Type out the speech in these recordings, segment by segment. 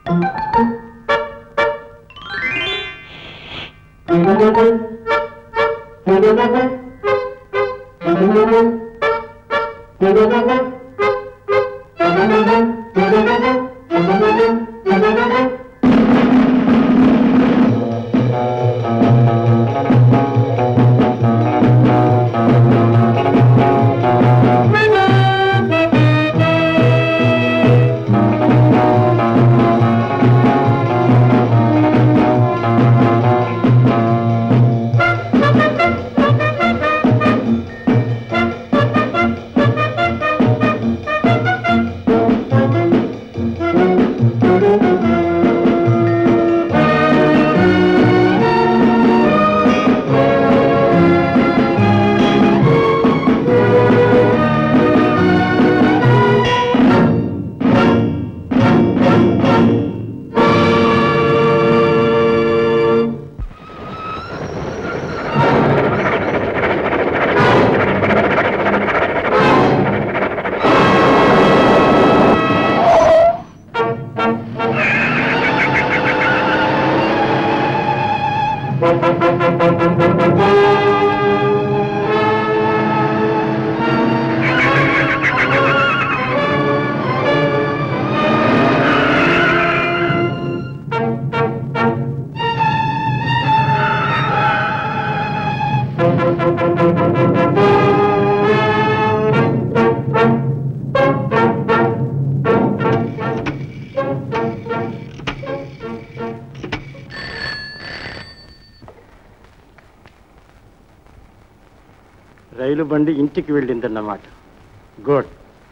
రైలు బండి ఇంటికి వెళ్ళిందన్నమాట గుడ్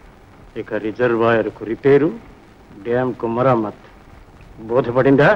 ఇక రిజర్వాయర్కు రిపేరు డ్యామ్కు మరమ్మత్ బోధపడిందా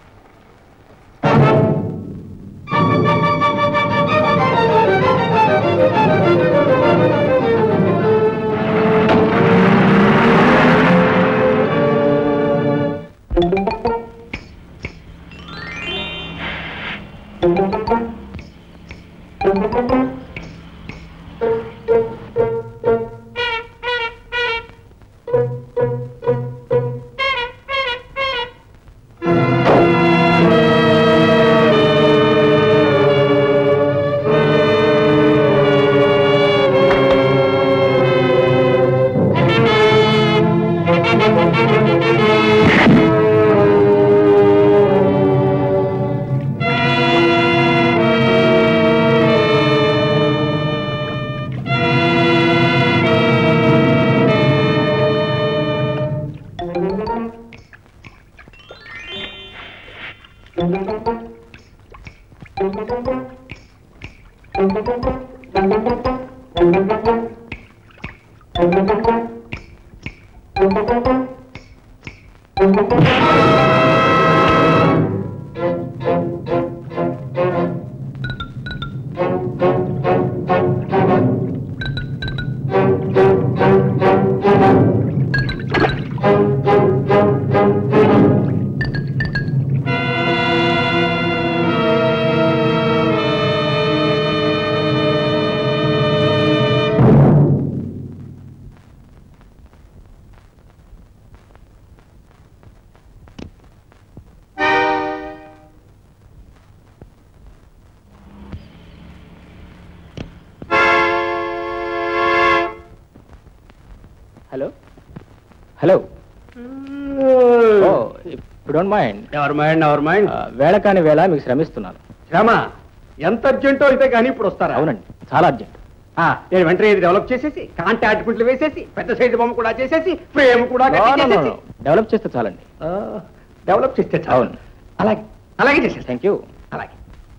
హలో హలో ఓ ఇప్పుడు డోంట్ మైండ్ ఎవరి మైండ్ ఎవరి మైండ్ వేళ కాని వేళ మీకు శ్రమిస్తున్నాను శ్రమ ఎంత అర్జెంటో అయితే కానీ ఇప్పుడు వస్తారా అవునండి చాలా అర్జెంట్ ఆ, నేను వెంటనే ఇది డెవలప్ చేసేసి కాంటి ఆర్టిమెంట్లు వేసేసి పెద్ద సైజు బొమ్మ కూడా చేసేసి ఫ్రేమ్ కూడా కట్టి చేసేసి డెవలప్ చేస్తే చాలండి ఆ, డెవలప్ చేస్తే చాలు. అవును. అలాగే అలాగే చేసేసి థ్యాంక్ యూ అలాగే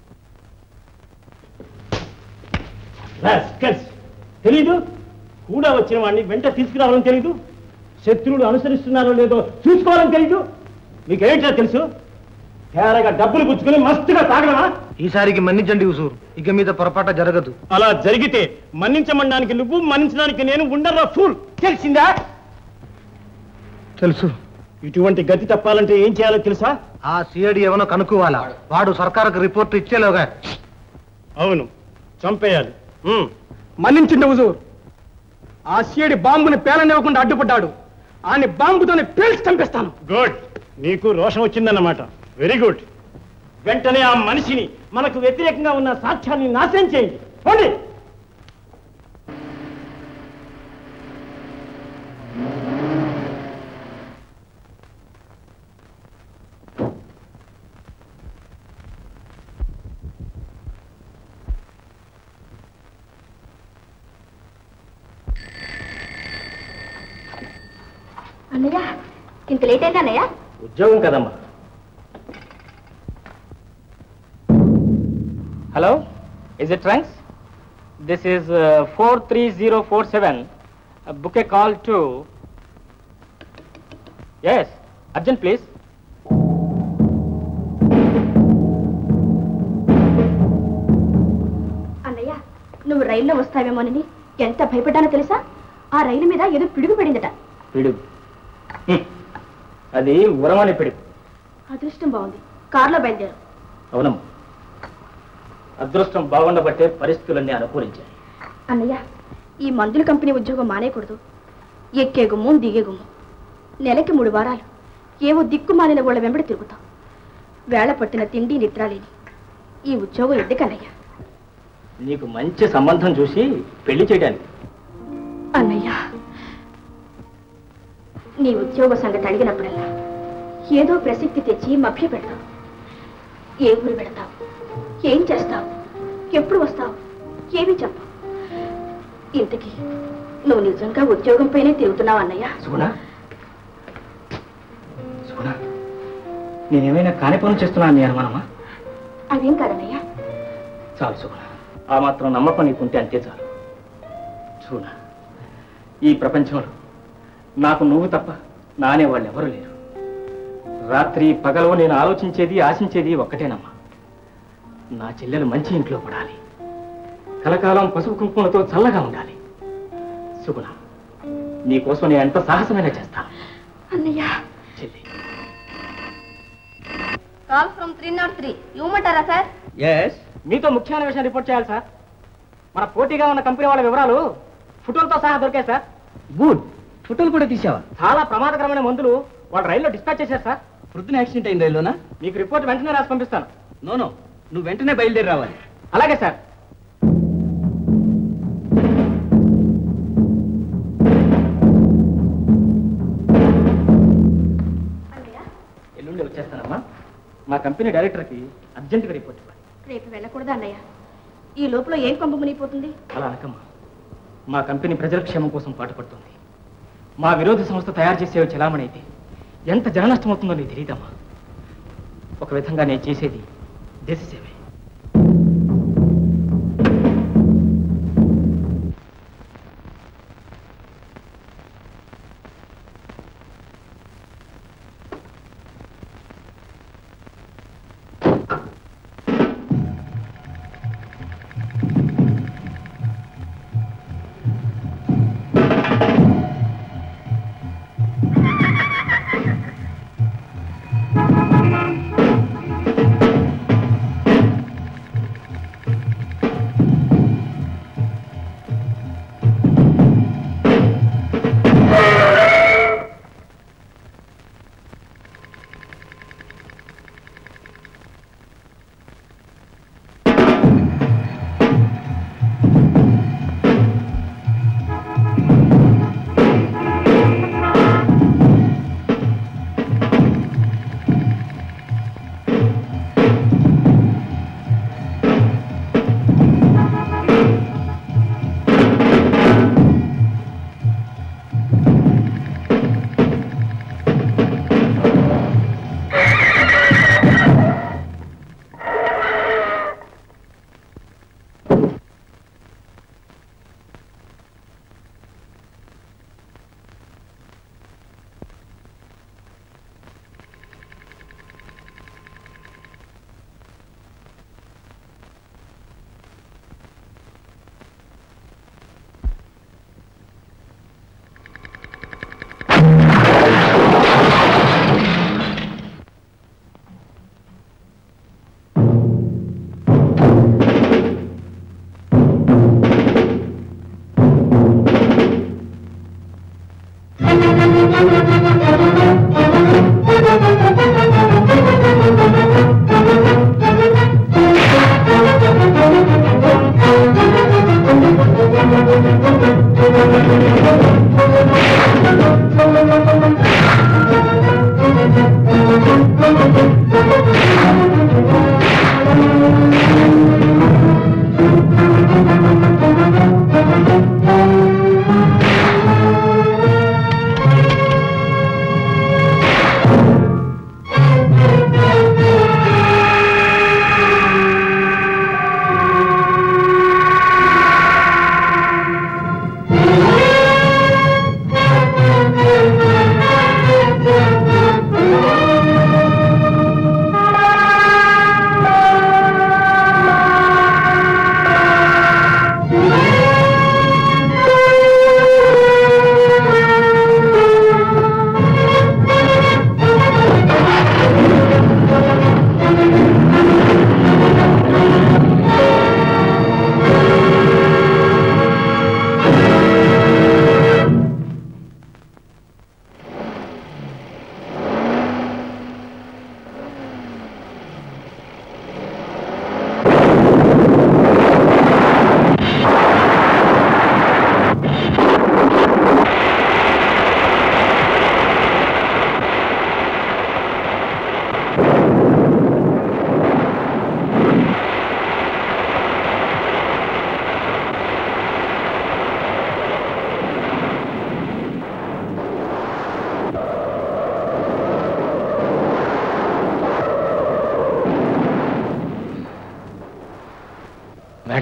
తెలీదు కూడా వచ్చిన వాడిని వెంట తీసుకురావాలని తెలీదు శత్రువులు అనుసరిస్తున్నారో లేదో చూసుకోవాలని తెలీదు మీకేంటో తెలుసు తేరగా డబ్బులు పుచ్చుకొని మస్తుగా తాగడమా ఈసారికి మన్నించండి ఉసూరు ఇక మీద పొరపాట జరగదు అలా జరిగితే మన్నించమనడానికి నువ్వు మన్నించడానికి నేను ఉండరా ఫూల్ తెలిసిందా తెలుసు ఇటువంటి గతి తప్పాలంటే ఏం చేయాలో తెలుసా ఆ సిఐడి ఏమనో కనుక్కోవాలా వాడు సర్కారుకు రిపోర్ట్ ఇచ్చేలోగా అవును చంపేయాలి ఉమ్. మన్నించిండు హుజూర్ ఆ సీడి బాంబుని పేలనివ్వకుండా అడ్డుపడ్డాడు ఆయన బాంబుతోనే పేల్చి చంపేస్తాను గుడ్ నీకు రోషం వచ్చిందన్నమాట వెరీ గుడ్ వెంటనే ఆ మనిషిని మనకు వ్యతిరేకంగా ఉన్న సాక్ష్యాన్ని నాశనం చేయండి పోండి అన్నయ్య ఇంత లేట్ అయింది అన్నయ్య ఉద్యోగం కదమ్మా hello is it trunks this is four three zero four seven book a call to S urgent please అన్నయ్య నువ్వు రైల్లో వస్తావేమోనని ఎంత భయపడ్డానో తెలుసా ఆ రైలు మీద ఏదో పిడుగు పడిందట పిడుగు హ్మ్. అది ఉరమని పిడుగు అదృష్టం బాగుంది కారులో బయలుదేరు అవునమ్మా అదృష్టం బాగుండబట్టే పరిస్థితులన్నీ అనుకూలించాయి అన్నయ్య ఈ మందుల కంపెనీ ఉద్యోగం మానేయకూడదు ఎక్కే గుమ్మం దిగే గుమ్మం నెలకి మూడు వారాలు ఏవో దిక్కు మాలిన వాళ్ళ వెంబడి తిరుగుతాం వేళ పట్టిన తిండి నిద్రాలేని ఈ ఉద్యోగం ఎందుకన్నయ్య నీకు మంచి సంబంధం చూసి పెళ్లి చేయడానికి అన్నయ్య నీ ఉద్యోగ సంగతి అడిగినప్పుడల్లా ఏదో ప్రసక్తి తెచ్చి మభ్య పెడతావు ఏ ఊరు పెడతావు ఏం చేస్తావు ఎప్పుడు వస్తావు ఏమి చెప్పవు ఇంతకీ నువ్వు నిజంగా ఉద్యోగం పైనే తిరుగుతున్నావు అన్నయ్య సుగుణ సుగుణ నేనేమైనా కాని పనులు చేస్తున్నాను నీ అనుమానమా అదేం కాదన్నయ్య చాలు సుగుణ ఆ మాత్రం నమ్మకం నీకుంటే అంతే చాలు చూడ ఈ ప్రపంచంలో నాకు నువ్వు తప్ప నానే వాళ్ళు ఎవరు లేరు రాత్రి పగలు నేను ఆలోచించేది ఆశించేది ఒక్కటేనమ్మా నా చెల్లెలు మంచి ఇంట్లో పడాలి కలకాలం పసుపు కుంకుమలతో చల్లగా ఉండాలి సుగుణ నీకోసం నేను ఎంత సాహసమైనా చేస్తాను అన్నయ్య చెల్లి call from three not three ఇవ్వమంటారా సార్ ఎస్ మీతో ముఖ్యమైన విషయం రిపోర్ట్ చేయాలి సార్ మన పోటీగా ఉన్న కంపెనీ వాళ్ళ వివరాలు ఫోటోలతో సహా దొరికాయి సార్ గుడ్ ఫోటోలు కూడా తీసావా చాలా ప్రమాదకరమైన మందులు వాళ్ళు రైల్లో డిస్పాచ్ చేశారు సార్ వృద్ధుని యాక్సిడెంట్ అయింది రైల్లోనా మీకు రిపోర్ట్ వెంటనే రాసి పంపిస్తాను నో నో నువ్వు వెంటనే బయలుదేరి రావాలి అలాగే సార్ ఎల్లుండి వచ్చేస్తానమ్మా మా కంపెనీ డైరెక్టర్కి అర్జెంటుగా రిపోర్ట్ ఇవ్వాలి రేపు వెళ్ళకూడదా అన్నయ్య ఈ లోపల ఏం కొంప మునిగిపోతుంది అలా అనకమ్మా మా కంపెనీ ప్రజల క్షేమం కోసం పాటుపడుతుంది మా విరోధ సంస్థ తయారు చేసే చలామణి అయితే ఎంత జన నష్టం అవుతుందో నీకు తెలియదమ్మా ఒక విధంగా నేను చేసేది దేశ సేవే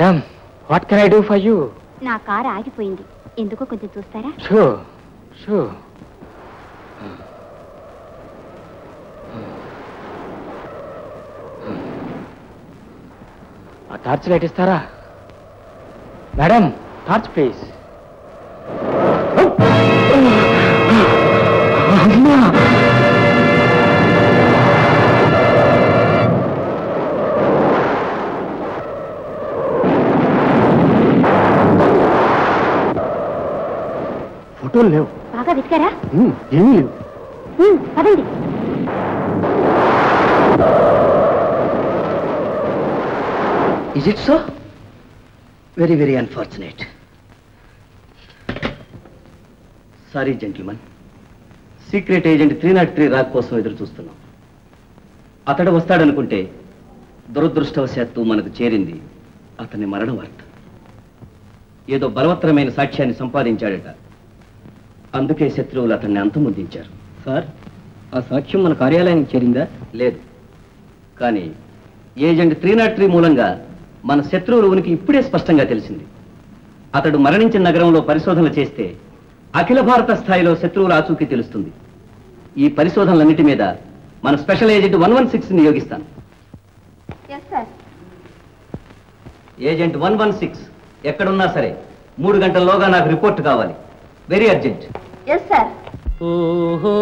madam what can I do for you నా కారు ఆగిపోయింది ఎందుకో కొంచెం చూస్తారా షూ షూ ఆ టార్చ్ లైట్ ఇస్తారా మేడం టార్చ్ ప్లీజ్ ఫోటోలు లేవు బాగా వెతికారా ఉమ్, ఏమీ లేవు ఉమ్, పదండి is it so very very unfortunate sorry gentleman secret agent three not three రాక్ కోసం ఎదురు చూస్తున్నాం అతడు వస్తాడనుకుంటే దురదృష్టవశాత్తు మనకు చేరింది అతని మరణ వార్త ఏదో బలవత్తరమైన సాక్ష్యాన్ని సంపాదించాడట అందుకే శత్రువులు అతన్ని అంతమొందించారు సార్ ఆ సాక్ష్యం మన కార్యాలయానికి చేరిందా లేదు కానీ ఏజెంట్ త్రీ నాట్ త్రీ మూలంగా మన శత్రువుల ఉనికి ఇప్పుడే స్పష్టంగా తెలిసింది అతడు మరణించిన నగరంలో పరిశోధనలు చేస్తే అఖిల భారత స్థాయిలో శత్రువుల ఆచూకీ తెలుస్తుంది ఈ పరిశోధనలన్నిటి మీద మన special agent one one six నియోగిస్తాను ఏజెంట్ వన్ వన్ సిక్స్ ఎక్కడున్నా సరే మూడు గంటల్లోగా నాకు రిపోర్ట్ కావాలి వెరీ అర్జెంట్ ఎస్ సార్ ఓహో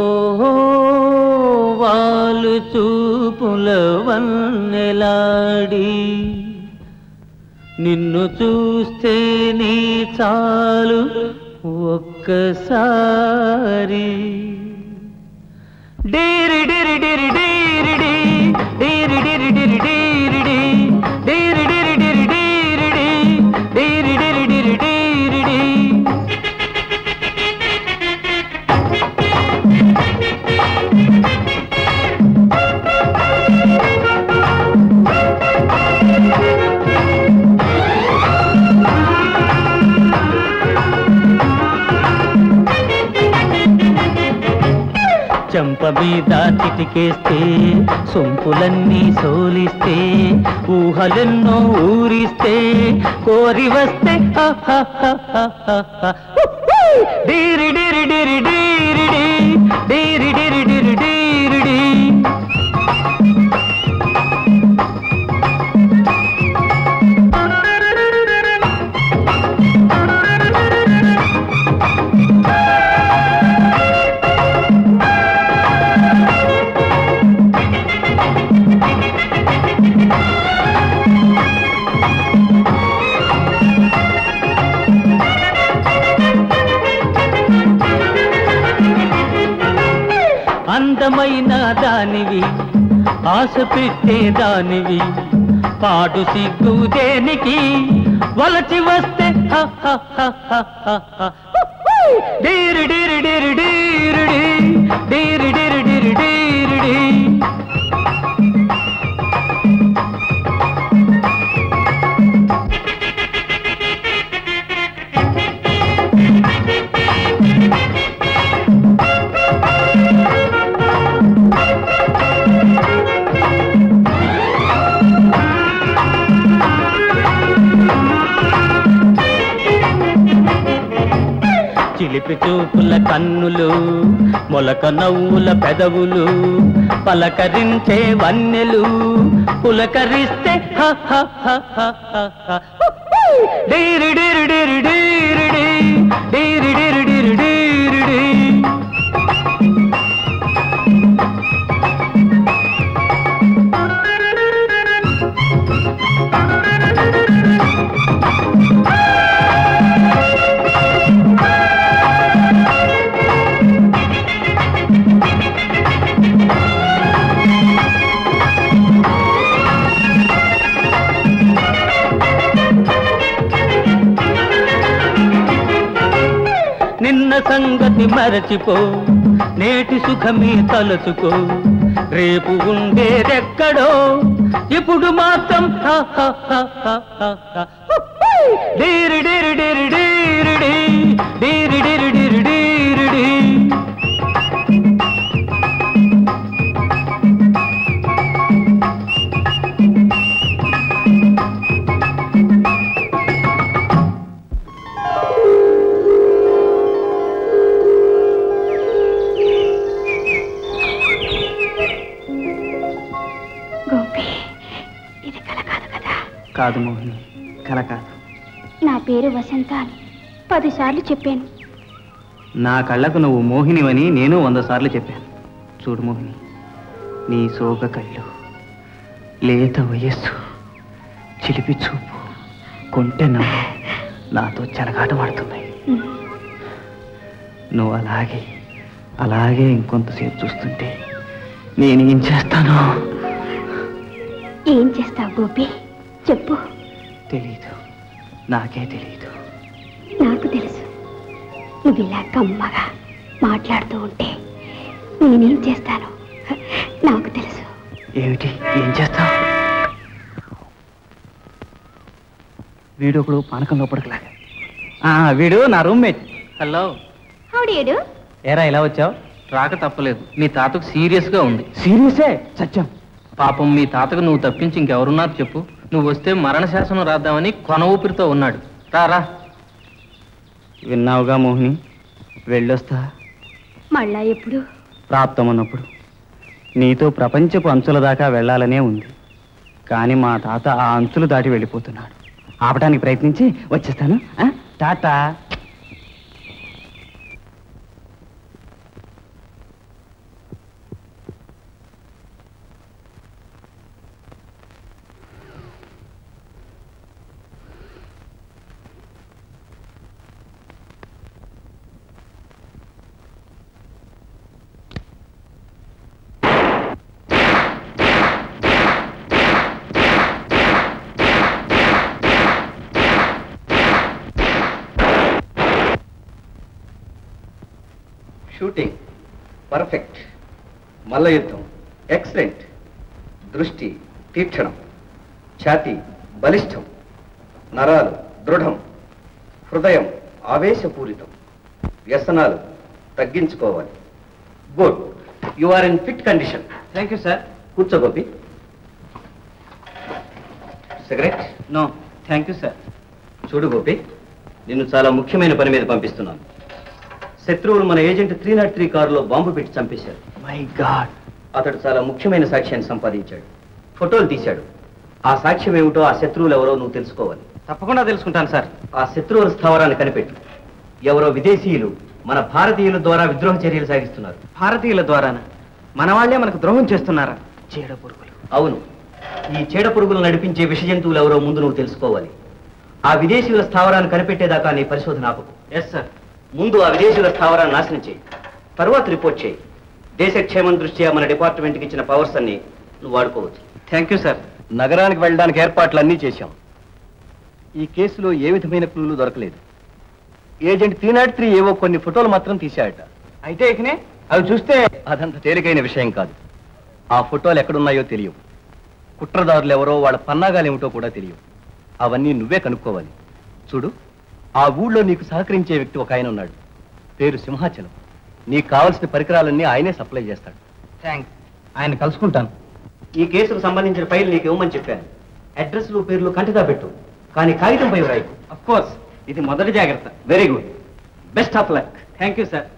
వాలు చూపుల వన్నెలాడి నిన్ను చూస్తే నీ చాలు ఒక్కసారి డీరి డిరి డిరి డీరి డి, డీరి డిరి డిరి డీరి డి, డీరి డిరి డిరి డీరి డి, డీరి డిరి డిరి డీరి డి. చెంప మీద చిటికేస్తే సొంపులన్నీ సోలిస్తే ఊహలెన్నో ఊరిస్తే కోరి వస్తే హ హ హ హ హ హ. డీరి డిరి డిరి డీరి డి, డీరి డిరి డిరి డీరి డి. అందమైన దానివి ఆశ పెట్టే దానివి పాడు సిగ్గు దేనికి వలచి వస్తే హ హ హ హ హ హ. డీరి డీరి డీరి డీరి డి, డీరి డీరి డీరి డీరి డి. చిలిపి చూపుల కన్నులు మొలక నవ్వుల పెదవులు పలకరించే వన్నెలు పులకరిస్తే హ హ హ హ హ హ. డీరి డీరి డీరి డీరి డి, డీరి డీరి డీరి డీరి డి. నిన్న సంగతి మరచిపో నేటి సుఖమే తలచుకో రేపు ఉండేదెక్కడో ఇప్పుడు మాత్రం హ హ హ హ హ హ. డీరి డీరి డీరి డీరి డి, డీరి డీరి డీరి డీరి డి. కాదు మోహిని కల కాదు నా పేరు వసంత అని పదిసార్లు చెప్పాను నా కళ్ళకు నువ్వు మోహినివని నేను వంద సార్లు చెప్పాను చూడు మోహిని నీ సోగ కళ్ళు లేత వయస్సు చిలిపి చూపు కొంటె నవ్వు నాతో చెలగాటమాడుతున్నాయి నువ్వు అలాగే అలాగే ఇంకొంతసేపు చూస్తుంటే నేను ఏం చేస్తాను ఏం చేస్తావు గోపి చెప్పు తెలీదు నాకే తెలీదు నాకు తెలుసు నువ్వు ఇలా కమ్మగా మాట్లాడుతూ ఉంటే నేనేం చేస్తాను నాకు తెలుసు ఏమిటి ఏం చేస్తావు వీడు ఒకడు పానకం లోపలికిలాగా ఆ, వీడు నా రూమ్మేట్ హలో హౌడీడు ఏరా ఇలా వచ్చావు రాక తప్పలేదు మీ తాతకు సీరియస్ గా ఉంది సీరియసే సత్యం పాపం మీ తాతకు నువ్వు తప్పించి ఇంకెవరున్నారు చెప్పు నువ్వు వస్తే మరణ శాసనం రాద్దామని కొన ఊపిరితో ఉన్నాడు రా రా విన్నావుగా మోహిని వెళ్ళొస్తా మళ్ళా ఎప్పుడు ప్రాప్తం ఉన్నప్పుడు నీతో ప్రపంచపు అంచుల దాకా వెళ్ళాలనే ఉంది కానీ మా తాత ఆ అంచులు దాటి వెళ్ళిపోతున్నాడు ఆపడానికి ప్రయత్నించి వచ్చేస్తాను ఆ? టాటా షూటింగ్ పర్ఫెక్ట్ మల్ల యుద్ధం ఎక్సలెంట్ దృష్టి తీక్షణం ఛాతి బలిష్టం నరాలు దృఢం హృదయం ఆవేశపూరితం వ్యసనాలు తగ్గించుకోవాలి good you are in fit condition thank you sir కూర్చో Gopi cigarette no thank you sir చూడు గోపి నిన్ను చాలా ముఖ్యమైన పని మీద పంపిస్తున్నాను శత్రువులు మన ఏజెంట్ త్రీ నాట్ త్రీ కారులో బాంబు పెట్టి చంపేశారు మై గాడ్ అతడు చాలా ముఖ్యమైన సాక్ష్యాన్ని సంపాదించాడు ఫోటోలు తీశాడు ఆ సాక్ష్యం ఏమిటో ఆ శత్రువులు ఎవరో నువ్వు తెలుసుకోవాలి తప్పకుండా తెలుసుకుంటాను సార్ ఆ శత్రువుల స్థావరాన్ని కనిపెట్టు ఎవరో విదేశీయులు మన భారతీయుల ద్వారా విద్రోహ చర్యలు సాగిస్తున్నారు భారతీయుల ద్వారాన మన వాళ్ళే మనకు ద్రోహం చేస్తున్నారా చీడ పురుగులు అవును ఈ చీడ పురుగులు నడిపించే విష జంతువులు ఎవరో ముందు నువ్వు తెలుసుకోవాలి ఆ విదేశీయుల స్థావరాన్ని కనిపెట్టేదాకా నీ పరిశోధన ఆపకు ఎస్ సార్ ముందు ఆ విదేశీయుల స్థావరాన్ని నాశనం చేయి తర్వాత రిపోర్ట్ చేయి దేశ క్షేమం దృష్ట్యా మన డిపార్ట్మెంట్కి ఇచ్చిన పవర్స్ అన్ని నువ్వు వాడుకోవచ్చు థ్యాంక్ యూ సార్ నగరానికి వెళ్ళడానికి ఏర్పాట్లు అన్నీ చేశాం ఈ కేసులో ఏ విధమైన క్లూలు దొరకలేదు ఏజెంట్ త్రీ నాట్ త్రీ ఏవో కొన్ని ఫోటోలు మాత్రం తీశాడట అయితే ఇకనే అవి చూస్తే అదంత తేలికైన విషయం కాదు ఆ ఫోటోలు ఎక్కడున్నాయో తెలియవు కుట్రదారులు ఎవరో వాళ్ళ పన్నాగాలు ఏమిటో కూడా తెలియవు అవన్నీ నువ్వే కనుక్కోవాలి చూడు ఆ ఊళ్ళో నీకు సహకరించే వ్యక్తి ఒక ఆయన ఉన్నాడు పేరు సింహాచలం నీకు కావలసిన పరికరాలన్నీ ఆయనే సప్లై చేస్తాడు థ్యాంక్స్ ఆయన కలుసుకుంటాను ఈ కేసుకు సంబంధించిన ఫైల్ నీకు ఇవ్వమని చెప్పాను అడ్రస్లు పేర్లు కంటిదా పెట్టు కానీ కాగితంపై రాయకు అఫ్ కోర్స్ ఇది మొదటి జాగ్రత్త very good best of luck thank you sir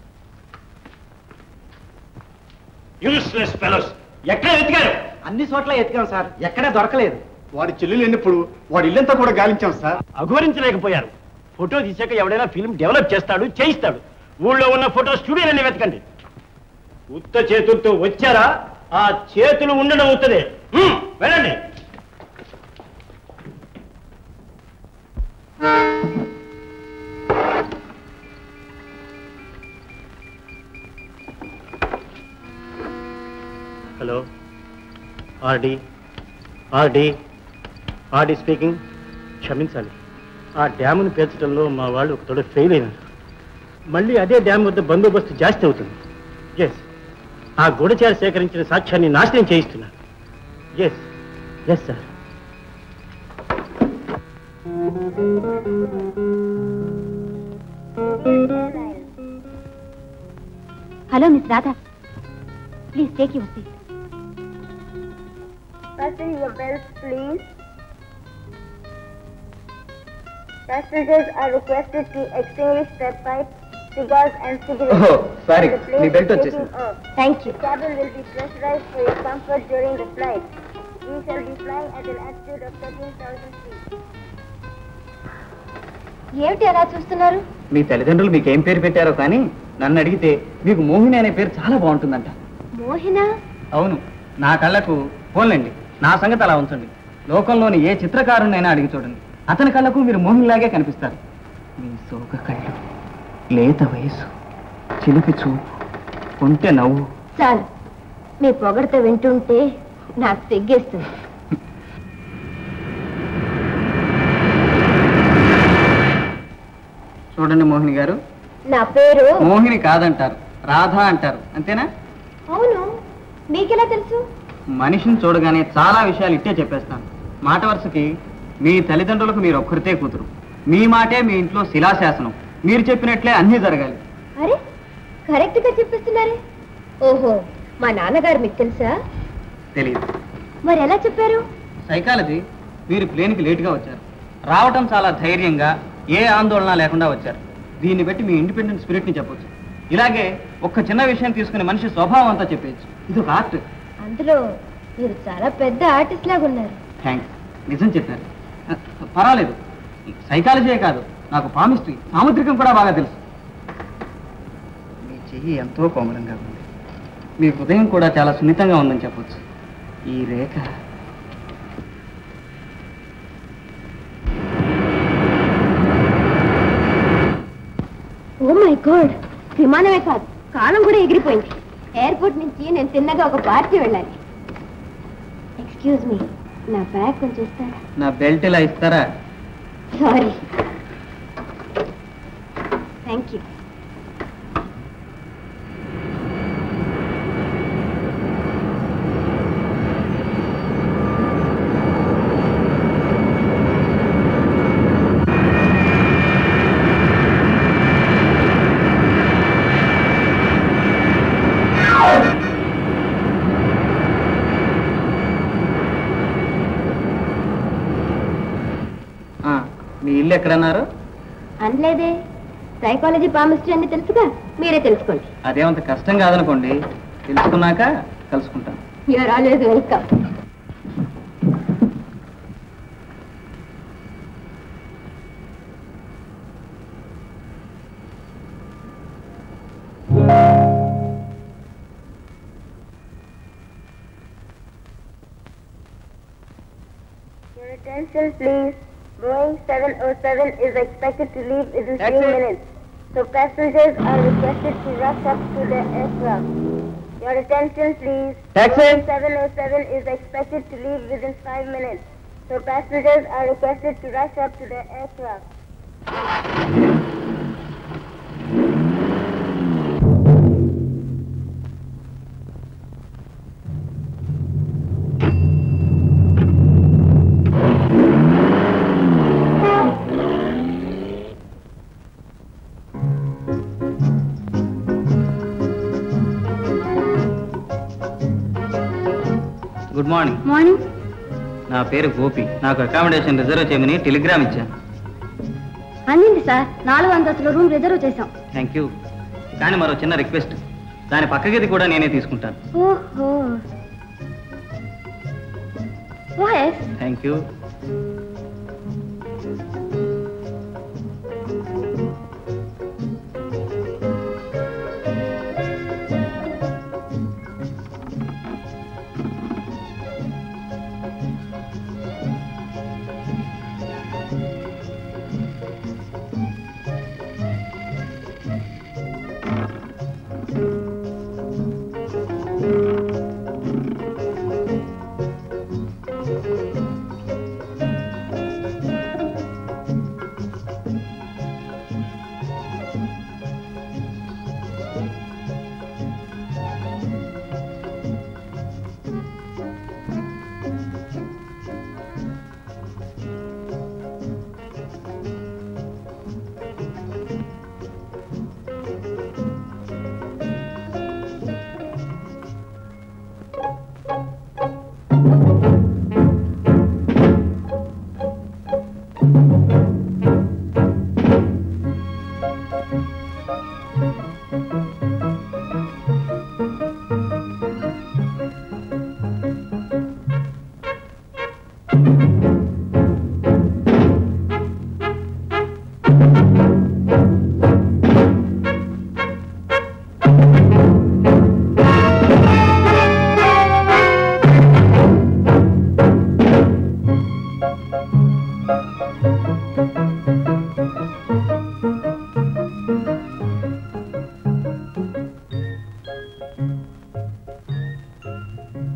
useless fellows ఎక్కడ వెతికారు అన్ని చోట్ల ఎతికాం సార్ ఎక్కడా దొరకలేదు వాడి చెల్లెలు ఎన్నప్పుడు వాడి ఇల్లంతా కూడా గాలించాం సార్ అఘోరించలేకపోయారు ఫోటో తీసాక ఎవడైనా ఫిల్మ్ డెవలప్ చేస్తాడు చేయిస్తాడు ఊళ్ళో ఉన్న ఫోటో స్టూడియోలన్నీ వెతకండి ఉత్త చేతులతో వచ్చారా ఆ చేతులు ఉండడం ఉత్తదే హ్మ్, వెళ్ళండి hello RD RD RD speaking క్షమించాలి ఆ డ్యామును పేర్చడంలో మా వాళ్ళు ఒక తోడ ఫెయిల్ అయినారు మళ్ళీ అదే డ్యామ్ వద్ద బందోబస్తు జాస్తి అవుతుంది ఎస్ ఆ గూఢచారి సేకరించిన సాక్ష్యాన్ని నాశనం చేయిస్తున్నారు yes yes sir hello miss Radha please take your seat Fasten your belts, please. Passengers are requested to extinguish their pipes, cigars, and cigarettes. Oh, sorry. The plane మీ belt is వచ్చేసింది. taking off. Thank you The cabin will be pressurized for your comfort during the flight. We shall be flying at an altitude of 13,000 feet. ఏమిటి అలా చూస్తున్నారు మీ తల్లిదండ్రులు మీకు ఏం పేరు పెట్టారో కానీ నన్ను అడిగితే మీకు మోహిని అనే పేరు చాలా బాగుంటుందంట మోహినా అవును నా కళ్ళకు పోన్లండి నా సంగతి అలా ఉంచండి లోకంలోని ఏ చిత్రకారునైనా అడిగి చూడండి అతని కళ్ళకు మీరు మోహిన్లాగే కనిపిస్తారు మీ సోక కళ్ళు లేత వయసు చిలిపి చూపు కొంటె నవ్వు చాలు మీ పొగడత వింటుంటే నాకు తెగ్గేస్తుంది చూడండి మోహిని గారు నా పేరు మోహిని కాదంటారు రాధా అంటారు అంతేనా అవును మీకెలా తెలుసు మనిషిని చూడగానే చాలా విషయాలు ఇట్టే చెప్పేస్తాను మాట వరుసకి మీ తల్లిదండ్రులకు మీరు ఒక్కరితే కూతురు మీ మాటే మీ ఇంట్లో శిలాశాసనం మీరు చెప్పినట్లే అన్నీ జరగాలి అరే కరెక్ట్ గా చెప్పిస్తున్నారే ఓహో మా నాన్నగారు మీకు తెలుసా తెలియదు మరి ఎలా చెప్పారు సైకాలజీ మీరు ప్లేన్కి లేటుగా వచ్చారు రావటం చాలా ధైర్యంగా ఏ ఆందోళన లేకుండా వచ్చారు దీన్ని బట్టి మీ ఇండిపెండెంట్ స్పిరిట్ని చెప్పొచ్చు ఇలాగే ఒక్క చిన్న విషయం తీసుకుని మనిషి స్వభావం అంతా చెప్పేయచ్చు ఇది ఒక ఆర్ట్ అందులో మీరు చాలా పెద్ద ఆర్టిస్ట్ లాగా ఉన్నారు థ్యాంక్స్ నిజం చెప్పారు అ, పర్వాలేదు సైకాలజీయే కాదు నాకు పామిస్ట్రీ సాముద్రికం కూడా బాగా తెలుసు మీ చెయ్యి ఎంతో కోమలంగా ఉంది మీ హృదయం కూడా చాలా సున్నితంగా ఉందని చెప్పొచ్చు ఈ రేఖ ఓ మై గాడ్ విమానమే కాదు కాలం కూడా ఎగిరిపోయింది ఎయిర్పోర్ట్ నుంచి నేను తిన్నగా ఒక పార్టీ వెళ్ళాలి ఎక్స్క్యూజ్ మీ నా బ్యాగ్ కొంచెం ఇస్తారా నా బెల్ట్ ఇలా ఇస్తారా సారీ థ్యాంక్ యూ ఆ, మీ ఇల్లు ఎక్కడన్నారు అనలేదే సైకాలజీ పామిస్ట్రీ అన్ని తెలుసుగా మీరే తెలుసుకోండి అదేమంత కష్టం కాదనుకోండి తెలుసుకున్నాక కలుసుకుంటాం you're always welcome Your attention, please. Boeing 707 is expected to leave within Taxi. few minutes. So passengers are requested to rush up to the aircraft. Your attention, please. Taxi. Boeing 707 is expected to leave within five minutes. So passengers are requested to rush up to the aircraft. Good morning morning నా పేరు గోపి నాకు accommodation reserve చేయమని Telegram ఇచ్చాను అందింది sir నాలుగు అంతస్తుల room reserve చేశాం thank you కానీ మరో చిన్న రిక్వెస్ట్ దాని పక్క గది కూడా నేనే తీసుకుంటాను ఓహో ఓఎస్ థ్యాంక్ యూ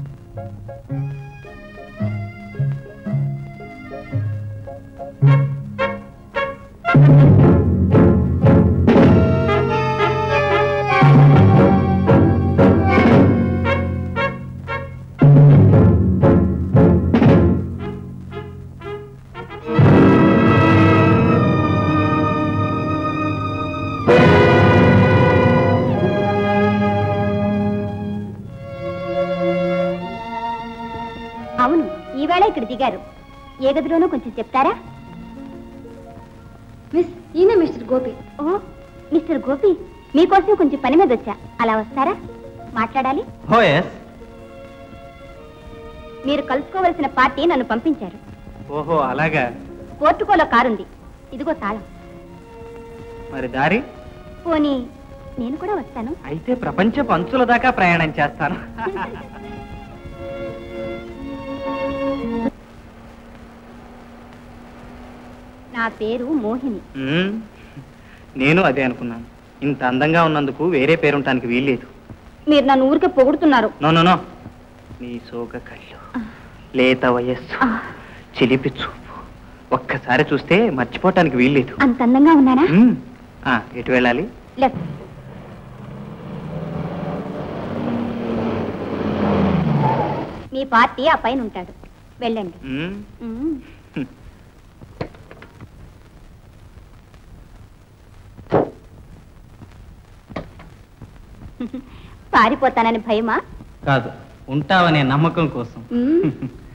అవును ఈవేళ ఇక్కడ దిగారు ఏ గదిలోనో కొంచెం చెప్తారా మిస్ ఈయన మిస్టర్ గోపి ఓ మిస్టర్ గోపి మీకోసం కొంచెం పని మీద వచ్చా అలా వస్తారా మాట్లాడాలి ఓ ఎస్ మీరు కలుసుకోవలసిన పార్టీ నన్ను పంపించారు ఓహో అలాగా పోర్టుకోలో కారుంది ఇదిగో తాళం మరి దారి పోనీ నేను కూడా వస్తాను అయితే ప్రపంచ పంచుల దాకా ప్రయాణం చేస్తాను నా పేరు మోహిని మ్మ్. నేను అదే అనుకున్నాను ఇంత అందంగా ఉన్నందుకు వేరే పేరుంటానికి వీల్లేదు మీరు నన్ను ఊరికే పొగుడుతున్నారు నో నో నో నీ సోగ కళ్ళు లేత వయస్సు చిలిపి చూపు ఒక్కసారి చూస్తే మర్చిపోవటానికి వీల్లేదు అంత అందంగా ఉన్నానా మ్మ్. ఆ, ఎటు వెళ్ళాలి లెఫ్ట్ మీ పార్టీ ఆ పైన ఉంటాడు వెళ్ళండి మ్మ్. మ్మ్. పారిపోతానని భయమా కాదు ఉంటావనే నమ్మకం కోసం మ్మ్.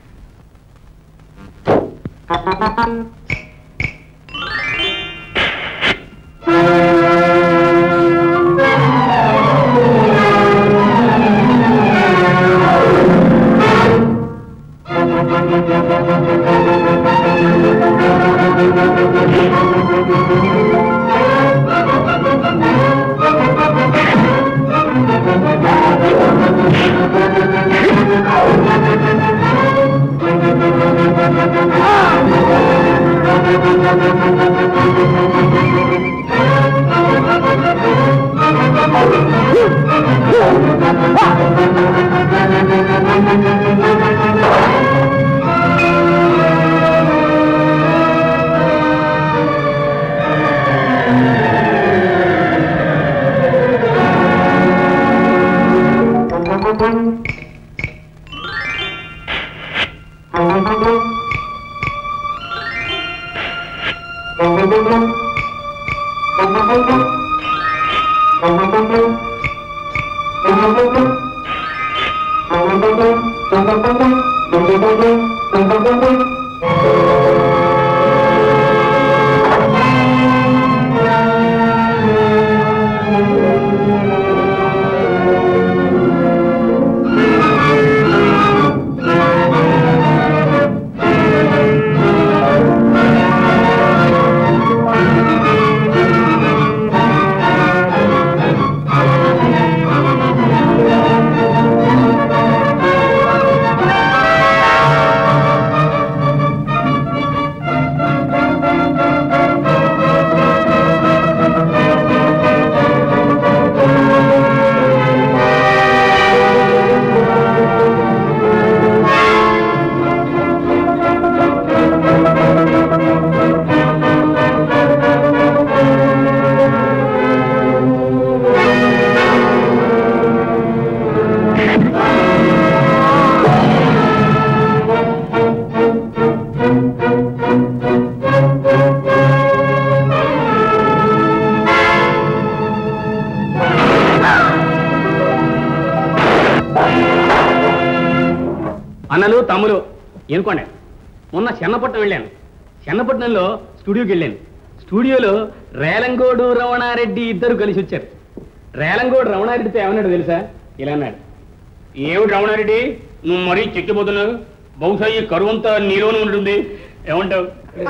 అన్నలు తమ్ములు ఎనుకోండి మొన్న చెన్నపట్నం వెళ్ళాను చెన్నపట్నంలో స్టూడియోకి వెళ్ళాను స్టూడియోలో రేలంగోడు రమణారెడ్డి ఇద్దరు కలిసి వచ్చారు రేలంగోడు రమణారెడ్డితో ఏమన్నాడు తెలుసా ఇలా అన్నాడు ఏమిటి రమణారెడ్డి నువ్వు మరీ చెక్కిపోతున్నావు బహుశా ఈ కరువు అంతా నీలోనే ఉంటుంది ఏమంటావు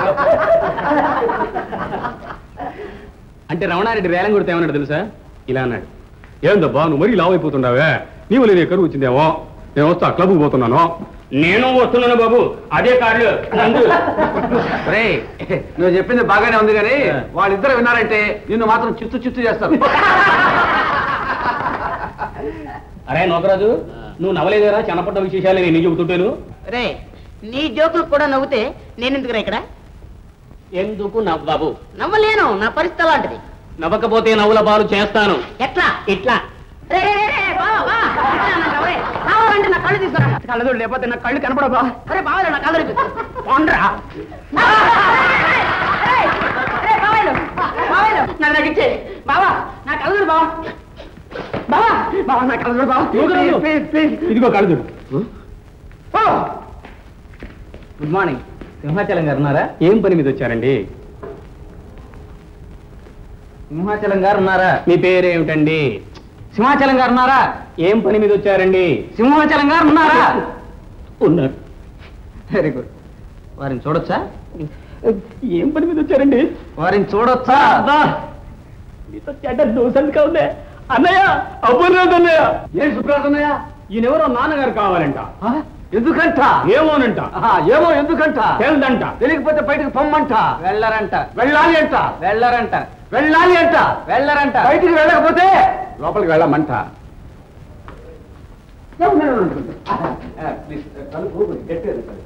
అంటే రమణారెడ్డి రేలంగోడితో ఏమన్నాడు తెలుసా ఇలా అన్నాడు ఏందబ్బా నువ్వు మరీ లావు అయిపోతుండవే నీవు లేదు కరువు వచ్చిందేమో నేను వస్తా క్లబ్కి పోతున్నాను నేను వస్తున్నాను బాబు అదే కార్లు నందు. రే నువ్వు చెప్పింది బాగానే ఉంది కానీ వాళ్ళిద్దరు విన్నారంటే నిన్ను మాత్రం చిత్తు చిత్తు చేస్తారు అరే నోకరాజు నువ్వు నవలేదేరా చిన్నపట్ట విశేషాలు నేను చెబుతుంటాను రే నీ జోకులు కూడా నవ్వుతే నేను ఎందుకురా ఇక్కడ ఎందుకు నవ్వవు నవ్వలేను నా పరిస్థితి అలాంటిది నవ్వకపోతే నవ్వుల పాలు చేస్తాను ఎట్లా ఇట్లా రే, రే, రే, రే, బావ, బా. ఎట్లా అన్నావు, రే? కావాలంటే నా కళ్ళు తీసుకురా కళ్ళదోడు లేకపోతే నా కళ్ళు కనపడబా అరే బావలే నా కళ్ళు తీసుకో. పోండ్రా. రేయ్, రేయ్, బావాయిలు, బావాయిలు, నా దగ్గర ఇచ్చే. బావా నా కళ్ళు బావా బావా బావా నా కళ్ళు బావా ప్లీజ్ ప్లీజ్ ప్లీజ్ ఇదిగో కలుదు గుడ్ మార్నింగ్ సింహాచలం గారు ఉన్నారా ఏం పని మీద వచ్చారండి సింహాచలం గారు ఉన్నారా మీ పేరేమిటండి సింహాచలం గారు ఉన్నారా ఏం పని మీద వచ్చారండి సింహాచలం గారు ఉన్నారా ఉన్నారు వెరీ గుడ్ వారిని చూడొచ్చా ఏం పని మీద వచ్చారండి వారిని చూడొచ్చా మీతో చెడ్డ దూసంగా ఉందే అన్నయ్య అబ్బులేదు అన్నయ్య ఏం సుబ్రాజన్నయ్య ఈయనెవరో నాన్నగారు కావాలంట ఎందుకంట ఏమోనంట ఆహా, ఏమో ఎందుకంట తెలియదంట తెలియకపోతే బయటకు పొమ్మంట వెళ్ళరంట వెళ్ళాలి అంట వెళ్ళరంట వెళ్ళాలి అంట వెళ్ళరంట బయటికి వెళ్ళకపోతే లోపలికి వెళ్ళమంట ప్లీజ్ తలుపు గట్టిగా తీసుకోండి.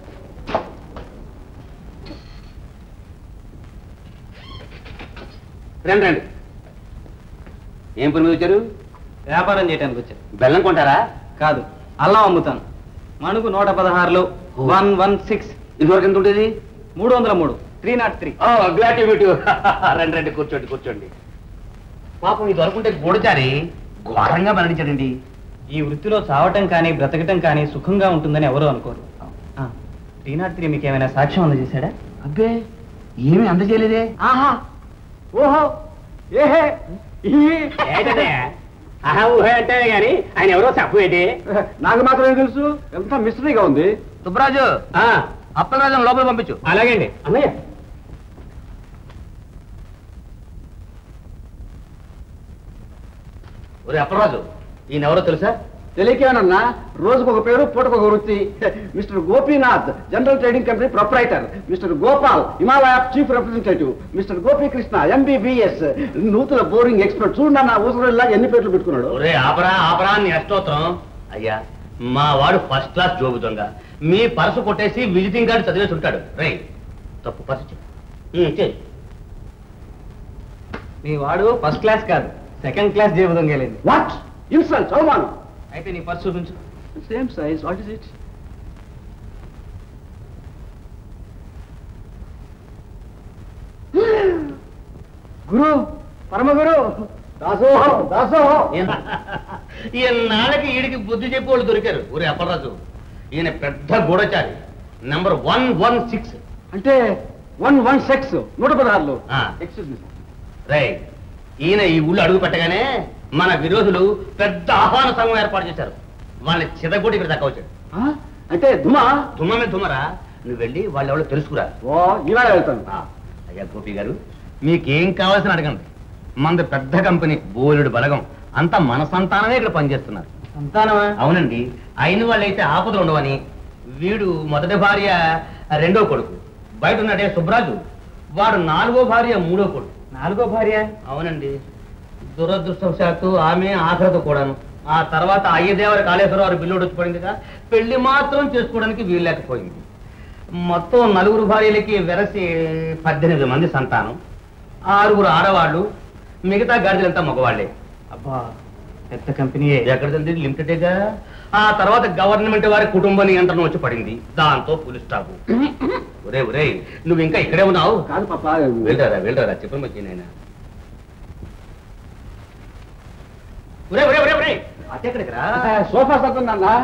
రండి రండి ఏం పని మీద వచ్చారు వ్యాపారం చేయడానికి వచ్చాను బెల్లం కొంటారా కాదు అల్లం అమ్ముతాను మణుకు నూట పదహారులో వన్ వన్ సిక్స్ ఇదివరకు ఎంత ఉంటుంది మూడు వందల మూడు three not three glad to meet రండి రండి కూర్చోండి కూర్చోండి పాపం ఇది వరకుంటే గూడచారి ఘోరంగా మరణించాడండి ఈ వృత్తిలో చావటం కానీ బ్రతకటం కానీ సుఖంగా ఉంటుందని ఎవరు అనుకోరు త్రీ నాట్ త్రీ మీకు ఏమైనా సాక్ష్యం అందజేశాడా అబ్బే ఏమీ అందజేయలేదే ఆహా ఓహో ఏహే ఆహా ఊహే అంటే గాని ఆయన ఎవరో చెప్పు ఏంటి నాకు మాత్రం ఏం తెలుసు ఎంత మిస్టరీగా ఉంది సుబ్రాజు ఆ, అప్పలరాజు లోపల పంపించు అలాగేండి అన్నయ్య ఒరే అప్పలరాజు ఈయన ఎవరో తెలుసా తెలియకేమన్నా రోజుకు ఒక పేరు పూటకు ఒక వృత్తి mister Gopinath general trading company proprietor mister Gopal Himalaya chief representative mister Gopikrishna MBBS నూతుల బోరింగ్ ఎక్స్పర్ట్ చూడండి నా ఊసరిలాగా ఎన్ని పేర్లు పెట్టుకున్నాడు ఒరే ఆపరా ఆపరా నీ అష్టోత్తరం అయ్యా మా వాడు ఫస్ట్ క్లాస్ జోబు దొంగ మీ పర్సు కొట్టేసి విజిటింగ్ కార్డు చదివేసి ఉంటాడు రే తప్పు పర్సు చెయ్యి. ఉమ్, చెయ్యి. మీ వాడు ఫస్ట్ క్లాస్ కాదు సెకండ్ క్లాస్ జేబు దొంగేలేదు వాట్ ఇన్సల్ట్ అవమానం అయితే నీ పర్స్ చూపించు same size what is it గురు పరమ గురు దాసోహం దాసోహం ఈయన నాళ్ళకి ఈడికి బుద్ధి చెప్పి వాళ్ళు దొరికారు ఒరే అప్పలరాజు ఈయన పెద్ద గూఢచారి నెంబర్ వన్ వన్ సిక్స్ అంటే వన్ వన్ సెక్స్ నూట పదహారులు ఆ. ఎక్స్క్యూజ్ మీ రై ఈయన ఈ ఊళ్ళో అడుగు పెట్టగానే మన విరోధులు పెద్ద ఆహ్వాన సంఘం ఏర్పాటు చేశారు వాళ్ళని చిదగొట్టి ఇక్కడ దాకా వచ్చాడు అంటే దుమా దుమ్మమే దుమ్మరా నువ్వు వెళ్ళి వాళ్ళు ఎవరో తెలుసుకురా ఓ ఇవాళ వెళ్తాను ఆ, అయ్యా గోపి గారు మీకేం కావాల్సిన అడగండి మనది పెద్ద కంపెనీ బోలెడు బలగం అంతా మన సంతానమే ఇక్కడ పనిచేస్తున్నారు సంతానమా అవునండి అయిన వాళ్ళైతే ఆపదలు ఉండవని వీడు మొదటి భార్య రెండో కొడుకు బయట ఉన్నాడే సుబ్రాజు వాడు నాలుగో భార్య మూడో కొడుకు నాలుగో భార్య అవునండి దురదృష్టవశాత్తు ఆమె ఆఖరత కూడాను ఆ తర్వాత అయ్యదేవరి కాళేశ్వరరావు బిల్లుడు వచ్చి పడిందిగా పెళ్లి మాత్రం చేసుకోవడానికి వీల్లేకపోయింది మొత్తం నలుగురు భార్యలకి వెరసి పద్దెనిమిది మంది సంతానం ఆరుగురు ఆడవాళ్ళు మిగతా గాడిదలంతా మగవాళ్లే అబ్బా పెద్ద కంపెనీయే ఎక్కడ తెలియదు లిమిటెడ్గా ఆ తర్వాత గవర్నమెంట్ వారి కుటుంబ నియంత్రణ వచ్చి పడింది దాంతో పులి స్టాప్ ఒరే ఒరే నువ్వు ఇంకా ఇక్కడే ఉన్నావు కాదు పాప వెళ్ళరా వెళ్ళరా చెప్పండి వచ్చి నాయన ఒరే ఒరే ఒరే ఒరే అట్టెక్కడికి రా సోఫా సత్తుందన్నా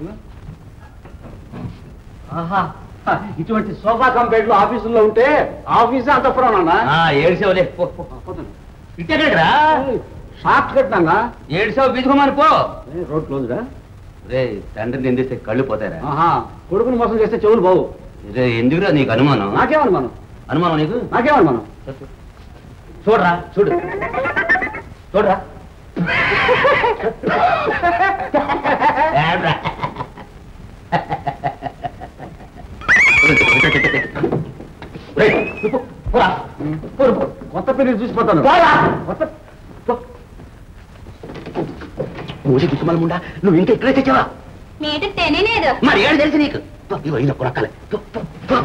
ఆహా ఇటువంటి సోఫా కంపెనీలు ఆఫీసుల్లో ఉంటే ఆఫీసే అంత పురాణన్నా ఆ, ఏడ్చావులే పో, పో. ఇట్టెక్కడికి రా షార్ట్ కట్ అన్నా ఏడ్చావు బీజుకోమని పో రోడ్ క్లోజ్డా రే తండ్రిని నిందిస్తే కళ్ళు పోతారా ఆహా కొడుకుని మోసం చేస్తే చెవులు బావు రే ఎందుకురా నీకు అనుమానం నాకేమనుమానం అనుమానం నీకు నాకేమనుమానం చూడరా చూడు చూడరా ఏడ్రా. రేయ్, పో, పోరా. పోరు, పో. కొత్త పెళ్లి చూసిపోతాను పోరా. కొత్త ఊరి దిక్కుమలముండా నువ్వు ఇంకా ఇక్కడే తెచ్చావా మీటికి తెలియలేదు మరి ఏడు తెలుసు నీకు పో, ఇగో ఈయన కొనక్కలే పో, పో, పో.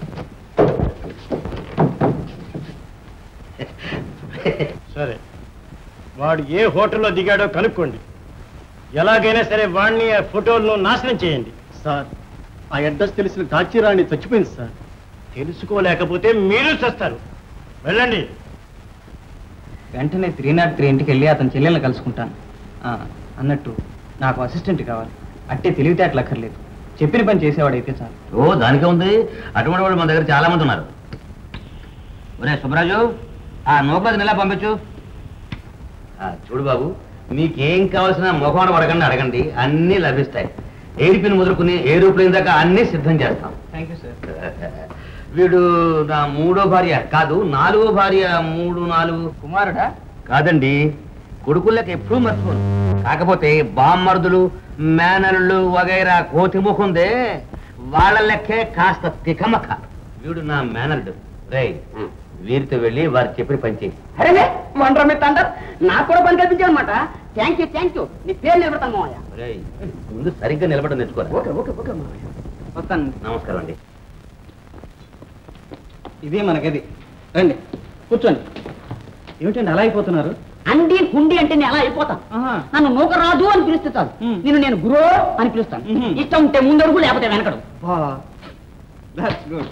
సరే వాడు ఏ హోటల్లో దిగాడో కనుక్కోండి ఎలాగైనా సరే వాడిని ఆ ఫోటోలను నాశనం చేయండి సార్ ఆ అడ్రస్ తెలిసిన కాచిరాణి చచ్చిపోయింది సార్ తెలుసుకోలేకపోతే మీరు చేస్తారు వెళ్ళండి వెంటనే త్రీ నాట్ త్రీ ఇంటికి వెళ్ళి అతని చెల్లెల్ని కలుసుకుంటాను ఆ, అన్నట్టు నాకు అసిస్టెంట్ కావాలి అట్టే తెలివితేటలు అక్కర్లేదు చెప్పిన పని చేసేవాడైతే చాలు ఓ దానికే ఉంది అటువంటి వాళ్ళు మన దగ్గర చాలా మంది ఉన్నారు ఒరే సుబ్బరాజు ఆ నూకరాజుని ఎలా పంపించు ఆ, చూడు బాబు మీకేం కావాల్సిన మొహమాట పడకండి అడగండి అన్నీ లభిస్తాయి ఎయిర్పిన్ మొదలుకుని ఏరోప్లేన్ దాకా అన్నీ సిద్ధం చేస్తాం థ్యాంక్ యూ సార్ వీడు నా మూడో భార్య కాదు నాలుగో భార్య మూడు నాలుగు కుమారుడా కాదండి కొడుకుళ్ళకి ఎప్పుడూ మర్చిపోను కాకపోతే బామ్మర్దులు మేనల్లు వగైరా కోతి ముఖందే వాళ్ళ లెక్కే కాస్త తికమక వీడు నా మేనల్డు రేయ్ వీరితో వెళ్ళి వారు చెప్పిన పని చేయి అరే మండ్రా మీ తండ్రి నాకు కూడా పని కల్పించావు అనమాట థ్యాంక్ యూ థ్యాంక్ యూ నీ పేరు నిలబడతాను మామయ్య రేయ్ ముందు సరిగ్గా నిలబడి నేర్చుకోరా ఓకే ఓకే ఓకే మామయ్య వస్తాను నమస్కారం అండి ఇదే మనకది రండి కూర్చోండి ఏమిటండి అలా అయిపోతున్నారు అండి కుండి అంటే నేను అలా అయిపోతాను ఆహా. నన్ను నూకరాజు అని పిలిస్తే చాలు మ్. నేను నేను గురో అని పిలుస్తాను మ్మ్. ఇష్టం ఉంటే ముందడుగు లేకపోతే వెనకడు దట్స్ గుడ్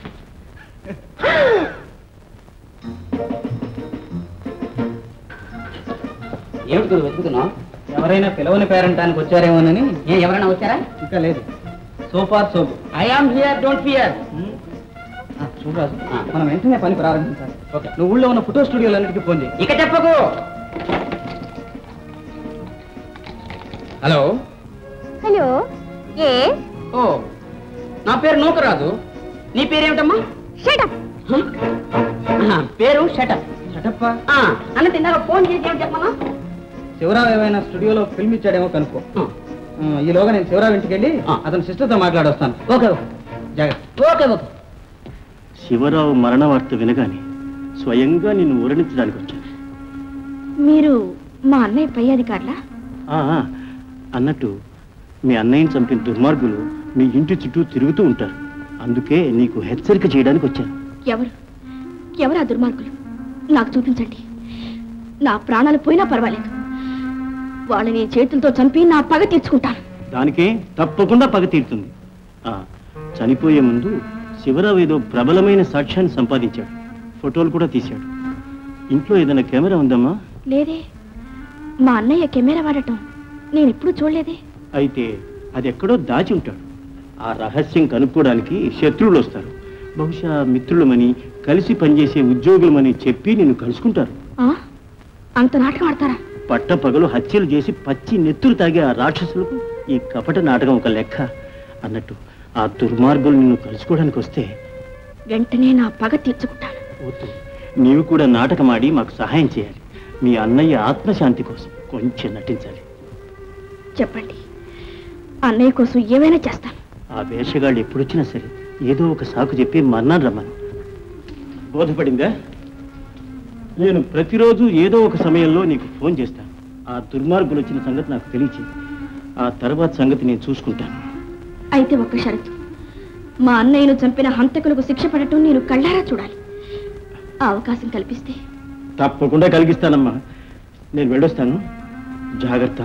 ఏమిటి గురు వెతుకుతున్నావు ఎవరైనా పిలవని పేరంటానికి వచ్చారేమోనని ఏ ఎవరైనా వచ్చారా ఇంకా లేదు సోఫార్ సోపు I am here don't fear చూడరాజు మనం వెంటనే పని ప్రారంభించాలి ఓకే నువ్వు ఊళ్ళో ఉన్న ఫోటో స్టూడియోలన్నిటికీ ఫోన్ చేయి ఇక చెప్పకు హలో హలో ఏ ఓ నా పేరు నూకరాజు నీ పేరేమిటమ్మా షటప్ ఆహా, పేరు షటప్ షటప్ప అన్న తిన్నాక ఫోన్ చేసి ఏం చెప్పమన్నా శివరావు ఏమైనా స్టూడియోలో ఫిల్మ్ ఇచ్చాడేమో కనుక్కో ఆ, ఈలోగా నేను శివరావు ఇంటికి వెళ్ళి ఆ. అతని సిస్టర్తో మాట్లాడొస్తాను ఓకే జాగ్రత్త ఓకే ఓకే శివరావు మరణ వార్త వినగానే స్వయంగా నిన్ను ఊరడించడానికి వచ్చాను మీరు మా అన్నయ్య పై అధికారులా ఆ, ఆ, అన్నట్టు మీ అన్నయ్యని చంపిన దుర్మార్గులు మీ ఇంటి చుట్టూ తిరుగుతూ ఉంటారు అందుకే నీకు హెచ్చరిక చేయడానికి వచ్చాను ఎవరు ఎవరు ఆ దుర్మార్గులు నాకు చూపించండి నా ప్రాణాలు పోయినా పర్వాలేదు వాళ్ళని చేతులతో చంపి నా పగ తీర్చుకుంటాను దానికే తప్పకుండా పగ తీరుతుంది ఆ, చనిపోయే ముందు శివరావు ఏదో ప్రబలమైన సాక్ష్యాన్ని సంపాదించాడు ఫోటోలు కూడా తీశాడు ఇంట్లో ఏదైనా కెమెరా ఉందమ్మా లేదే మా అన్నయ్య కెమెరా వాడటం నేను ఎప్పుడూ చూడలేదే అయితే అది ఎక్కడో దాచి ఉంటాడు ఆ రహస్యం కనుక్కోవడానికి శత్రువులు వస్తారు బహుశా మిత్రులమని కలిసి పనిచేసే ఉద్యోగులమని చెప్పి నిన్ను కలుసుకుంటారు ఆ? అంత నాటకం ఆడతారా పట్ట పగలు హత్యలు చేసి పచ్చి నెత్తులు తాగే ఆ రాక్షసులకు ఈ కపట నాటకం ఒక లెక్క అన్నట్టు ఆ దుర్మార్గులు నిన్ను కలుసుకోవడానికి వస్తే వెంటనే నా పగ తీర్చుకుంటాను వద్దు నీవు కూడా నాటకమాడి మాకు సహాయం చేయాలి మీ అన్నయ్య ఆత్మశాంతి కోసం కొంచెం నటించాలి చెప్పండి అన్నయ్య కోసం ఏమైనా చేస్తాను ఆ వేషగాళ్ళు ఎప్పుడొచ్చినా సరే ఏదో ఒక సాకు చెప్పి మన్నాను రమ్మను బోధపడిందా నేను ప్రతిరోజు ఏదో ఒక సమయంలో నీకు ఫోన్ చేస్తాను ఆ దుర్మార్గులు వచ్చిన సంగతి నాకు తెలియచి ఆ తర్వాత సంగతి నేను చూసుకుంటాను అయితే ఒక్క షరతు మా అన్నయ్యను చంపిన హంతకులకు శిక్ష పడటం నేను కళ్ళారా చూడాలి ఆ అవకాశం కల్పిస్తే తప్పకుండా కలిగిస్తానమ్మా నేను వెళ్ళొస్తాను జాగ్రత్త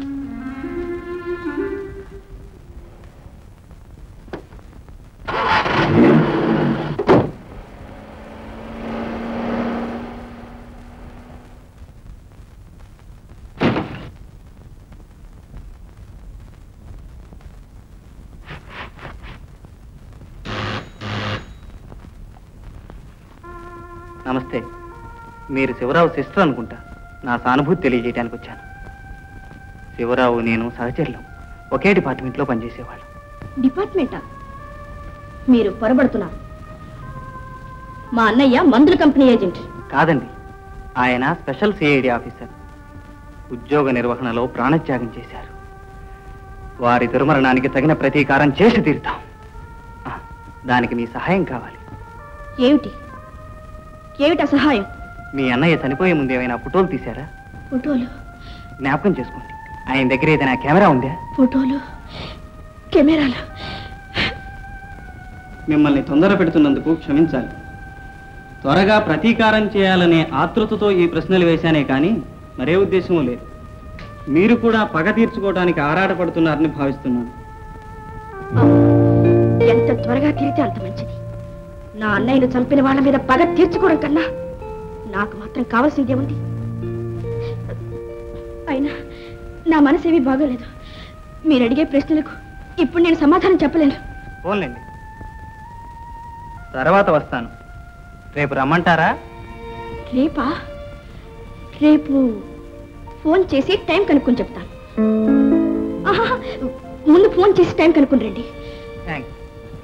నమస్తే మీరు శివరావు సిస్టర్ అనుకుంటా నా సానుభూతి తెలియజేయడానికి వచ్చాను శివరావు నేను సహచరులం ఒకే డిపార్ట్మెంట్లో పనిచేసేవాళ్ళం డిపార్ట్మెంటా మీరు పొరబడుతున్నారు మా అన్నయ్య మందుల కంపెనీ ఏజెంట్ కాదండి ఆయన స్పెషల్ సిఐడి ఆఫీసర్ ఉద్యోగ నిర్వహణలో ప్రాణత్యాగం చేశారు వారి దుర్మరణానికి తగిన ప్రతీకారం చేసి తీరుతాం ఆ, దానికి మీ సహాయం కావాలి ఏమిటి ఏమిటా సహాయం మీ అన్నయ్య చనిపోయే ముందు ఏమైనా ఫోటోలు తీశారా ఫోటోలు జ్ఞాపకం చేసుకోండి ఆయన దగ్గర ఏదైనా కెమెరా ఉందా ఫోటోలు కెమెరాలు మిమ్మల్ని తొందర పెడుతున్నందుకు క్షమించాలి త్వరగా ప్రతీకారం చేయాలనే ఆతృతతో ఈ ప్రశ్నలు వేశానే కానీ మరే ఉద్దేశమూ లేదు మీరు కూడా పగ తీర్చుకోవడానికి ఆరాటపడుతున్నారని భావిస్తున్నాను ఎంత త్వరగా తీరితే అంత మంచిది నా అన్నయ్యను చంపిన వాళ్ళ మీద పగ తీర్చుకోవడం కన్నా నాకు మాత్రం కావాల్సిందే ఉంది అయినా నా మనసేమీ బాగోలేదు మీరు అడిగే ప్రశ్నలకు ఇప్పుడు నేను సమాధానం చెప్పలేను పోన్లేండి తర్వాత వస్తాను రేపు రమ్మంటారా రేపా రేపు ఫోన్ చేసి టైం కనుక్కొని చెప్తాను ఆహా, ముందు ఫోన్ చేసి టైం కనుక్కొని రండి thanks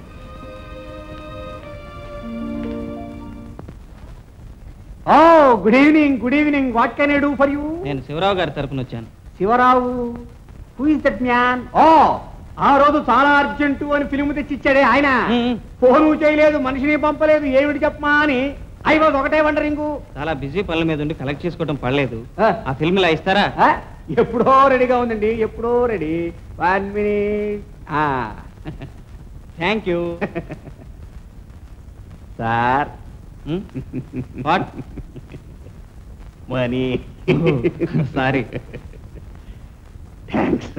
oh good evening good evening what can I do for you నేను శివరావు గారి తరపున వచ్చాను Shivarao who is that man oh ఆ రోజు చాలా అర్జెంటు అని ఫిలిం తెచ్చిచ్చాడే ఆయన ఫోను చేయలేదు మనిషిని పంపలేదు ఏమిటి చెప్పమా అని ఐ వాజ్ ఒకటే వండరింగు చాలా బిజీ పనుల మీద ఉండి కలెక్ట్ చేసుకోవడం పడలేదు ఆ ఫిల్మ్ ఇలా ఇస్తారా ఎప్పుడో రెడీగా ఉందండి ఎప్పుడో ready one minute thank you sir what money sorry thanks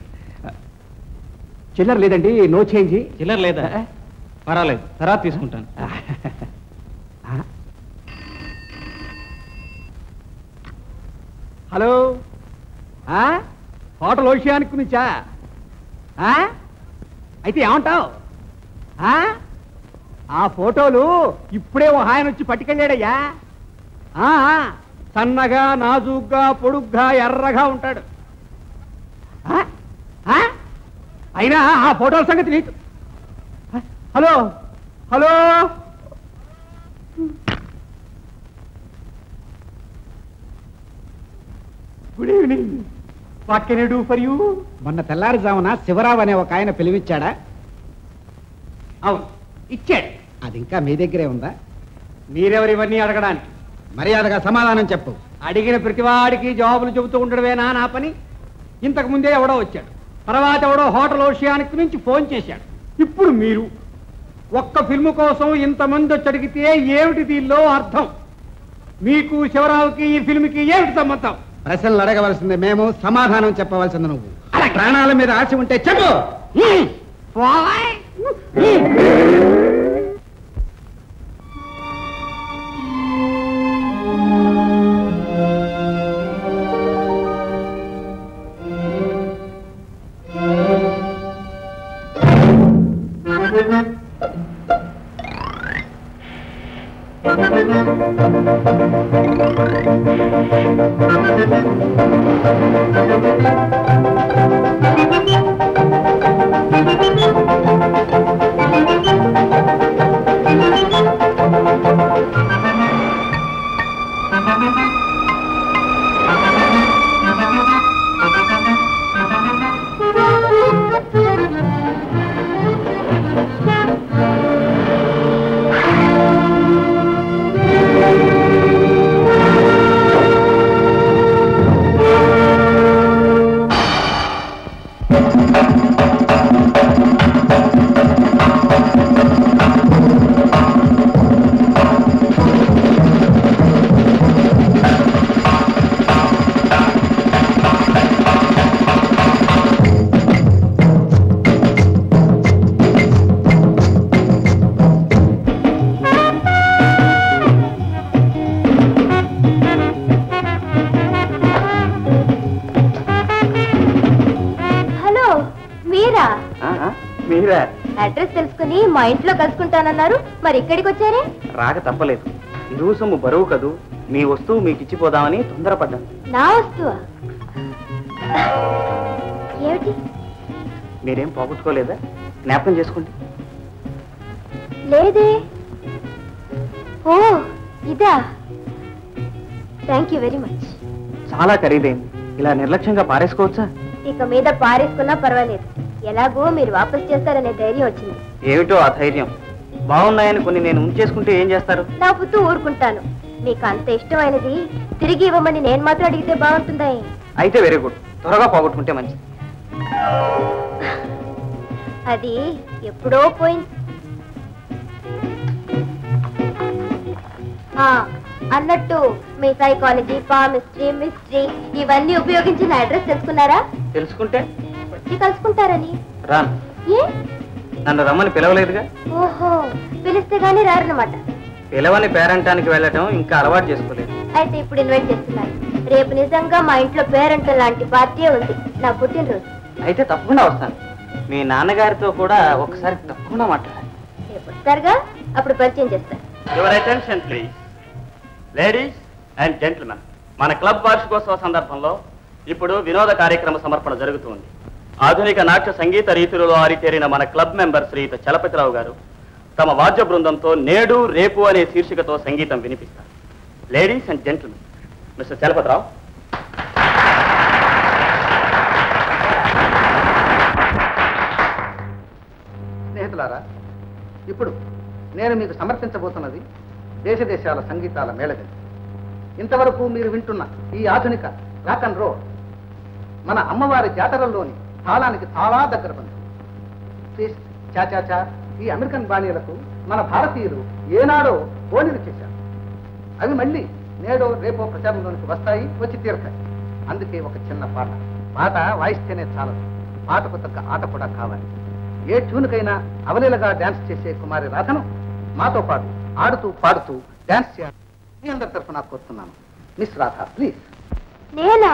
చిల్లర లేదండి నో చేంజ్ చిల్లర లేదా పర్వాలేదు తర్వాత తీసుకుంటాను హలో ఆ? హోటల్ ఓషియానికి నుంచా ఆ? అయితే ఏమంటావు ఆ? ఆ ఫోటోలు ఇప్పుడే ఓ ఆయన వచ్చి పట్టుకెళ్ళాడయ్యా ఆ, ఆ. సన్నగా నాజూగ్గా పొడుగ్గా ఎర్రగా ఉంటాడు ఆ? ఆ? అయినా ఆ ఫోటోల సంగతి నీకు ఆ? Hello hello good evening what can do for you మొన్న తెల్లారుజామున శివరావు అనే ఒక ఆయన పిలివిచ్చాడా అవును ఇచ్చాడు అది ఇంకా మీ దగ్గరే ఉందా మీరెవరు ఇవన్నీ అడగడానికి మర్యాదగా సమాధానం చెప్పు అడిగిన ప్రతివాడికి జవాబులు చెబుతూ ఉండడమేనా నా పని ఇంతకు ముందే ఎవడో వచ్చాడు తర్వాత ఎవడో హోటల్ ఓషియానికి నుంచి ఫోన్ చేశాడు ఇప్పుడు మీరు ఒక్క ఫిల్మ్ కోసం ఇంతమంది వచ్చి అడిగితే ఏమిటి దీనిలో అర్థం మీకు శివరావుకి ఈ ఫిల్మ్కి ఏమిటి సంబంధం ప్రశ్నలు అడగవలసింది మేము సమాధానం చెప్పవలసింది నువ్వు ప్రాణాల మీద ఆశ ఉంటే చెప్పు హలో మీరా మీరా అడ్రస్ తెలుసుకుని మా ఇంట్లో కలుసుకుంటానన్నారు మరి ఇక్కడికి వచ్చారే రాక తప్పలేదు ఇరువు సొమ్ము బరువు కదూ మీ వస్తువు మీకు ఇచ్చిపోదామని తొందరపడ్డాను నా వస్తువా ఏమిటి మీరేం పోగొట్టుకోలేదా జ్ఞాపకం చేసుకోండి లేదే ఓ ఇదా థ్యాంక్ యూ వెరీ మచ్ చాలా ఖరీదైంది ఇలా నిర్లక్ష్యంగా పారేసుకోవచ్చా ఇక మీద పారేసుకున్నా పర్వాలేదు ఎలాగో మీరు వాపస్ చేస్తారనే ధైర్యం వచ్చింది ఏమిటో ఆ ధైర్యం బాగున్నాయని కొన్ని నేను ఉంచేసుకుంటే ఏం చేస్తారు నా పుత్తు ఊరుకుంటాను మీకు అంత ఇష్టమైనది తిరిగి ఇవ్వమని నేను మాత్రం అడిగితే బాగుంటుందా అయితే వెరీ గుడ్ త్వరగా పోగొట్టుకుంటే మంచిది అది ఎప్పుడో పోయింది ఆ, అన్నట్టు మీ సైకాలజీ పామిస్ట్రీ మిస్ట్రీ ఇవన్నీ ఉపయోగించి నా అడ్రస్ తెలుసుకున్నారా తెలుసుకుంటే వచ్చి కలుసుకుంటారని రాను ఏ నన్ను రమ్మని పిలవలేదుగా ఓహో పిలిస్తే గానీ రారన్నమాట పిలవని పేరంటానికి వెళ్ళటం ఇంకా అలవాటు చేసుకోలేదు అయితే ఇప్పుడు ఇన్వైట్ చేస్తున్నారు రేపు నిజంగా మా ఇంట్లో పేరెంట్ లాంటి పార్టీ ఉంది నా పుట్టినరోజు అయితే తప్పకుండా వస్తాను మీ నాన్నగారితో కూడా ఒకసారి తప్పకుండా మాట్లాడాలి రేపు వస్తారుగా అప్పుడు పరిచయం చేస్తారు your attention please ladies and gentlemen మన క్లబ్ వార్షికోత్సవ సందర్భంలో ఇప్పుడు వినోద కార్యక్రమ సమర్పణ జరుగుతుంది ఆధునిక నాట్య సంగీత రీతులలో ఆరితేరిన మన క్లబ్ మెంబర్ శ్రీయుత చలపతిరావు గారు తమ వాద్య బృందంతో నేడు రేపు అనే శీర్షికతో సంగీతం వినిపిస్తారు ladies and gentlemen mister Chalapathirao స్నేహితులారా ఇప్పుడు నేను మీకు సమర్పించబోతున్నది దేశ దేశాల సంగీతాల మేళగది ఇంతవరకు మీరు వింటున్న ఈ ఆధునిక రాక్ అండ్ రోల్ మన అమ్మవారి జాతరల్లోని తాళానికి చాలా దగ్గర బంధువు ట్విస్ట్ చాచాచా ఈ అమెరికన్ బాణీలకు మన భారతీయులు ఏనాడో పోలీలు చేశారు అవి మళ్ళీ నేడో రేపో ప్రచారంలోనికి వస్తాయి వచ్చి తీరతాయి అందుకే ఒక చిన్న పాట పాట వాయిస్తేనే చాలదు పాటకు తగ్గ ఆట కూడా కావాలి ఏ ట్యూన్కైనా అవలీలగా డాన్స్ చేసే కుమారి రాధను మాతో పాటు ఆడుతూ పాడుతూ డాన్స్ చేయాలి మీ అందరి తరఫున కోరుతున్నాను మిస్ రాధ ప్లీజ్ నేనా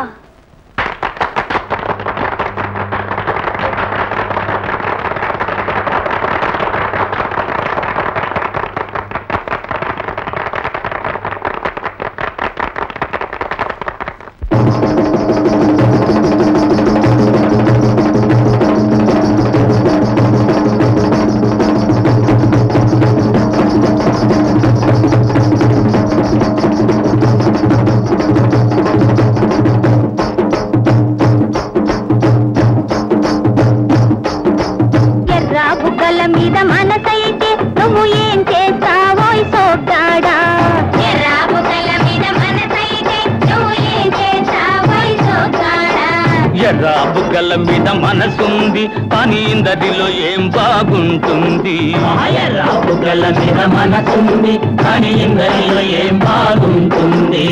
ఎర్ర బుగ్గల మీద మనసైతే నువ్వు ఏం చేస్తావో సోగ్గాడా ఎర్ర బుగ్గల మీద మనసైతే నువ్వు ఏం చేస్తావో సోగ్గాడా ఎర్ర బుగ్గల మీద మనసుంది కానీ ఇందరిలో ఏం బాగుంటుంది ఎర్ర బుగ్గల మీద మనసుంది కానీ ఇందరిలో ఏం బాగుంటుంది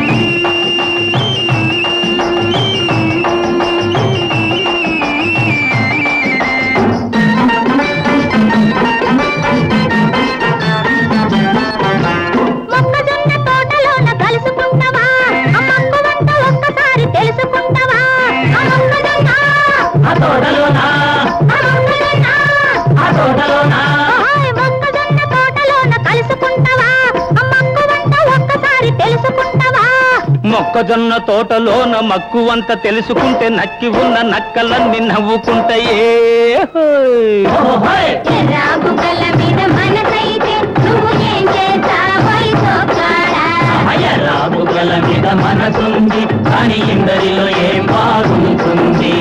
మొక్కజొన్న తోటలోన కలుసుకుంటావా ఆ మక్కు వంట ఒక్కసారి తెలుసుకుంటావా ఆ మొక్కజొన్న ఆ తోటలోనా ఆ మొక్కజొన్న ఆ తోటలోనా ఓయ్ మొక్కజొన్న తోటలోన కలుసుకుంటావా ఆ మక్కు వంట ఒక్కసారి తెలుసుకుంటావా మొక్కజొన్న తోటలోన మక్కువంత తెలుసుకుంటే నక్కి ఉన్న నక్కలన్నీ నవ్వుకుంటాయే హోయ్. ఎర్ర బుగ్గల మీద మనసైతే నువ్వు ఏం చేస్తావో సోగ్గాడా ఎర్ర బుగ్గల మీద మనసుంది కానీ ఇందరిలో ఏం బాగుంటుంది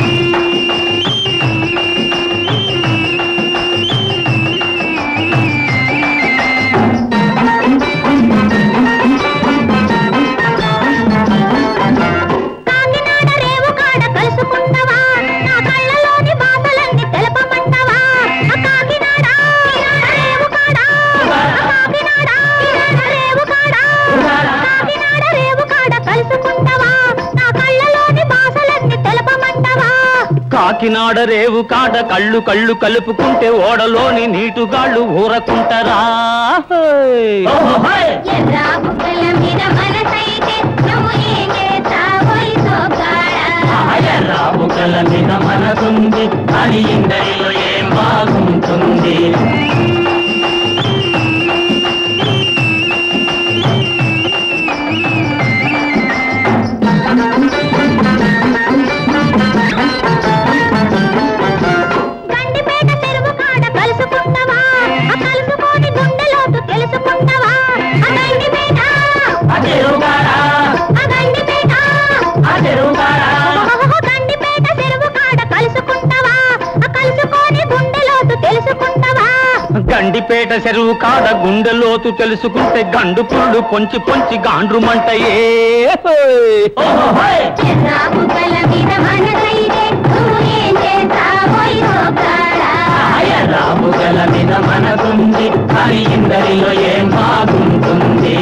కాకినాడ రేవు కాడ కలుసుకుంటావా నా కళ్ళలోని బాధలన్నీ తెలపమంటావా ఆ కాకినాడ రేవు కాడ ఆ కాకినాడ రేవు కాడ కాకినాడ రేవు కాడ కలుసుకుంటావా నా కళ్ళలోని బాధలన్నీ తెలపమంటావా కాకినాడ రేవు కాడ కళ్ళు కళ్ళు కలుపుకుంటే ఓడలోని నీటుగాళ్ళు ఊరకుంటారా హోయ్. ఎర్ర బుగ్గల మీద మనసైతే నువ్వు ఏం చేస్తావో సోగ్గాడా ఎర్ర బుగ్గల మీద మనసుంది కానీ ఇందరిలో ఏం బాగుంటుంది గండిపేట చెరువు కాడ కలుసుకుంటావా ఆ కలుసుకొని గుండెలోతు తెలుసుకుంటావా ఆ గండిపేట ఆ గండిపేట ఓహో, గండిపేట చెరువు కాడ కలుసుకుంటావా ఆ కలుసుకొని గుండెలోతు తెలుసుకుంటావా గండిపేట చెరువు కాడ గుండె లోతు తెలుసుకుంటే గండు పుల్లు పొంచి పొంచి గాండ్రు మంటయే రాముగల మీద మనకుంది కానీ ఇందరిలో ఏం బాగుంటుంది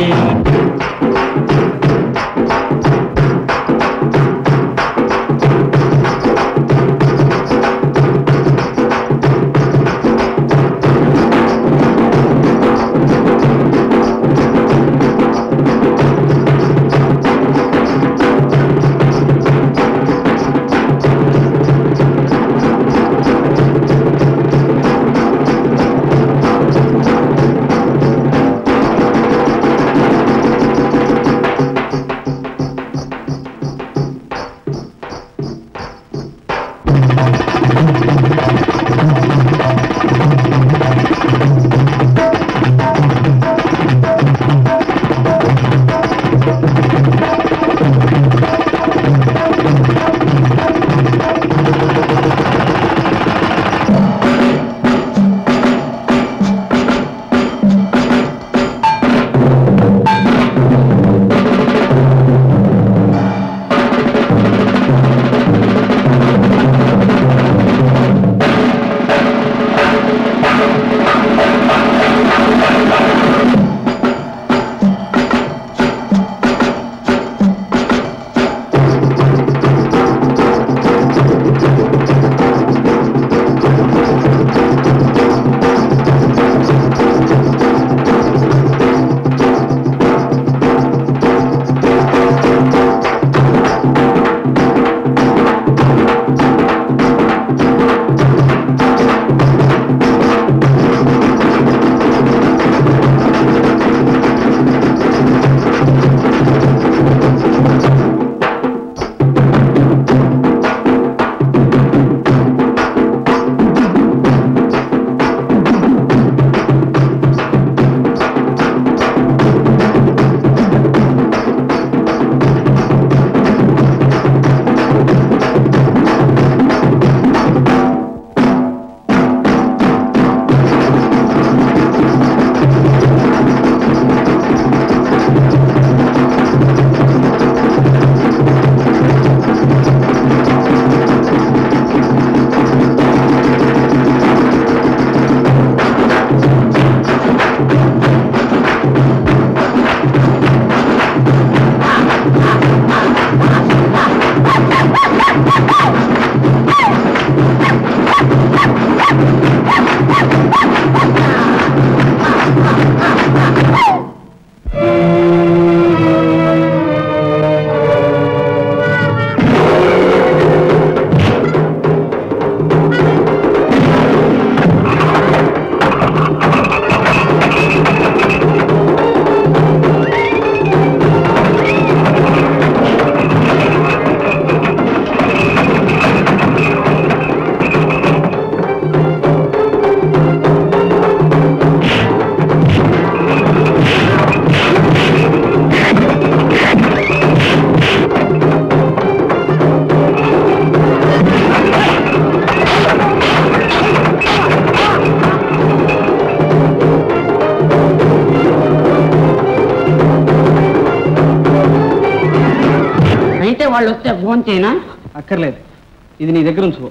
అయితే వాళ్ళు వస్తే ఫోన్ చేయనా అక్కర్లేదు ఇది నీ దగ్గర ఉంచుకో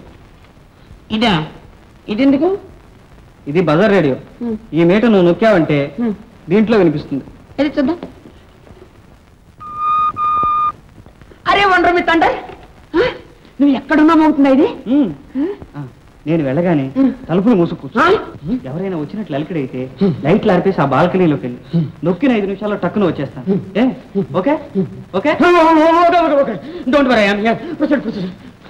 ఇదా ఇదెందుకు ఇది బజార్ రేడియో ఈ మీట నువ్వు నొక్కావంటే దీంట్లో వినిపిస్తుంది ఇది చూద్దాం అరే వండరు మీ తండ్రి ఆ? నువ్వు ఎక్కడున్నా మోగుతుందా ఇది ఆ, నేను వెళ్ళగానే తలుపులు మూసుకూర్చు ఎవరైనా వచ్చినట్లు అలికిడైతే లైట్లు ఆర్పేసి ఆ బాల్కనీలోకి వెళ్ళి నొక్కిన ఐదు నిమిషాల్లో టక్కున వచ్చేస్తాను ఏ okay okay don't worry I'm here proceed proceed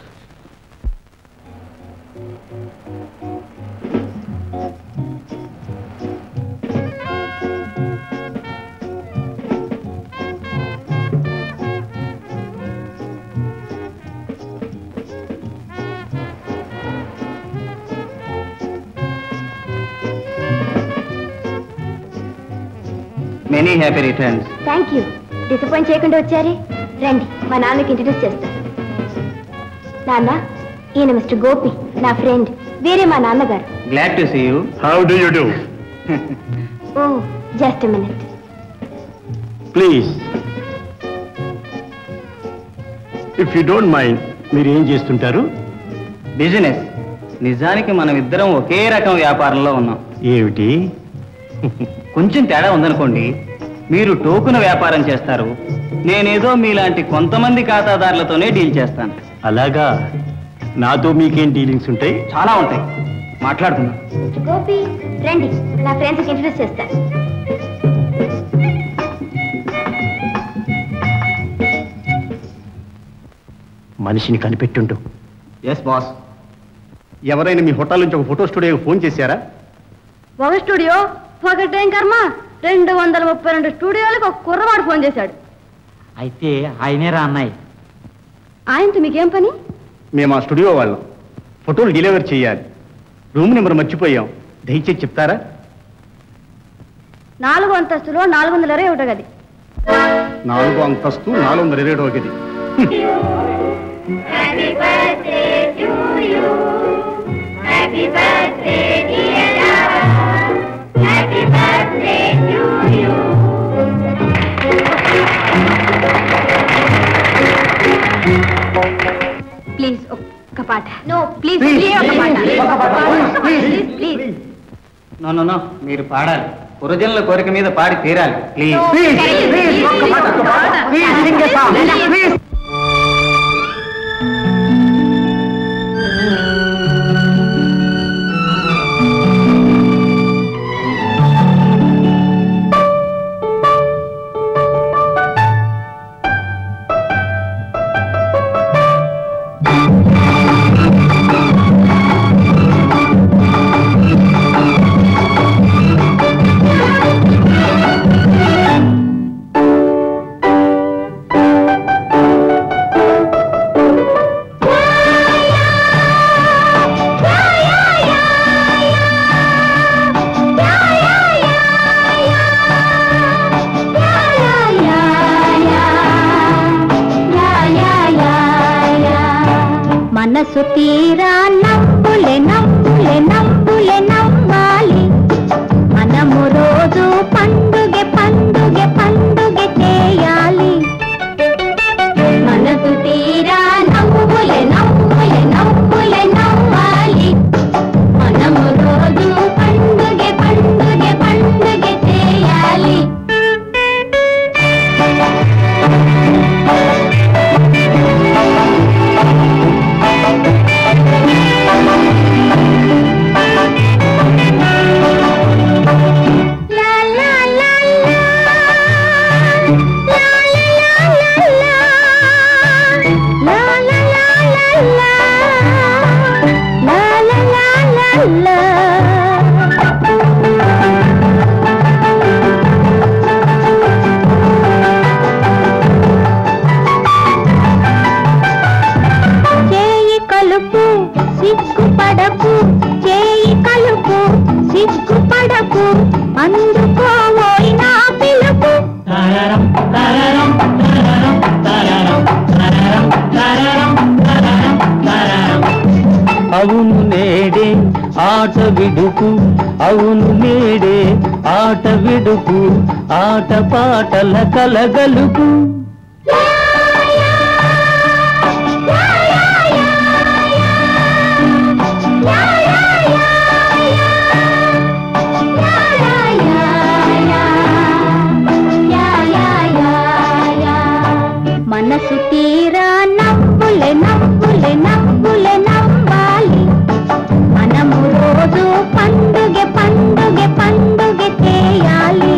many happy returns thank you disappoint చేయకుండా వచ్చారే రండి మా నాన్నకి ఇంట్రడ్యూస్ చేస్తాను నాన్న ఈయన మిస్టర్ గోపి నా ఫ్రెండ్ వేరే మా నాన్నగారు glad to see you how do you do oh just minute please if you don't mind మీరు ఏం చేస్తుంటారు బిజినెస్ నిజానికి మనం ఇద్దరం ఒకే రకం వ్యాపారంలో ఉన్నాం ఏమిటి కొంచెం తేడా ఉందనుకోండి మీరు టోకున వ్యాపారం చేస్తారు నేనేదో మీలాంటి కొంతమంది ఖాతాదారులతోనే డీల్ చేస్తాను అలాగా నాతో మీకేం డీలింగ్స్ ఉంటాయి చాలా ఉంటాయి మాట్లాడుకుందాం గోపి రండి నా ఫ్రెండ్స్కి ఇంట్రడ్యూస్ చేస్తాను మనిషిని కనిపెట్టుండు ఎస్ బాస్ ఎవరైనా మీ హోటల్ నుంచి ఒక ఫోటో స్టూడియోకి ఫోన్ చేశారా ఒక స్టూడియో ఒకటేం కర్మ రెండు వందల ముప్పై రెండు స్టూడియోలకు ఒక కుర్రవాడు ఫోన్ చేశాడు అయితే ఆయనేరా అన్నాయి ఆయనతో మీకేం పని మేము ఆ స్టూడియో వాళ్ళం ఫోటోలు డెలివరీ చేయాలి రూమ్ నెంబర్ మర్చిపోయాం దయచేసి చెప్తారా నాలుగు అంతస్తులో నాలుగు వందల ఇరవై ఒకటో గది నాలుగో అంతస్తు నాలుగు వందల ఇరవై ఒకటి Happy birthday to you. Happy birthday, dear love. Happy birthday to you. Please ఒక్క పాట నో ప్లీజ్ ఒక పాట please please no no no మీరు పాడాలి పురజనుల కోరిక మీద పాడి తీరాలి ప్లీజ్ మనసు తీరా నవ్వులే నవ్వులే నవ్వులే నవ్వాలి మనము రోజు పండుగ పండుగ పండుగ చేయాలి మనసు తీరా నవ్వులే నవ్వులే నవ్వులే నవ్వాలి మనము రోజు పండుగ పండుగ పండుగ చేయాలి చేయి కలుపు సిగ్గుపడకు చేయి కలుపు సిగ్గుపడకు అందుకోవోయి నా పిలుపు అవును నేడే ఆట విడుపు అవును నేడే ఆట విడుపు ఆట పాటల కలగలుపు మనసు తీరా నవ్వులే నవ్వులే నవ్వులే నవ్వాలి మనము రోజు పండుగ పండుగ పండుగ చేయాలి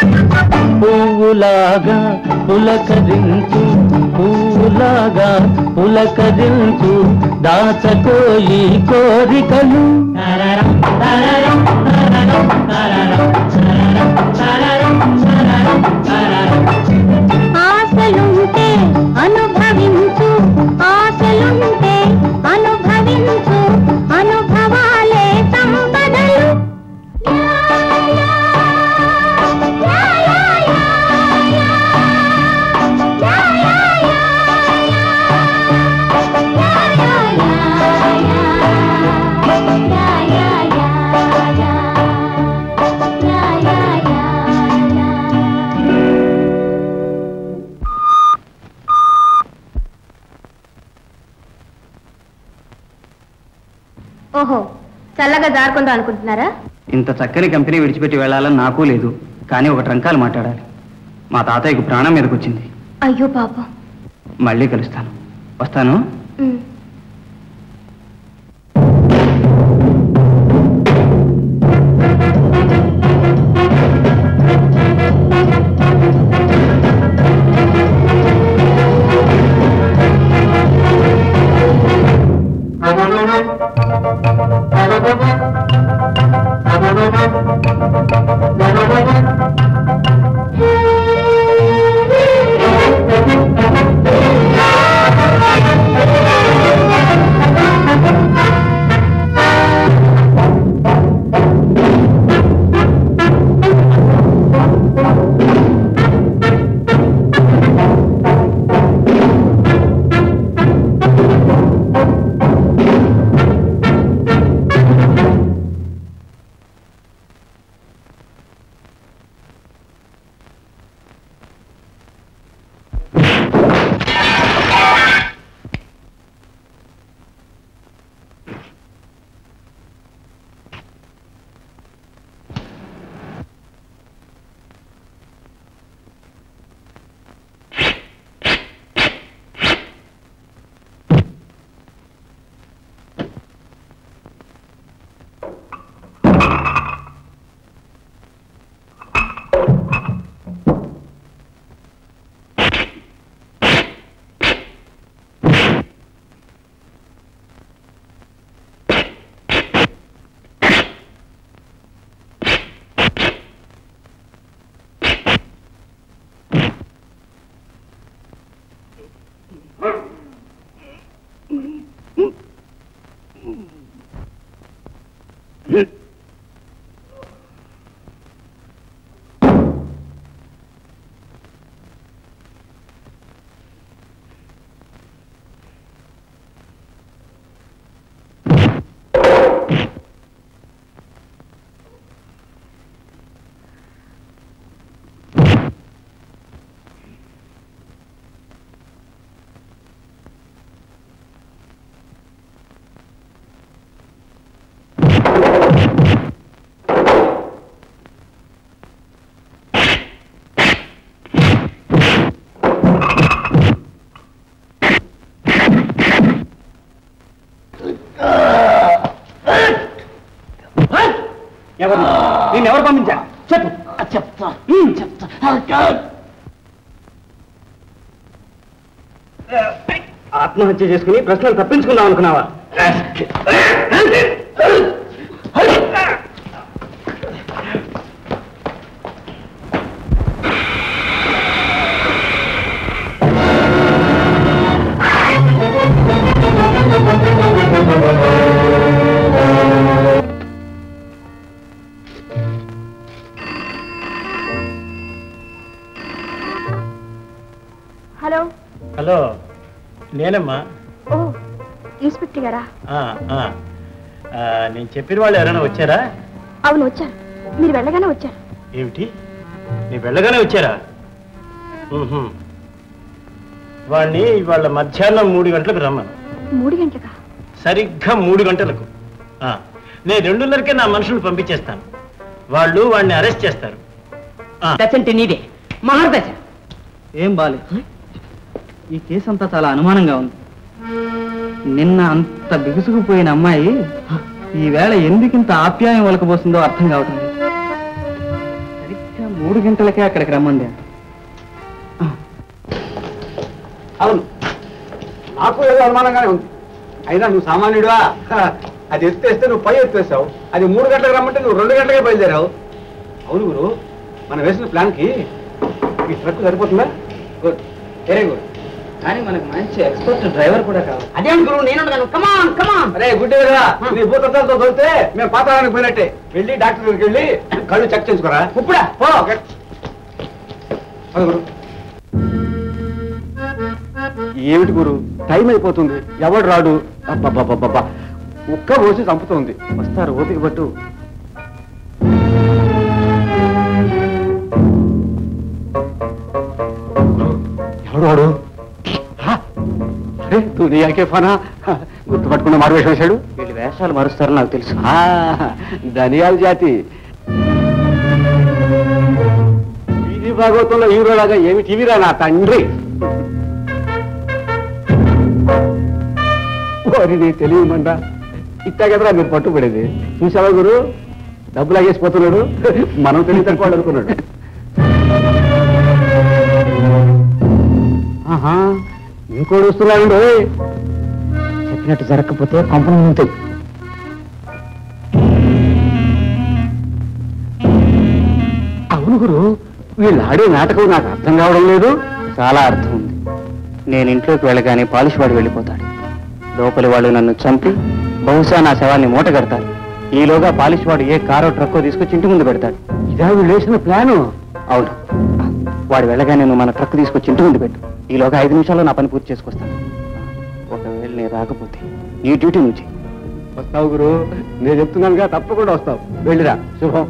పువ్వులాగా పులకరించు పువ్వులాగా పులకరించు దాచకోయి కోరికలు ఆశలుంటే అనుభవించు ఆశలుంటే అనుభవించు అనుభవాలే సంపదలు ఓహో చల్లగా జారుకుందాం అనుకుంటున్నారా ఇంత చక్కని కంపెనీ విడిచిపెట్టి వెళ్ళాలని నాకు లేదు కానీ ఒక ట్రంకాలు మాట్లాడాలి మా తాతయ్యకు ప్రాణం మీదకి వచ్చింది అయ్యో పాపం మళ్ళీ కలుస్తాను వస్తాను ఉమ్. ఎవరు నేను ఎవరు పంపించా చెప్పు చెప్తా చెప్తా ఆత్మహత్య చేసుకుని ప్రశ్నలు తప్పించుకుందాం అనుకున్నావా హలో హలో నేనమ్మా ఓ ఇన్స్పెక్టర్ గారా ఆ, ఆ. ఆ, నేను చెప్పిన వాళ్ళు ఎవరైనా వచ్చారా అవును వచ్చారు మీరు వెళ్ళగానే వచ్చారు ఏమిటి నీ వెళ్ళగానే వచ్చారా ఊహుం. వాణ్ణి ఇవాళ మధ్యాహ్నం మూడు గంటలకు రమ్మను మూడు గంటలకా సరిగ్గా మూడు గంటలకు ఆ, నేను రెండున్నరకే నా మనుషులు పంపించేస్తాను వాళ్ళు వాడిని అరెస్ట్ చేస్తారు దశంటే నీదే మహర్దశ ఏం బాలే ఈ కేసు అంతా చాలా అనుమానంగా ఉంది నిన్న అంత బిగుసుకుపోయిన అమ్మాయి ఈవేళ ఎందుకింత ఆప్యాయం ఒలకబోసిందో అర్థం కావటం లేదు. సరిగ్గా మూడు గంటలకే అక్కడికి రమ్మంది అవును నాకు ఏదో అనుమానంగానే ఉంది అయినా నువ్వు సామాన్యుడువా హ, అది ఎత్తేస్తే నువ్వు పై ఎత్తేసావు అది మూడు గంటలకు రమ్మంటే నువ్వు రెండు గంటలకే బయలుదేరావు అవును గురు మనం వేసిన ప్లాన్కి ఈ ట్రక్ సరిపోతుందా గుడ్ వెరీ గుడ్ కానీ మనకు మంచి ఎక్స్పర్ట్ డ్రైవర్ కూడా కావాలి అదేం గురువు నేను కమాన్ కమాన్ అరే గుడ్ కదా నీ భూతత్వాలతో తోలితే మేము పాతాళానికి పోయినట్టే వెళ్ళి డాక్టర్ దగ్గరికి వెళ్ళి కళ్ళు చెక్ చేసుకోరా ఇప్పుడా పో పద గురు ఏమిటి గురు టైం అయిపోతుంది ఎవడు రాడు అబ్బబ్బబ్బబ్బా ఉక్క పోసి చంపుతోంది వస్తారు ఓపిక పట్టు ఎవడు వాడు హా? అరే దునియాకే ఫనా గుర్తుపట్టుకున్న మారు వేషం వేశాడు వీళ్ళు వేషాలు మారుస్తారో నాకు తెలుసు ఆ, ధనియాల జాతి వీధి భాగవతంలో హీరోలాగా ఏమి టీవీరా నా తండ్రి ఓరి నీ తెలియమండా ఇట్టా కదరా మీరు పట్టుబడేది చూసావా గురు డబ్బులు అగేసిపోతున్నాడు మనం తెలివి తక్కువ అనుకున్నాడు ఆహా ఇంకోటి వస్తున్నాడు ఓయ్. చెప్పినట్టు జరగకపోతే కంపెనీ ఉంటాయి అవును గురు వీళ్ళు ఆడే నాటకం నాకు అర్థం కావడం లేదు చాలా అర్థం ఉంది నేను ఇంట్లోకి వెళ్ళగానే పాలిష్ వాడు వెళ్ళిపోతాడు లోపలి వాళ్ళు నన్ను చంపి బహుశా నా శవాన్ని మూట కడతారు ఈలోగా పాలిష్ వాడు ఏ కారో ట్రక్కో తీసుకొచ్చి ఇంటి ముందు పెడతాడు ఇదా వీళ్ళు వేసిన ప్లాను అవును వాడు వెళ్ళగానే నువ్వు మన ట్రక్ తీసుకొచ్చి ఇంటి ముందు పెట్టు ఈలోగా ఐదు నిమిషాల్లో నా పని పూర్తి చేసుకొస్తాను ఒకవేళ నేను రాకపోతే నీ డ్యూటీ నువ్వు చెయ్యి వస్తావు గురు నేను చెప్తున్నానుగా తప్పకుండా వస్తావు వెళ్ళిరా శుభం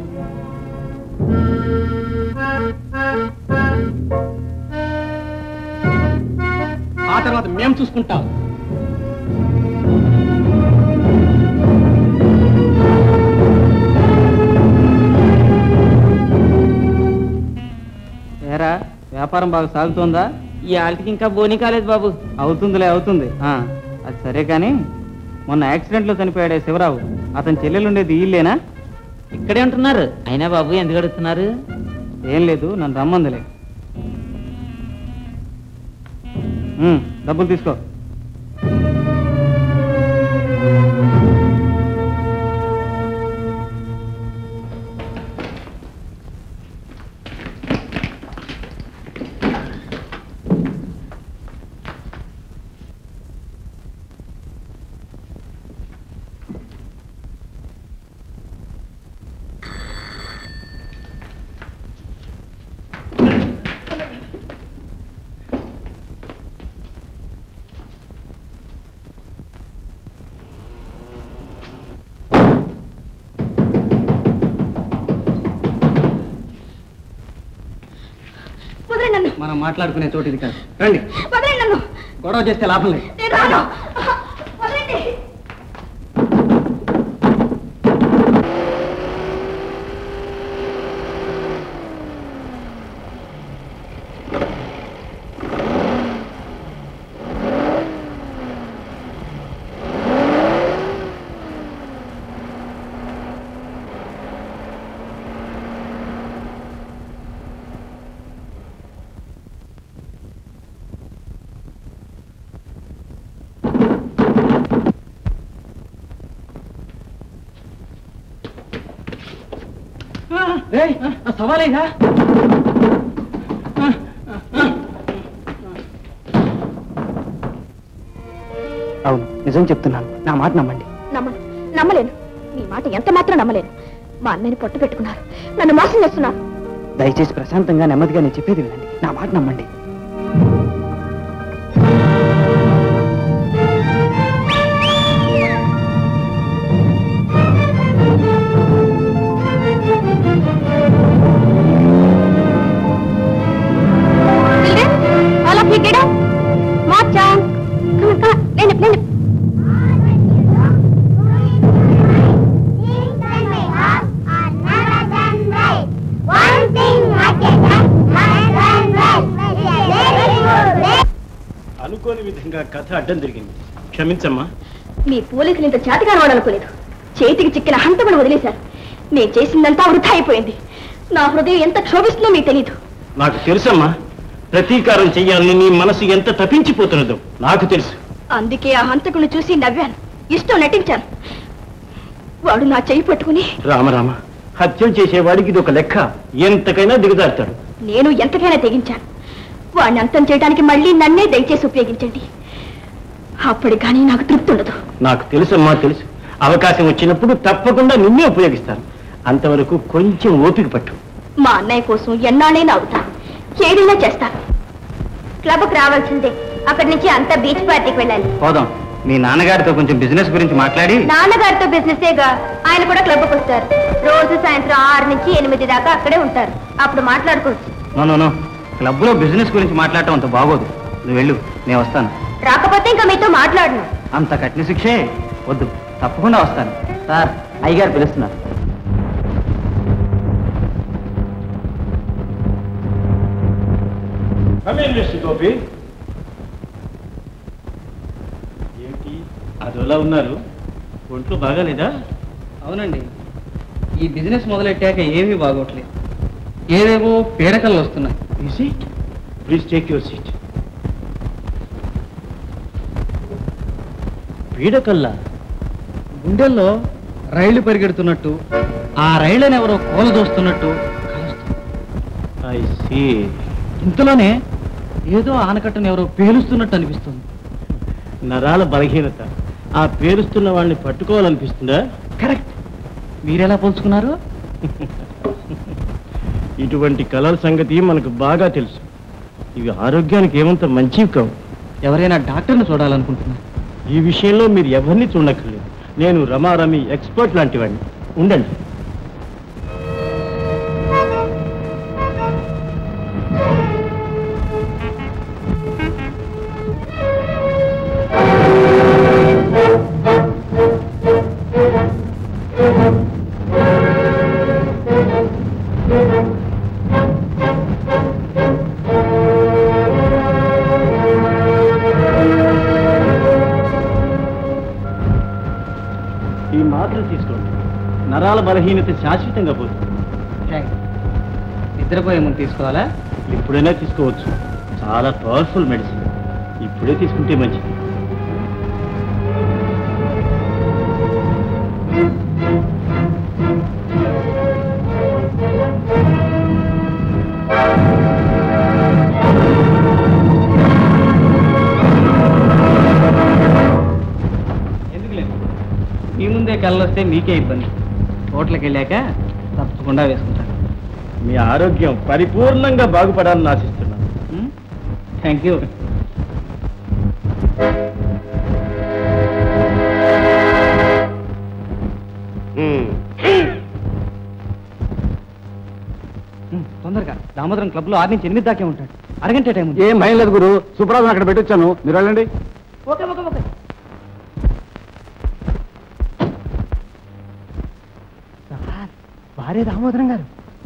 ఆ తర్వాత మేము చూసుకుంటాం ఏరా వ్యాపారం బాగా సాగుతోందా ఈ ఆల్టికి ఇంకా బోని కాలేదు బాబు అవుతుందిలే అవుతుంది ఆ, అది సరే కానీ మొన్న యాక్సిడెంట్లో చనిపోయాడే శివరావు అతని చెల్లెలుండేది ఇల్లేనా ఇక్కడే ఉంటున్నారు అయినా బాబు ఎందుకు అడుగుతున్నారు ఏం లేదు నన్ను రమ్మందిలే ఉమ్, డబ్బులు తీసుకో వదిలేండి నన్ను మనం మాట్లాడుకునే చోటు ఇది కాదు రండి వదిలేండి నన్ను గొడవ చేస్తే లాభం లేదు నేను రాను వదిలేండి సవాలేగా అవును నిజం చెప్తున్నాను నా మాట నమ్మండి నమ్మను నమ్మలేను నీ మాట ఎంత మాత్రం నమ్మలేను మా అన్నయ్యని పొట్టు పెట్టుకున్నారు నన్ను మోసం చేస్తున్నారు దయచేసి ప్రశాంతంగా నెమ్మదిగా నేను చెప్పేది వినండి నా మాట నమ్మండి Children, all of you get up. March on. Come on, come on. Line up, line up. అనుకోని విధంగా కథ అడ్డం తిరిగింది క్షమించమ్మా మీ పోలీసులు ఇంత చేతగాని వాడు అనుకోలేదు చేతికి చిక్కిన హంతకుడు వదిలేశారు నేను చేసిందంతా వృధా అయిపోయింది నా హృదయం ఎంత క్షోభిస్తుందో మీకు తెలియదు నాకు తెలుసమ్మా ప్రతీకారం చెయ్యాలని నీ మనసు ఎంత తప్పించిపోతున్నదో నాకు తెలుసు అందుకే ఆ హంతకుని చూసి నవ్వాను ఇష్టం నటించాను వాడు నా చెయ్యి పట్టుకుని రామరామ హత్యం చేసేవాడికి ఇది ఒక లెక్క ఎంతకైనా దిగజారుతాడు నేను ఎంతకైనా తెగించాను వాడిని అంతం చేయడానికి మళ్ళీ నన్నే దయచేసి ఉపయోగించండి అప్పటి కానీ నాకు తృప్తి ఉండదు నాకు తెలుసమ్మా తెలుసు అవకాశం వచ్చినప్పుడు తప్పకుండా నిన్నే ఉపయోగిస్తాను అంతవరకు కొంచెం ఓపిక పట్టు మా అన్నయ్య కోసం ఎన్నాళ్ళైనా అవుతా ఏదైనా చేస్తాను క్లబ్కి రావాల్సిందే అక్కడి నుంచి అంతా బీచ్ పార్టీకి వెళ్ళాలి పోదాం మీ నాన్నగారితో కొంచెం బిజినెస్ గురించి మాట్లాడి నాన్నగారితో బిజినెసేగా ఆయన కూడా క్లబ్కి వస్తారు రోజు సాయంత్రం ఆరు నుంచి ఎనిమిది దాకా అక్కడే ఉంటారు అప్పుడు మాట్లాడుకోవచ్చు నో నో నో క్లబ్లో బిజినెస్ గురించి మాట్లాడటం అంత బాగోదు నువ్వు వెళ్ళు నేను వస్తాను రాకపోతే ఇంకా మీతో మాట్లాడను అంత కఠిన శిక్షే వద్దు తప్పకుండా వస్తాను సార్ అయ్యగారు పిలుస్తున్నారు గోపి ఏమిటి అదోలా ఉన్నారు ఒంట్లో బాగాలేదా అవునండి ఈ బిజినెస్ మొదలెట్టాక ఏమీ బాగోట్లేదు ఏదేవో పీడకలు వస్తున్నాయి easy please take your seat పీడకల్లా గుండెల్లో రైళ్లు పరిగెడుతున్నట్టు ఆ రైళ్లను ఎవరో కూలదోస్తున్నట్టు ఐ సీ ఇంతలోనే ఏదో ఆనకట్టను ఎవరో పేలుస్తున్నట్టు అనిపిస్తుంది నరాల బలహీనత ఆ పేరుస్తున్న వాడిని పట్టుకోవాలనిపిస్తుందా కరెక్ట్ మీరెలా పోల్చుకున్నారు ఇటువంటి కళల సంగతి మనకు బాగా తెలుసు ఇవి ఆరోగ్యానికి ఏమంత మంచివి కావు ఎవరైనా డాక్టర్ని చూడాలనుకుంటున్నారు ఈ విషయంలో మీరు ఎవరిని చూడక్కర్లేదు నేను రమారమి ఎక్స్పర్ట్ లాంటి వాడిని ఉండండి ఈ మాత్రలు తీసుకోండి నరాల బలహీనత శాశ్వతంగా పోతుంది నిద్రపోయే ముందు తీసుకోవాలా ఎప్పుడైనా తీసుకోవచ్చు చాలా పవర్ఫుల్ మెడిసిన్ ఇప్పుడే తీసుకుంటే మంచిది ఎందుకు లేదు మీ ముందే కళ్ళు వస్తే మీకే ఇబ్బంది హోటల్కి వెళ్ళాక తప్పకుండా వేసుకుంటాను మీ ఆరోగ్యం పరిపూర్ణంగా బాగుపడాలని ఆశిస్తున్నాను థ్యాంక్ యూ తొందరగా దామోదరం క్లబ్ లో ఆరు నుంచి ఎనిమిది దాకే ఉంటాడు అరగంట టైం ఉంది ఏం భయం లేదు గురు సుప్రాజం అక్కడ పెట్టొచ్చాను మీరు వెళ్ళండి ఓకే ఓకే ఓకే వారే దామోదరం గారు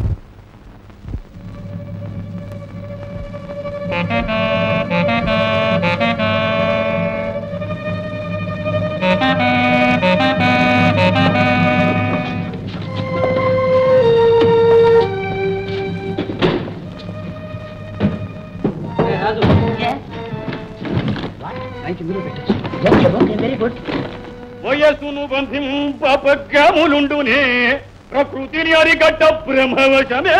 వెరీ గుడ్ వయసును బంధింపగ్రములుండునే ప్రకృతిని అరికట్ట బ్రహ్మవశమే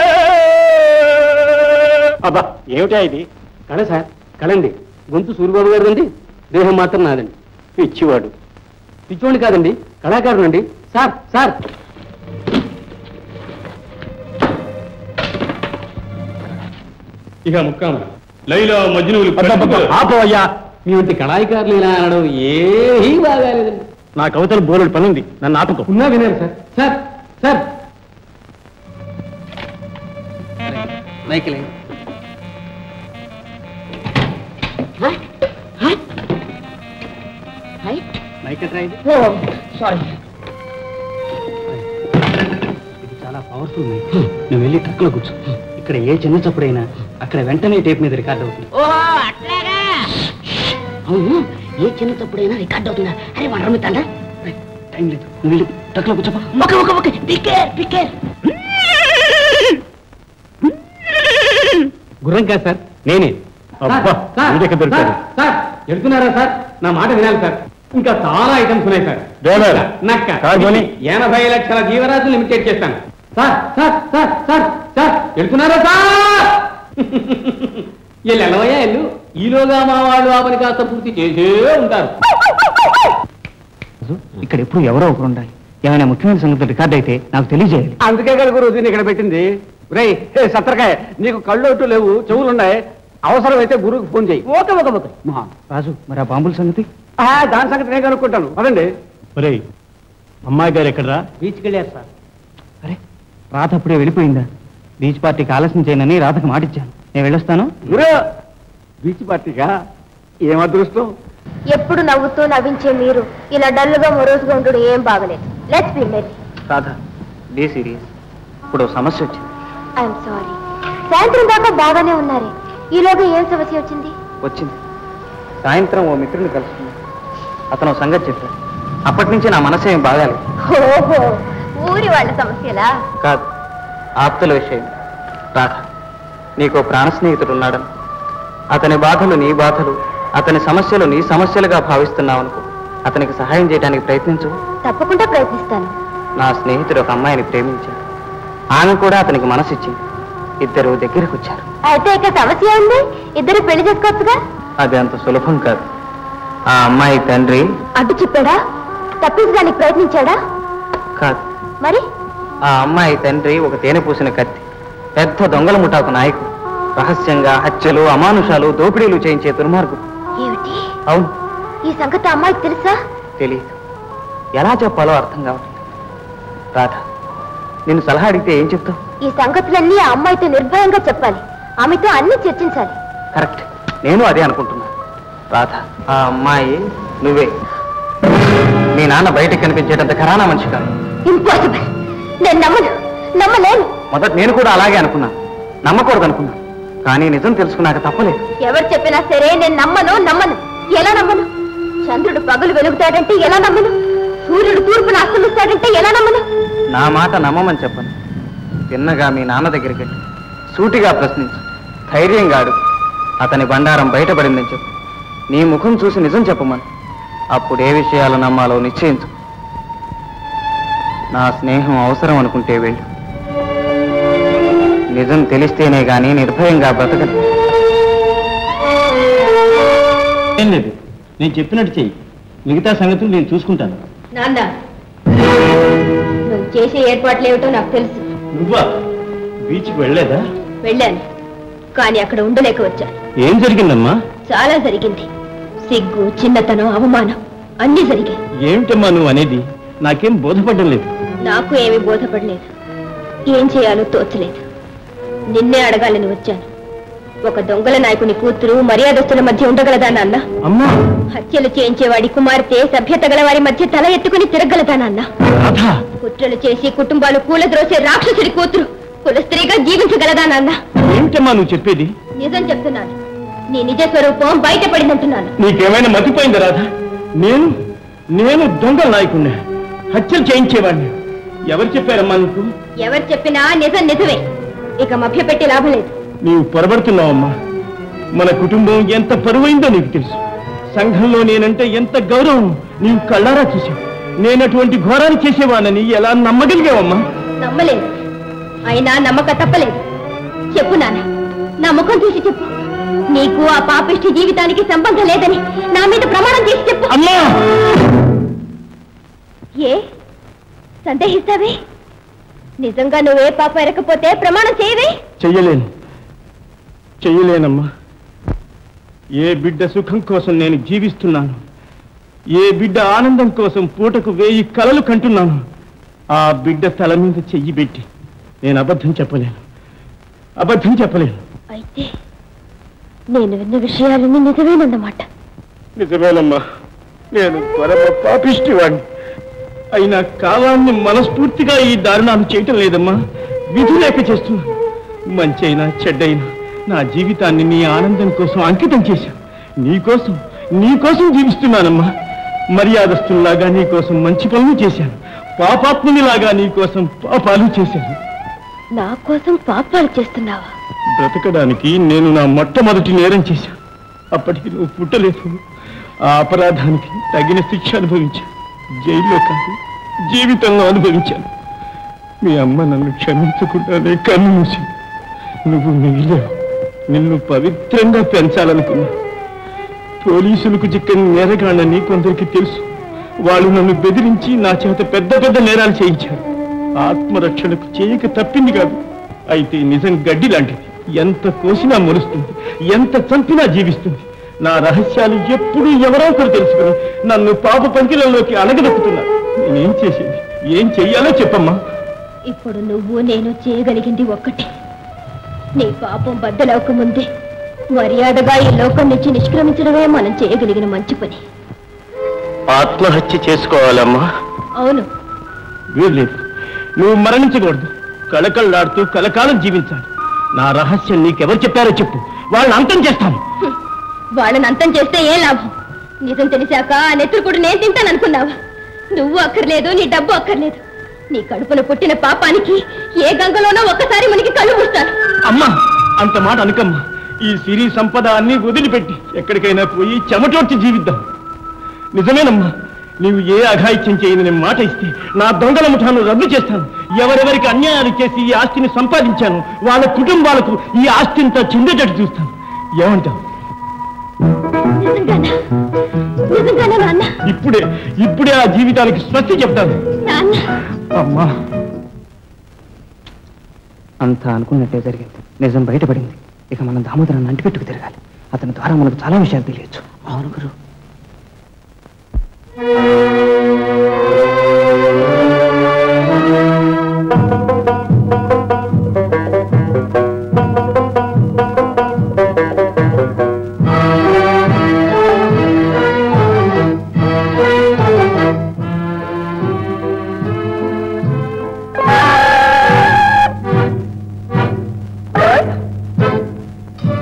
అబ్బా ఏమిటా ఇది కళ సార్ కళండి గొంతు సూరిబాబు గారిదండి దేహం మాత్రం నాదండి పిచ్చివాడు పిచ్చివాడు కాదండి కళాకారుడు అండి సార్ సార్ ఇక ముక్కాము లైలా మజ్నువులు ఆపోయ్యా మీ వంటి కళాయికారులు ఇలా అనడం ఏమీ బాగాలేదండి నా కవితలు బోలుడు పనుంది నన్ను ఆపుకో ఉన్నా వినారు సార్ సార్ సార్ మైకిల్ మైక్ ట్రై సారీ ఇది చాలా పవర్ఫుల్ మైక్ నువ్వు వెళ్ళి ట్రక్లో కూర్చో ఇక్కడ ఏ చిన్న చప్పుడైనా అక్కడ వెంటనే టేప్ మీద రికార్డ్ అవుతుంది ఓహో అట్లాగా అవును ఏ చిన్న తప్పుడైనా రికార్డ్ అవుతుందా అరే మన రమ్మితాండా టైం లేదు నువ్వు వెళ్ళి ట్రక్లో కూర్చోపా ఓకే ఓకే ఓకే పికేర్ పికేర్ గుర్రం కాదు సార్ నేనే అబ్బా వీడెక్కడ దొరికాడు సార్ వెళ్తున్నారా సార్ నా మాట వినాలి సార్ ఇంకా చాలా ఐటమ్స్ ఉన్నాయి సార్ డ్రైవర్, నక్క కారు పోనీ. ఎనభై లక్షల జీవరాశులు లిమిటెడ్ చేస్తాను sir sir sir sir sir వెళ్తున్నారా సార్ ఎల్లు ఎలవయ్యా ఎల్లు ఈలోగా మా వాళ్ళు ఆ పని కాస్త పూర్తి చేసే ఉంటారు ఇక్కడ ఎప్పుడు ఎవరో ఒకరు ఉండాలి ఏమైనా ముఖ్యమైన సంగతులు రికార్డ్ అయితే నాకు తెలియజేయాలి అందుకే కదా గురు దీన్ని ఇక్కడ పెట్టింది రే సత్తరకాయ నీకు కళ్ళు ఒట్టు లేవు చెవులు ఉన్నాయి అవసరమైతే గురువుకి ఫోన్ చేయి ఓకే ఓకే ఓకే మహా రాజు మరి ఆ బాంబుల సంగతి ఆ, దాని సంగతి నేను కనుక్కుంటాను అదండి ఒరేయ్ అమ్మాయి గారు ఎక్కడరా బీచ్కి వెళ్ళారు సార్ అరే రాధ అప్పుడే వెళ్ళిపోయిందా బీచ్ పార్టీకి ఆలస్యం చేయనని రాధకు మాటిచ్చాను నేను వెళ్ళొస్తాను గురు బీచ్ పార్టీగా ఏం అదృష్టం ఎప్పుడు నవ్వుతూ నవ్వించే మీరు ఇలా డల్గా మొరోజుగా ఉండడం ఏం బాగలేదు let's be merry Radha be serious ఇప్పుడు ఓ సమస్య వచ్చింది ఐఎమ్ సారీ సాయంత్రం దాకా బాగానే ఉన్నారే ఈలోగా ఏం సమస్య వచ్చింది వచ్చింది సాయంత్రం ఓ మిత్రుని కలుసుకున్నాను అతను ఓ సంగతి చెప్పాడు అప్పటి నుంచి నా మనసు ఏం బాగాలేదు ఓహో ఊరి వాళ్ళ సమస్యలా కాదు ఆప్తుల విషయం రాధ నీకు ఓ ప్రాణ స్నేహితుడు ఉన్నాడని అతని బాధలు నీ బాధలు అతని సమస్యలు నీ సమస్యలుగా భావిస్తున్నావనుకో అతనికి సహాయం చేయడానికి ప్రయత్నించు తప్పకుండా ప్రయత్నిస్తాను నా స్నేహితుడు ఒక అమ్మాయిని ప్రేమించాడు ఆమె కూడా అతనికి మనసిచ్చింది ఇద్దరు దగ్గరకు వచ్చారు అయితే ఇక సమస్య ఉంది ఇద్దరు పెళ్లి చేసుకోవచ్చుగా అది అంత సులభం కాదు ఆ అమ్మాయి తండ్రి అడ్డు చెప్పాడా తప్పించడానికి ప్రయత్నించాడా కాదు మరి ఆ అమ్మాయి తండ్రి ఒక తేనె పూసిన కత్తి పెద్ద దొంగల ముఠాకు నాయకుడు రహస్యంగా హత్యలు అమానుషాలు దోపిడీలు చేయించే దుర్మార్గుడు ఏమిటి అవును ఈ సంగతి ఆ అమ్మాయికి తెలుసా తెలియదు ఎలా చెప్పాలో అర్థం కావట్లేదు రాధ నిన్ను సలహా అడిగితే ఏం చెప్తావు ఈ సంగతులన్నీ ఆ అమ్మాయితో నిర్భయంగా చెప్పాలి ఆమెతో అన్ని చర్చించాలి కరెక్ట్ నేను అదే అనుకుంటున్నా రాధ ఆ అమ్మాయి నువ్వే మీ నాన్న బయటకు కనిపించేటంత ఖరానా మనిషి కాదు ఇంపాసిబుల్ నేను నమ్మను నమ్మలేను మొదట నేను కూడా అలాగే అనుకున్నా నమ్మకూడదు అనుకున్నా కానీ నిజం తెలుసుకున్నాక తప్పలేదు ఎవరు చెప్పినా సరే నేను నమ్మను నమ్మను ఎలా నమ్మను చంద్రుడు పగలు వెలుగుతాడంటే ఎలా నమ్మను సూర్యుడు తూర్పును అస్తమిస్తాడంటే ఎలా నమ్మను నా మాట నమ్మమని చెప్పను తిన్నగా మీ నాన్న దగ్గరికి వెళ్ళి సూటిగా ప్రశ్నించు ధైర్యంగా అడుగు అతని బండారం బయటపడిందని చెప్పు నీ ముఖం చూసి నిజం చెప్పమని అప్పుడు ఏ విషయాలు నమ్మాలో నిశ్చయించు నా స్నేహం అవసరం అనుకుంటే వెళ్ళు నిజం తెలిస్తేనే గాని నిర్భయంగా బ్రతకదు ఏం లేదు నేను చెప్పినట్టు చెయ్యి మిగతా సంగతులు నేను చూసుకుంటాను నాన్న నువ్వు చేసే ఏర్పాట్లు ఏమిటో నాకు తెలుసు నువ్వా బీచ్కి వెళ్ళలేదా వెళ్ళాను కానీ అక్కడ ఉండలేక వచ్చాను ఏం జరిగిందమ్మా చాలా జరిగింది సిగ్గు చిన్నతనం అవమానం అన్నీ జరిగాయి ఏమిటమ్మా నువ్వు అనేది నాకేం బోధపడడం లేదు నాకు ఏమీ బోధపడలేదు ఏం చేయాలో తోచలేదు నిన్నే అడగాలని వచ్చాను ఒక దొంగల నాయకుని కూతురు మర్యాదస్తుల మధ్య ఉండగలదా నాన్న అమ్మా హత్యలు చేయించేవాడి కుమార్తె సభ్యత గల వారి మధ్య తల ఎత్తుకుని తిరగలదా నాన్న రాధా కుట్రలు చేసి కుటుంబాలు కూలద్రోసే రాక్షసుడి కూతురు కుల స్త్రీగా జీవించగలదా నాన్న ఏమిటమ్మా నువ్వు చెప్పేది నిజం చెప్తున్నాను నీ నిజ స్వరూపం బయటపడిందంటున్నాను నీకేమైనా మతిపోయిందా రాధా నేను నేను దొంగ నాయకుడిని హత్యలు చేయించేవాడిని ఎవరు చెప్పారమ్మా నీకు ఎవరు చెప్పినా నిజం నిజమే ఇక మభ్యపెట్టి లాభం లేదు నీవు పొరబడుతున్నావమ్మా మన కుటుంబం ఎంత పరువైందో నీకు తెలుసు సంఘంలో నేనంటే ఎంత గౌరవం నీవు కళ్ళారా చూసావు నేను అటువంటి ఘోరాన్ని చేసేవానని ఎలా నమ్మగలిగావమ్మా నమ్మలేదు అయినా నమ్మక తప్పలేదు చెప్పు నాన్న నా ముఖం చూసి చెప్పు నీకు ఆ పాపిష్టి జీవితానికి సంబంధం లేదని నా మీద ప్రమాణం చేసి చెప్పు అమ్మా ఏ సందేహిస్తావే నిజంగా నువ్వే పాప ఎరకపోతే ప్రమాణం చేయవే చెయ్యలేను చెయ్యలేనమ్మా ఏ బిడ్డ సుఖం కోసం నేను జీవిస్తున్నాను ఏ బిడ్డ ఆనందం కోసం పూటకు వేయి కలలు కంటున్నాను ఆ బిడ్డ తల మీద చెయ్యి పెట్టి నేను అబద్ధం చెప్పలేను అబద్ధం చెప్పలేను అయితే నేను విన్న విషయాలన్నీ నిజమేనన్నమాట నిజమేనమ్మా నేను పరమ పాపిష్టివాణ్ణి అయినా కావాలని మనస్ఫూర్తిగా ఈ దారుణాలు చేయటం లేదమ్మా విధి లేక చేస్తున్నాను మంచైనా చెడ్డైనా నా జీవితాన్ని నీ ఆనందం కోసం అంకితం చేశాను నీకోసం నీకోసం జీవిస్తున్నానమ్మా మర్యాదస్తుల్లాగా నీకోసం మంచి పనులు చేశాను పాపాత్మునిలాగా నీకోసం పాపాలు చేశాను నా కోసం పాపాలు చేస్తున్నావా బ్రతకడానికి నేను నా మొట్టమొదటి నేరం చేశాను అప్పటికి నువ్వు పుట్టలేదు ఆ అపరాధానికి తగిన శిక్ష అనుభవించాను జైల్లో కాదు జీవితంలో అనుభవించాను మీ అమ్మ నన్ను క్షమించకుండానే కన్ను మూసింది నువ్వు మిగిలావు నిన్ను పవిత్రంగా పెంచాలనుకున్నా పోలీసులకు చిక్కని నేరగాళ్ళని కొందరికి తెలుసు వాళ్ళు నన్ను బెదిరించి నా చేత పెద్ద పెద్ద నేరాలు చేయించారు ఆత్మరక్షణకు చేయక తప్పింది కాదు అయితే నిజం గడ్డి లాంటిది ఎంత కోసినా మొలుస్తుంది ఎంత చంపినా జీవిస్తుంది నా రహస్యాలు ఎప్పుడూ ఎవరో ఒకరు తెలుసుకుని నన్ను పాప పంకిలంలోకి అణగదొక్కుతున్నారు నేనేం చేసేది ఏం చెయ్యాలో చెప్పమ్మా ఇప్పుడు నువ్వు నేను చేయగలిగింది ఒక్కటే నీ పాపం బద్దలవక ముందే మర్యాదగా ఈ లోకం నుంచి నిష్క్రమించడమే మనం చేయగలిగిన మంచి పని ఆత్మహత్య చేసుకోవాలమ్మా అవును వీల్లేదు నువ్వు మరణించకూడదు కళకళలాడుతూ కలకాలం జీవించాలి నా రహస్యం నీకెవరు చెప్పారో చెప్పు వాళ్ళని అంతం చేస్తాను వాళ్ళని అంతం చేస్తే ఏం లాభం నిజం తెలిసాక ఆ నెత్తురు నేను తింటాననుకున్నావా నువ్వు అక్కర్లేదు నీ డబ్బు అక్కర్లేదు నీ కడుపున పుట్టిన పాపానికి ఏ గంగలోనో ఒక్కసారి మనకి కళ్ళు మూస్తాను అమ్మా అంత మాట అనుకమ్మా ఈ సిరి సంపద అన్ని వదిలిపెట్టి ఎక్కడికైనా పోయి చెమటోడ్చి జీవిద్దాం నిజమేనమ్మా నీవు ఏ అఘాయిత్యం చేయని నేను మాట ఇస్తే నా దొంగల ముఠాను రద్దు చేస్తాను ఎవరెవరికి అన్యాయాలు చేసి ఈ ఆస్తిని సంపాదించాను వాళ్ళ కుటుంబాలకు ఈ ఆస్తింతా చెందేటట్టు చూస్తాను ఏమంటావు నిజంగానా నిజంగానా నాన్న ఇప్పుడే ఇప్పుడే ఆ జీవితానికి స్వస్తి చెప్తాను నాన్న అమ్మా అంతా అనుకున్నట్టే జరిగింది నిజం బయటపడింది ఇక మనం దామోదరాన్ని అంటిపెట్టుకు తిరగాలి అతని ద్వారా మనకు చాలా విషయాలు తెలియచ్చు అవును గురు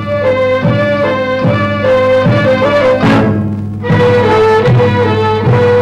ఆ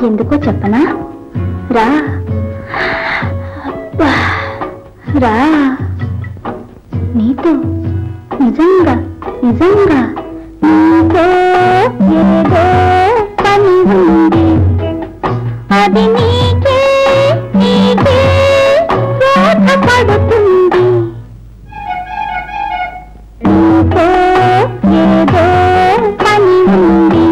ఎందుకో చెప్పనా రా అబ్బా, రా నీతో నిజంగా నిజంగా నీతో ఏదో పని ఉంది అది నీకే నీకే బోధపడుతుంది నీతో ఏదో పని ఉంది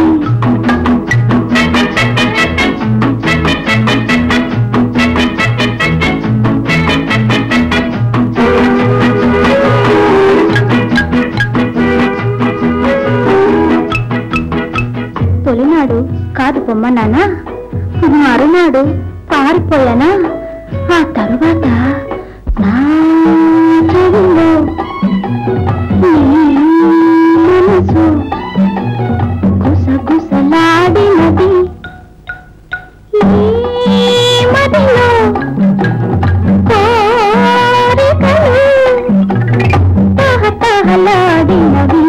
తొలినాడు కాదు పొమ్మన్నానా మరునాడు పారిపోయానా ఆ తరువాత నా చెవిలో నీ మనసు గుసగుసలాడినది ఈ మదిలో కోరికలు తహతహలాడినవి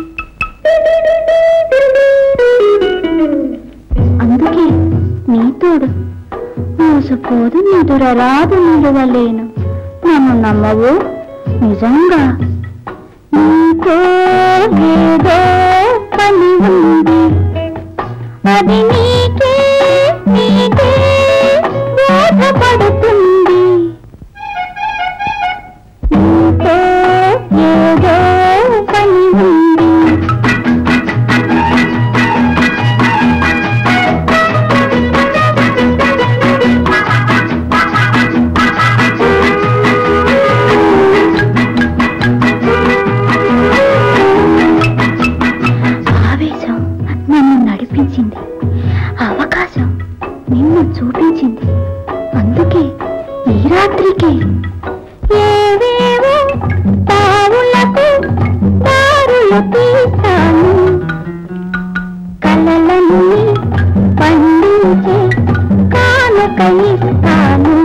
అందుకే నీ తోడు మోసపోదు నిదురరాదు నిలువలేను నన్ను నమ్మవు నిజంగా నీకో ఏదో పని ఉంది అది నీకే నీకే బోధపడుతుంది నీకో ఏదో పని ఉంది ఆవేశం నన్ను నడిపించింది అవకాశం నిన్ను చూపించింది అందుకే ఈ రాత్రికి ఏవేవో తావులకు దారులు తీశాను కలలను పండించే కానుక ఇస్తాను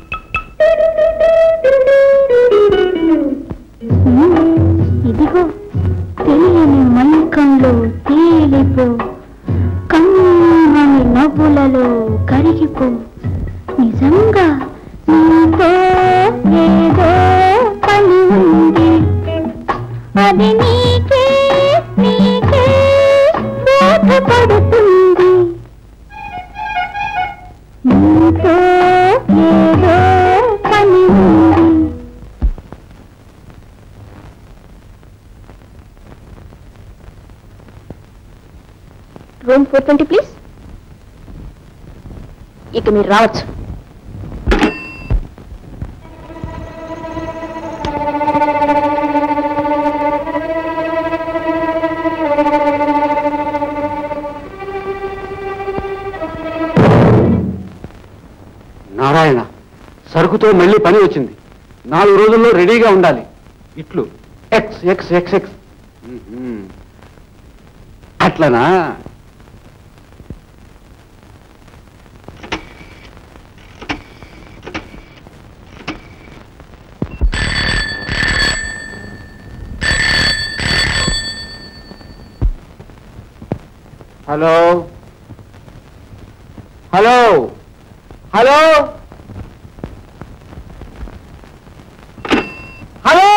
ఇదిగో తెలియని మైకంలో తేలిపో కమ్మని నవ్వులలో కరిగిపో నిజంగా నీతో ఏదో పని ఉంది అది నీకే నీకే బోధపడుతుంది నీతో ఏదో పని ఉంది రూమ్ ఫోర్ ట్వంటీ ప్లీజ్ ఇక మీరు రావచ్చు నారాయణ సరుకుతో మళ్ళీ పని వచ్చింది నాలుగు రోజుల్లో రెడీగా ఉండాలి ఇట్లు ఎక్స్ ఎక్స్ ఎక్స్ ఎక్స్ మ్మ్. అట్లనా హలో హలో హలో హలో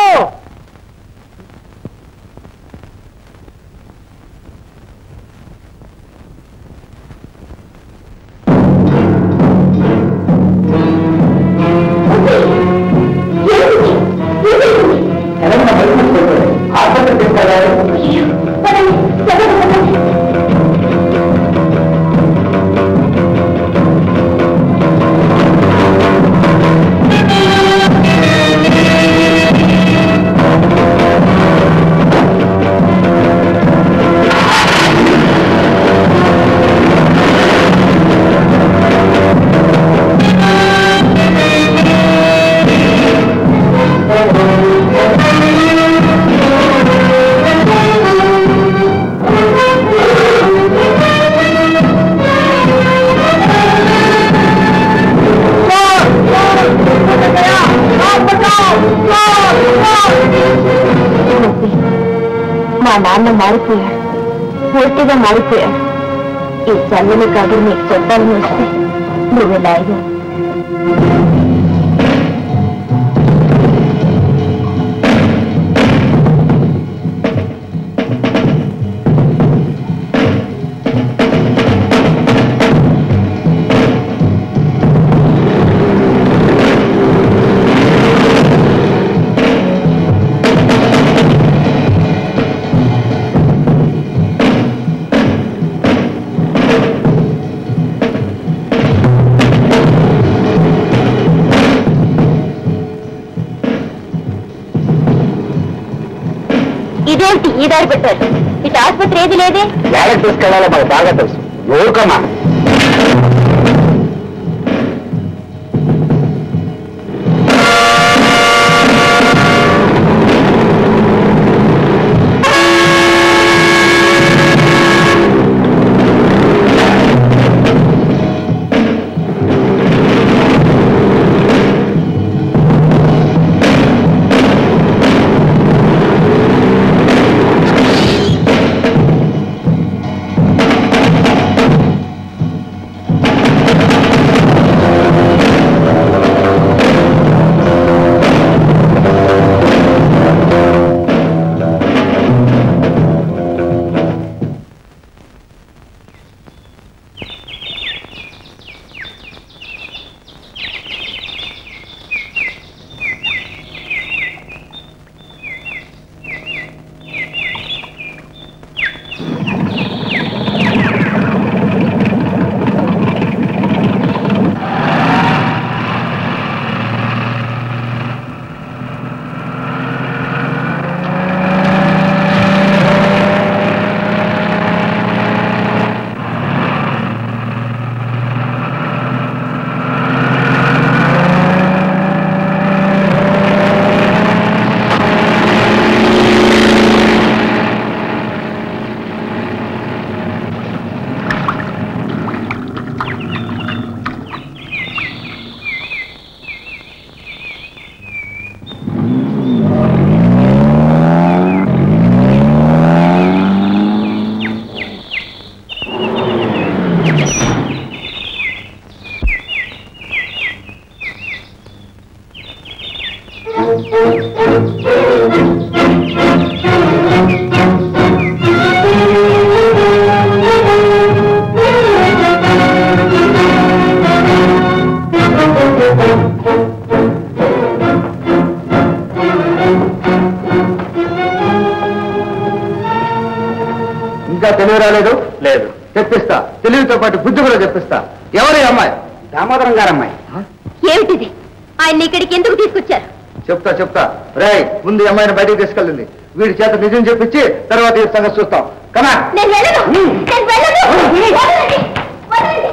మా నాన్న మారిపోయాడు పూర్తిగా మారిపోయాడు ఈ చల్లని కబురు నీకు చెప్పాలని వస్తే నువ్వు లాయరు ఇదేంటి ఈ దారి పెట్టారు ఇటు ఆసుపత్రి ఏది లేదే ఎక్కడికి తీసుకెళ్లాలో మాకు బాగా తెలుసు ఊరుకోమా ఇంకా తెలివి రాలేదు లేదు తెప్పిస్తా తెలివితో పాటు బుద్ధి కూడా తెప్పిస్తా ఎవరి అమ్మాయి దామోదరం గారు అమ్మాయి ఏమిటిది ఆయన ఇక్కడికి ఎందుకు తీసుకొచ్చారు చెప్తా చెప్తా రేయ్ ముందు ఈ అమ్మాయిని బయటికి తీసుకెళ్ళింది వీడి చేత నిజం చెప్పించి తర్వాత ఈ సంగతి చూస్తాం కమా నేను వెళ్ళను నేను వెళ్ళను వదలండి, వదలండి.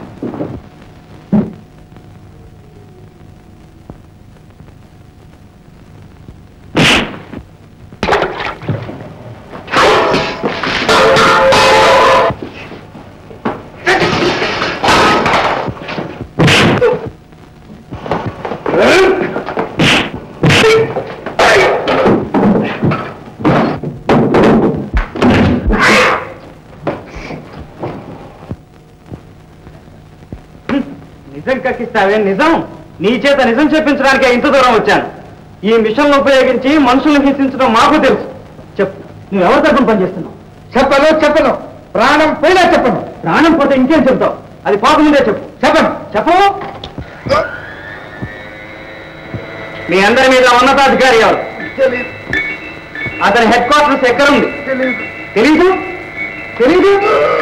నిజం కక్కిస్తావే నిజం నీ చేత నిజం చెప్పించడానికే ఇంత దూరం వచ్చాను ఈ మిషన్లు ఉపయోగించి మనుషులను హింసించడం మాకు తెలుసు చెప్పు నువ్వు ఎవరి తరఫున పనిచేస్తున్నావు చెప్పను చెప్పను ప్రాణం పోయినా చెప్పను ప్రాణం పోతే ఇంకేం చెప్తావు అది పోకముందే చెప్పు చెప్పను చెప్పు మీ అందరి మీద ఉన్నతాధికారి ఎవరు అతని హెడ్ క్వార్టర్స్ ఎక్కడుంది తెలీదు తెలీదు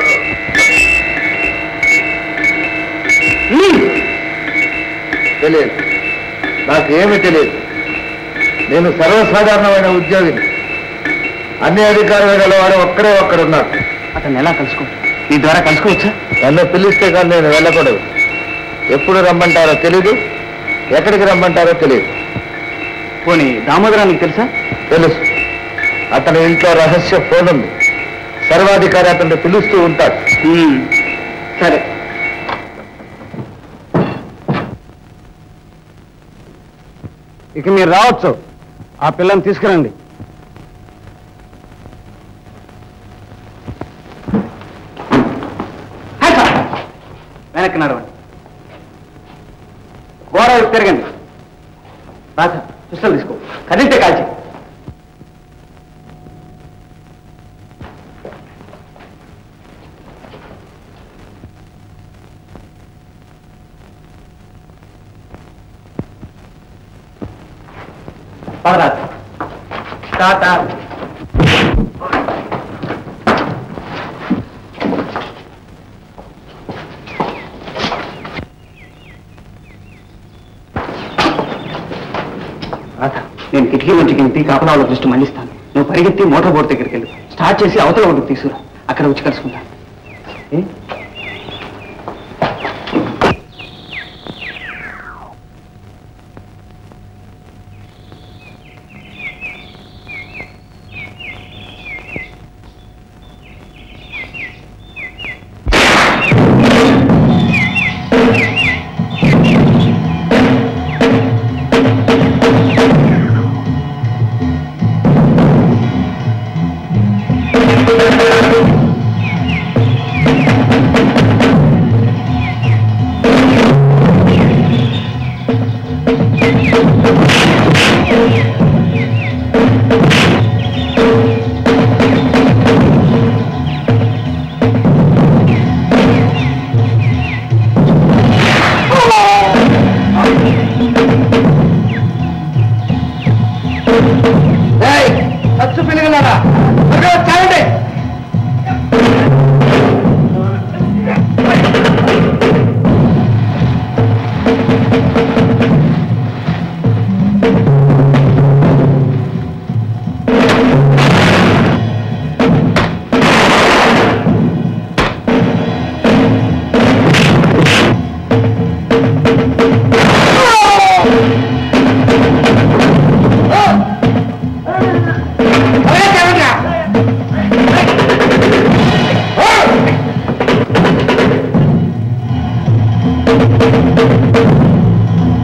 హ్మ్. తెలియదు నాకు ఏమీ తెలియదు నేను సర్వసాధారణమైన ఉద్యోగిని అన్ని అధికారుల వాడు ఒక్కడే ఒక్కడున్నారు అతన్ని ఎలా కలుసుకుంటా నీ ద్వారా కలుసుకోవచ్చా నన్ను పిలిస్తే కానీ నేను వెళ్ళకూడదు ఎప్పుడు రమ్మంటారో తెలీదు ఎక్కడికి రమ్మంటారో తెలియదు పోనీ దామోదరానికి తెలుసా తెలుసు అతని ఇంట్లో రహస్య ఫోన్ ఉంది సర్వాధికారి అతన్ని పిలుస్తూ ఉంటాడు సరే ఇక మీరు రావచ్చు ఆ పిల్లని తీసుకురండి వెనక్కి నడవండి గోడ వైపు తిరగండి రాధ పిస్టల్ తీసుకో కదిలితే కాల్చి పదరాదు టాటా రాధ నేను కిటికీ నుంచి ఇంటి కాపలాలో దృష్టి మళ్ళిస్తాను నువ్వు పరిగెత్తి మోటార్ బోర్డు దగ్గరికి వెళ్ళు స్టార్ట్ చేసి అవతల ఒడ్డుకు తీసుకురా అక్కడ వచ్చి కలుసుకుంటాను ఏ? ఖర్చు పిల్లగలరా చాలండి ఆ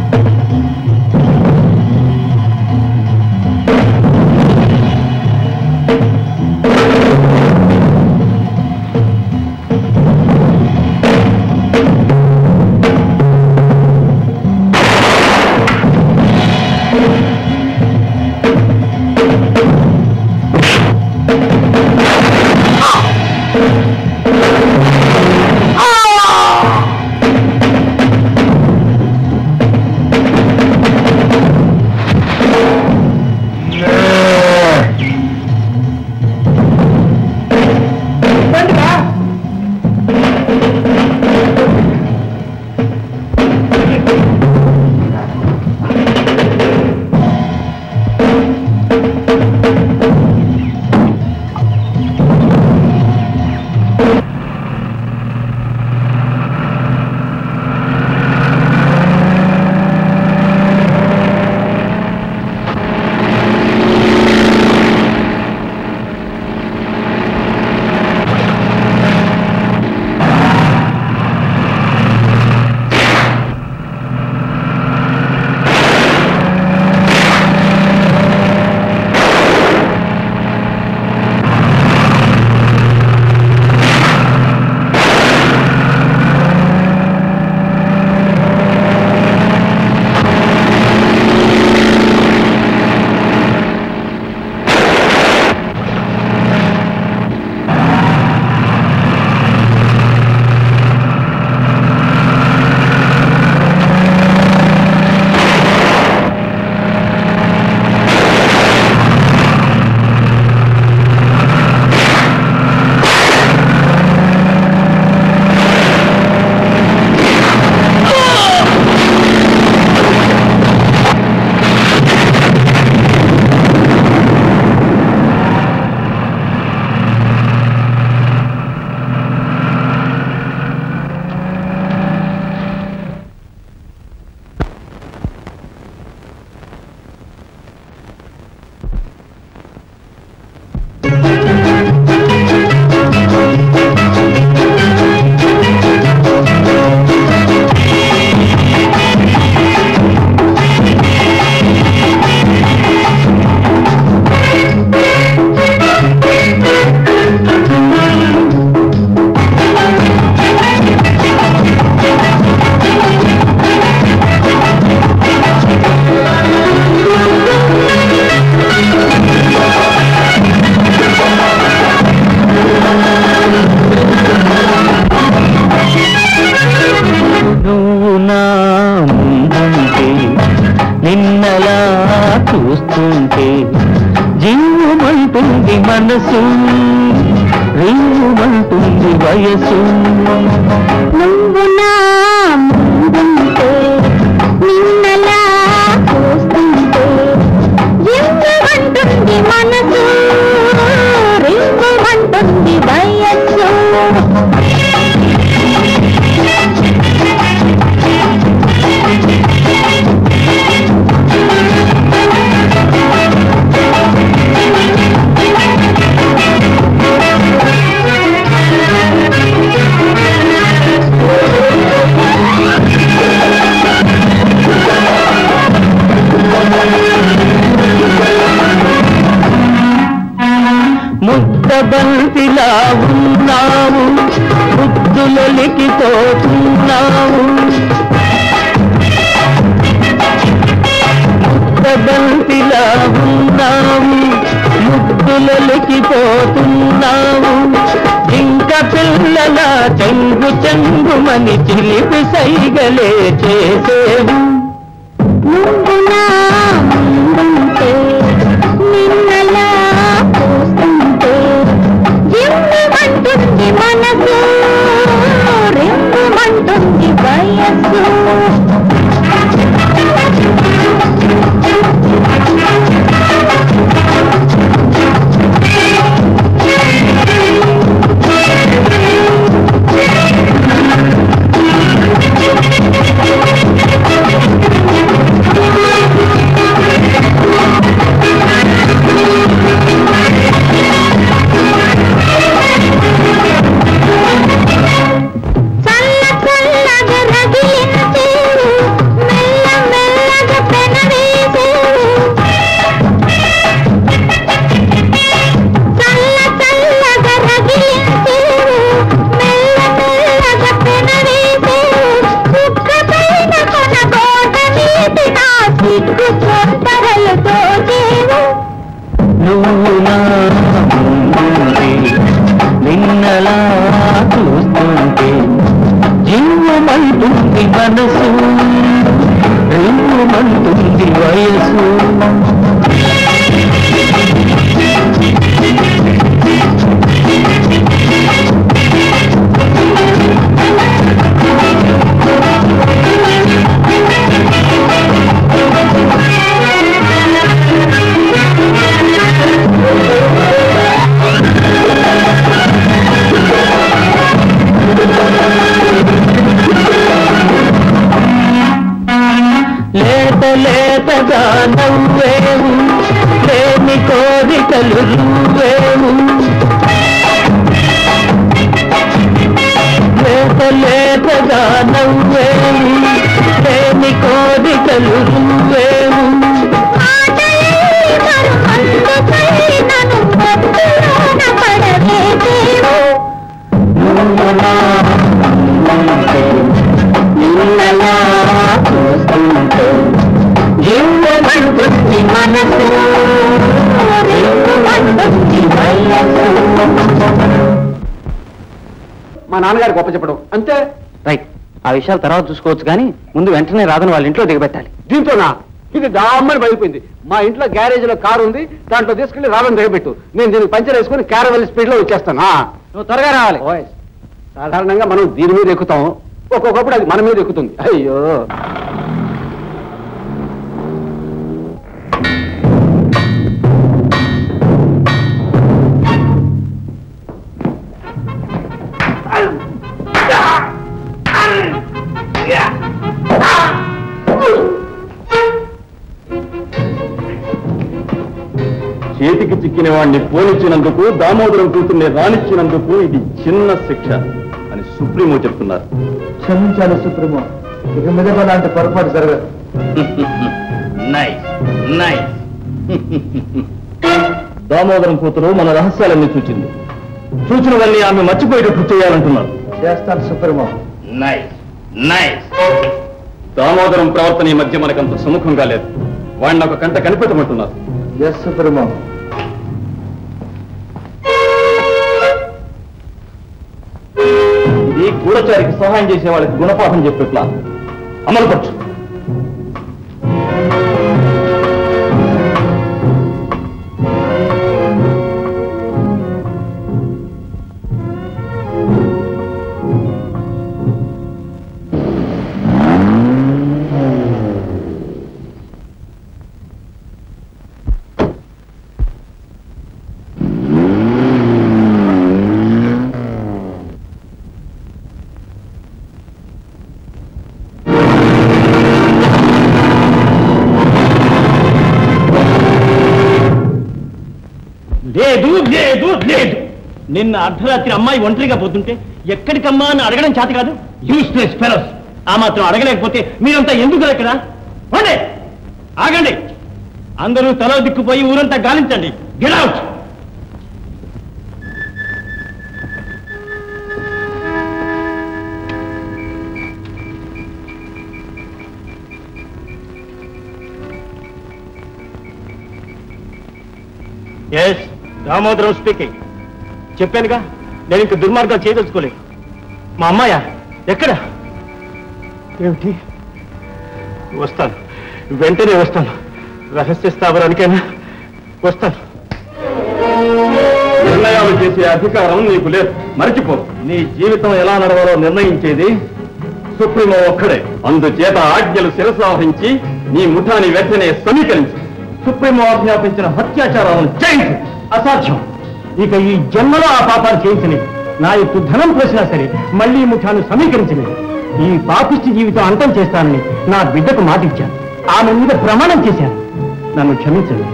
ముందుంటే నిన్నలా చూస్తుంటే జీవమంటుంది మనసు రీవమంటుంది వయసు నువ్వు నా ముందుంటే నిన్నలా చూస్తుంటే రింగుమంటుంది మనసు రింగుమంటుంది వయస్సు ముద్దబంతిలా ఉన్నావు ముద్దులొలికి తోతున్నావు ముద్దబంతిలా ఉన్నావు ముద్దులొలికి పోతున్నావు ఇంక పిల్లల చెంగు చెంగుమని చిలిపి సైగలే చేసేవు నువ్వు నా ముందుంటే నిన్నలా చూస్తుంటే రింగుమంటుంది మనసు రింగుమంటుంది వయస్సు చల్ల చల్లగా రగిలించేవు మెల్ల మెల్లగా పెనవేసేవు చల్ల చల్లగా రగిలించేవు మెల్ల మెల్లగా పెనవేసేవు కుక్కపైన కొన కోట నీటి నా సిగ్గు చొంతరలు దోచేవు నువ్వు నా ముందుంటే నిన్నలా చూస్తుంటే జీవమంటుంది మనసు రేవమంటుంది వయసు లేత లేతగా నవ్వేవు లేని కోరికలు రువ్వేవు లేత లేతగా నవ్వేవు లేని కోరికలు రువ్వేవు నువ్వు నా ముందుంటే నిన్నలా చూస్తుంటే జీవమంటుంది మనసు రేవమంటుంది వయసు మా నాన్నగారికి గొప్ప చెప్పడం అంతే రైట్ ఆ విషయాలు తర్వాత చూసుకోవచ్చు కానీ ముందు వెంటనే రాదని వాళ్ళ ఇంట్లో దిగబెట్టాలి దీంతోనా ఇది దామ్మని బయలుపోయింది మా ఇంట్లో గ్యారేజ్ లో కారు ఉంది దాంట్లో తీసుకెళ్లి రావని దిగబెట్టు నేను దీనికి పంచర్ వేసుకుని క్యారవెల్ స్పీడ్ లో వచ్చేస్తాను ఆ. నువ్వు త్వరగా రావాలి ఓయ్. సాధారణంగా మనం దీని మీద ఎక్కుతాం ఒక్కొక్కప్పుడు అది మన మీద ఎక్కుతుంది అయ్యో చేతికి చిక్కిన వాడిని పోనిచ్చినందుకు దామోదరం కూతుర్ని రానిచ్చినందుకు ఇది చిన్న శిక్ష అని సుప్రీమో చెప్తున్నారు క్షమించాలి సుప్రీమో ఇక మీద అలాంటి పొరపాటు జరగదు నైస్ నైస్ దామోదరం కూతురు మన రహస్యాలన్నీ చూచింది సూచనలన్నీ ఆమె మర్చిపోయేటప్పుడు చేయాలంటున్నారు చేస్తాను సుప్రీమో నైస్ నైస్ దామోదరం ప్రవర్తన ఈ మధ్య మనకంత సుముఖంగా లేదు వాడిని ఒక కంట కనిపెట్టమంటున్నారు ఎస్ సుప్రీమో ఇది గూఢచారికి సహాయం చేసే వాళ్ళకి గుణపాఠం చెప్పే ప్లాన్ అమలుపరచు లేదు లేదు లేదు నిన్న అర్ధరాత్రి అమ్మాయి ఒంటరిగా పోతుంటే ఎక్కడికమ్మా అని అడగడం చేత కాదు యూస్లెస్ ఫెలోస్ ఆ మాత్రం అడగలేకపోతే మీరంతా ఎందుకు ఇక్కడ పోండి ఆగండి అందరూ తల దిక్కుపోయి ఊరంతా గాలించండి get out yes Damodaram speaking చెప్పానుగా నేను ఇంక దుర్మార్గాలు చేయదలుచుకోలేదు మా అమ్మాయ ఎక్కడ ఏమిటి వస్తాను వెంటనే వస్తాను రహస్య స్థావరానికైనా వస్తాను నిర్ణయాలు చేసే అధికారం నీకు లేదు మర్చిపో నీ జీవితం ఎలా నడవాలో నిర్ణయించేది సుప్రీమో ఒక్కడే అందుచేత ఆజ్ఞలు శిరసావహించి నీ ముఠాని వెంటనే సమీకరించు సుప్రీం ఆజ్ఞాపించిన హత్యాచారాలను చేయించు అసాధ్యం ఇక ఈ జన్మలో ఆ పాపాలు చేయించలేదు నా యొక్క ధనం పోసినా సరే మళ్ళీ ఈ ముఠాను సమీకరించలేదు ఈ పాపిష్టి జీవితం అంతం చేస్తానని నా బిడ్డకు మాట ఇచ్చాను ఆమె మీద ప్రమాణం చేశాను నన్ను క్షమించండి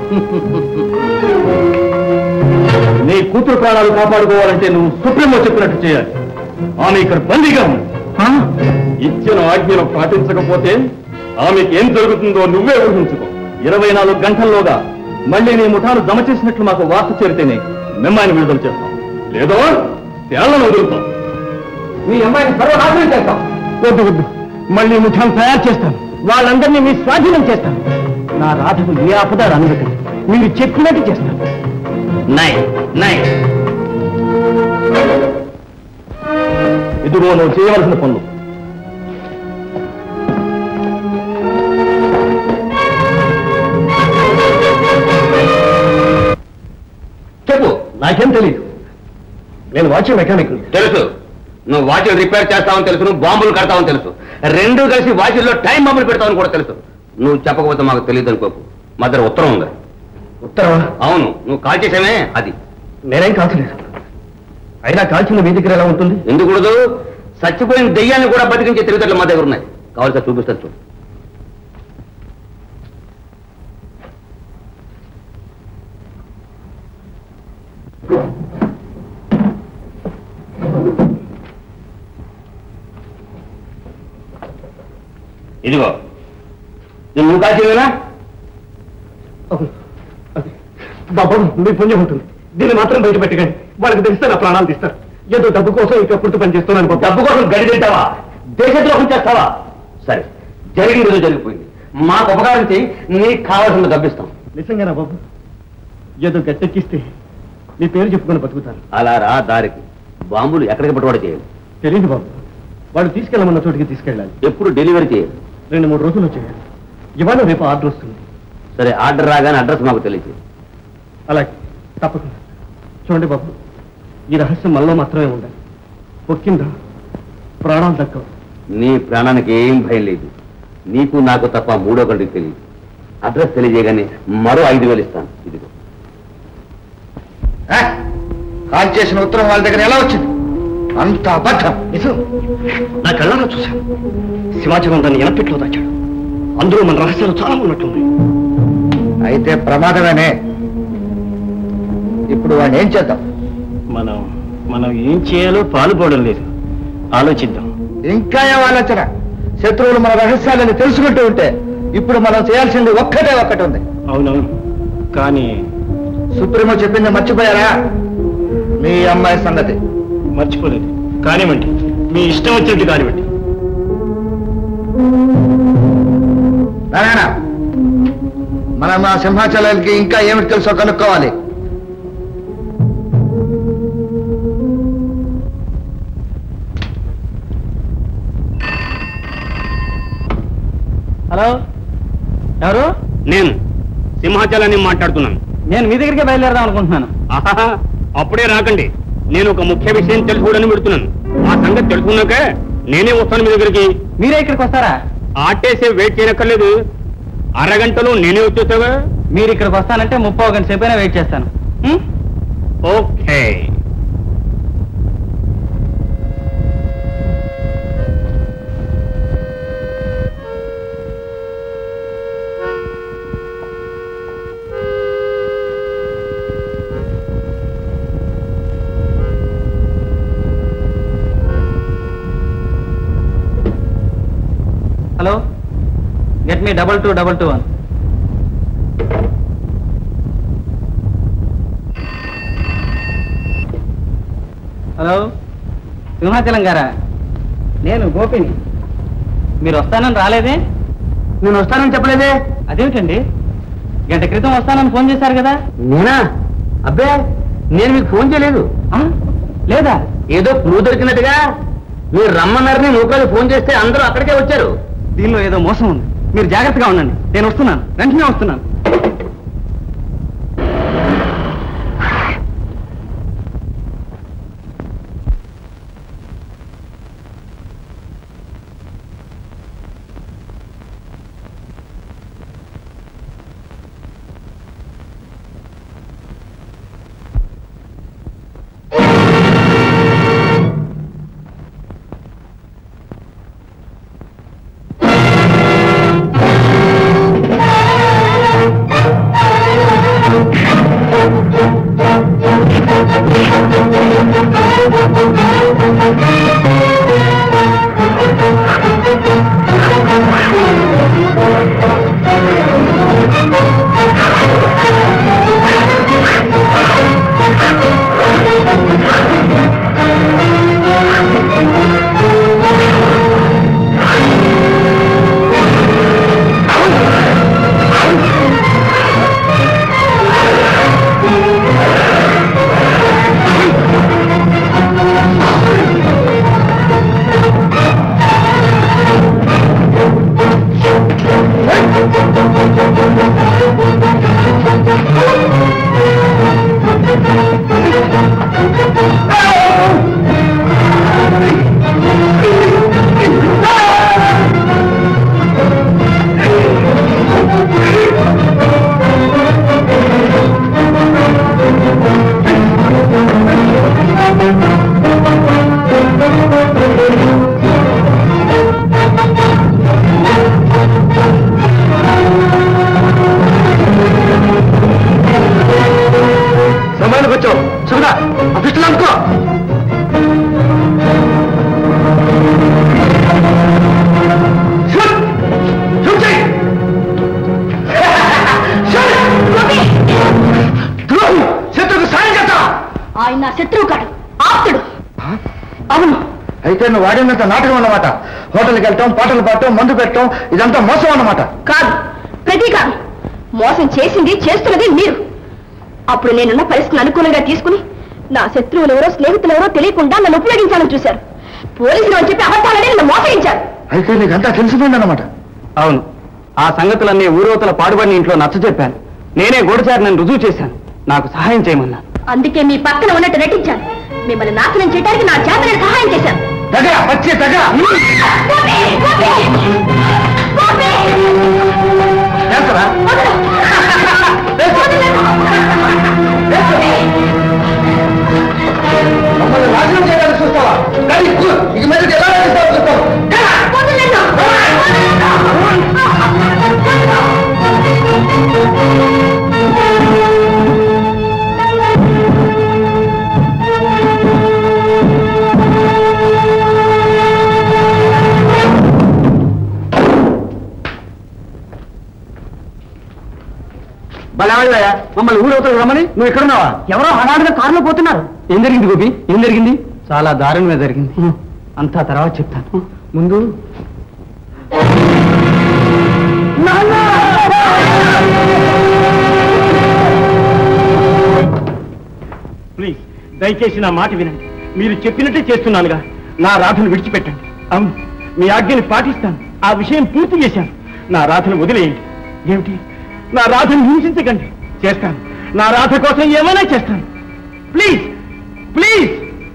నీ కూతురు ప్రాణాలు కాపాడుకోవాలంటే నువ్వు సుప్రీమో చెప్పినట్టు చేయాలి ఆమె ఇక్కడ బందీగా ఉంది ఇచ్చిన ఆజ్ఞను పాటించకపోతే ఆమెకి ఏం జరుగుతుందో నువ్వే ఊహించుకో ఇరవై నాలుగు గంటల్లోగా మళ్ళీ నీ ముఠాను జమ చేసినట్లు మాకు వార్త చేరితేనే మిమ్మాయిని విడుదల చేస్తాం లేదో తేళ్లను వదులుతాం మీ అమ్మాయిని సర్వనాశనం చేస్తాం వద్దు వద్దు మళ్ళీ ముఠాను తయారు చేస్తాను వాళ్ళందరినీ మీ స్వాధీనం చేస్తాను నా రాధకు ఏ ఆపద అనుగకండి మీరు చెప్పినట్టు చేస్తాను నై నై ఇదిగో నువ్వు చేయవలసిన పనులు చెప్పు నాకేం తెలియదు నేను వాచ్ మెకానిక్ తెలుసు నువ్వు వాచ్లు రిపేర్ చేస్తావని తెలుసు నువ్వు బాంబులు కడతావని తెలుసు రెండు కలిసి వాచ్ల్లో టైం బాంబులు పెడతావని కూడా తెలుసు నువ్వు చెప్పకపోతే మాకు తెలియదు అనుకోకు మా దగ్గర ఉత్తరం ఉంది ఉత్తరమా అవును నువ్వు కాల్ చేసామే అది నేనేం కాల్చలేదు అయినా కాల్చిన మీ దగ్గర ఎలా ఉంటుంది ఎందుకూడదు చచ్చిపోయిన దెయ్యాన్ని కూడా బతికించే తెలివితేటలు మా దగ్గర ఉన్నాయి కావాల్సి చూపిస్తాను చూడు ఇదిగో ఇది నువ్వు కాల్చేవేనా బాబు మీ పుణ్యం ఉంటుంది దీన్ని మాత్రం బయట పెట్టకండి వాళ్ళకి తెలిస్తే నా ప్రాణాలు తీస్తారు ఏదో డబ్బు కోసం ఇంకా పుట్టు పని చేస్తున్నాను బాబు. డబ్బు కోసం గడి తింటావా దేశద్రోహం చేస్తావా సరే జరిగింది ఏదో జరిగిపోయింది మాకు ఉపకారం చేయి నీకు కావాల్సిన డబ్బిస్తాం నిజంగానా బాబు ఏదో గట్టెక్కిస్తే మీ పేరు చెప్పుకొని బతుకుతాను అలా రా దారికి బాంబులు ఎక్కడికి పట్టుబడి చేయాలి తెలియదు బాబు వాడు తీసుకెళ్ళమన్న చోటికి తీసుకెళ్ళాలి ఎప్పుడు డెలివరీ చేయాలి రెండు మూడు రోజులు చేయాలి ఇవాళ రేపు ఆర్డర్ వస్తుంది సరే ఆర్డర్ రాగానే అడ్రస్ మాకు తెలియదు అలాగే తప్పకుండా చూడండి బాబు ఈ రహస్యం మనలో మాత్రమే ఉండాలి పొక్కిందా ప్రాణాలు దక్కవు నీ ప్రాణానికి ఏం భయం లేదు నీకు నాకు తప్ప మూడో కంటికి తెలియదు అడ్రస్ తెలియజేయగానే మరో ఐదు వేలు ఇస్తాను ఇదిగో కాల్ చేసిన ఉత్తరం వాళ్ళ దగ్గర ఎలా వచ్చింది అంత అబద్ధం నిజం నా కళ్ళలో చూశాను శివాజీ దాన్ని ఎనపెట్లో దాచాడు అందులో మన రహస్యాలు చాలా ఉన్నట్టుంది అయితే ప్రమాదమేనే ఇప్పుడు వాడిని ఏం చేద్దాం మనం మనం ఏం చేయాలో పాలుపోవడం లేదు ఆలోచిద్దాం ఇంకా ఏం ఆలోచన శత్రువులు మన రహస్యాలను తెలుసుకుంటూ ఉంటే ఇప్పుడు మనం చేయాల్సింది ఒక్కటే ఒక్కటి ఉంది అవునవును కానీ సుప్రీమో చెప్పింది మర్చిపోయారా మీ అమ్మాయి సంగతి మర్చిపోలేదు కానివ్వండి మీ ఇష్టం వచ్చినట్టు కానివ్వండి నారాయణ మనం ఆ సింహాచలానికి ఇంకా ఏమిటి తెలుసో కనుక్కోవాలి హలో ఎవరు నేను సింహాచలాన్ని మాట్లాడుతున్నాను నేను మీ దగ్గరికి బయలుదేరదాం అనుకుంటున్నాను ఆహాహా, అప్పుడే రాకండి నేను ఒక ముఖ్య విషయం తెలుసుకోవడానికి పెడుతున్నాను ఆ సంగతి తెలుసుకున్నాక నేనే వస్తాను మీ దగ్గరికి మీరే ఇక్కడికి వస్తారా ఆటేసే వెయిట్ చేయనక్కర్లేదు అరగంటలో నేనే వచ్చేస్తావా మీరు ఇక్కడికి వస్తానంటే ముప్పై గంట సేపైనా వెయిట్ చేస్తాను ఉం? Okay get me double two double two one hello Simhachalam గారా నేను గోపిని మీరు వస్తానని రాలేదే నేను వస్తానని చెప్పలేదే అదేమిటండి గంట క్రితం వస్తానని ఫోన్ చేశారు కదా నేనా అబ్బే నేను మీకు ఫోన్ చేయలేదు లేదా ఏదో క్లూ దొరికినట్టుగా మీరు రమ్మన్నారని నూకాలు ఫోన్ చేస్తే అందరూ అక్కడికే వచ్చారు దీనిలో ఏదో మోసం ఉంది మీరు జాగ్రత్తగా ఉండండి నేను వస్తున్నాను వెంటనే వస్తున్నాను సమయానికి వచ్చావు సుగదా అఫీస్లో అనుకో శత్రుకు సాయం చేస్తా ఆయన నా శత్రువు కాడు ఆప్తుడు అవును అయితే నువ్వు వాడినంత నాటకం అన్నమాట హోటల్కి వెళ్తాం పాటలు పాడటం మందు పెట్టడం ఇదంతా మోసం అన్నమాట కాదు ప్రతీకారం మోసం చేసింది చేస్తున్నది మీరు అప్పుడు నేనున్న పరిస్థితిని అనుకూలంగా తీసుకుని నా శత్రువులు ఎవరో స్నేహితులు ఎవరో తెలియకుండా నన్ను ఉపయోగించాలని చూశారు పోలీసులు అని చెప్పి అబద్ధాలని నన్ను మోసగించారు అయితే నీకంతా తెలిసిపోయింది అన్నమాట అవును ఆ సంగతులన్నీ ఊరోతల పాడుబడిన ఇంట్లో నచ్చ చెప్పాను నేనే గూఢచారిని రుజువు చేశాను నాకు సహాయం చేయమన్నాను అందుకే మీ పక్కన ఉన్నట్టు నటించాను మిమ్మల్ని నాశనం చేయడానికి నా చేత నేను సహాయం చేశాను తగ వచ్చే తగ గోపి! గోపి! గోపి! చేస్తారా మమ్మల్ని నాశనం చేయడానికి చూస్తావా కానీ ఇక మీద ఎలా నడుస్తావు చూస్తావు బలవాడివయ్యా మమ్మల్ని ఊరవుతారు రమ్మని నువ్వు ఎక్కడున్నావా ఎవరో హడాడుగా కారులో పోతున్నారు ఏం జరిగింది గోపి ఏం జరిగింది చాలా దారుణంగా జరిగింది అంతా తర్వాత చెప్తాను ముందు ప్లీజ్ దయచేసి నా మాట వినండి మీరు చెప్పినట్టే చేస్తున్నానుగా నా రాధను విడిచిపెట్టండి అవును మీ ఆజ్ఞని పాటిస్తాను ఆ విషయం పూర్తి చేశాను నా రాధను వదిలేయండి ఏమిటి నా రాధను హింసించకండి చేస్తాను నా రాధ కోసం ఏమైనా చేస్తాను ప్లీజ్ ప్లీజ్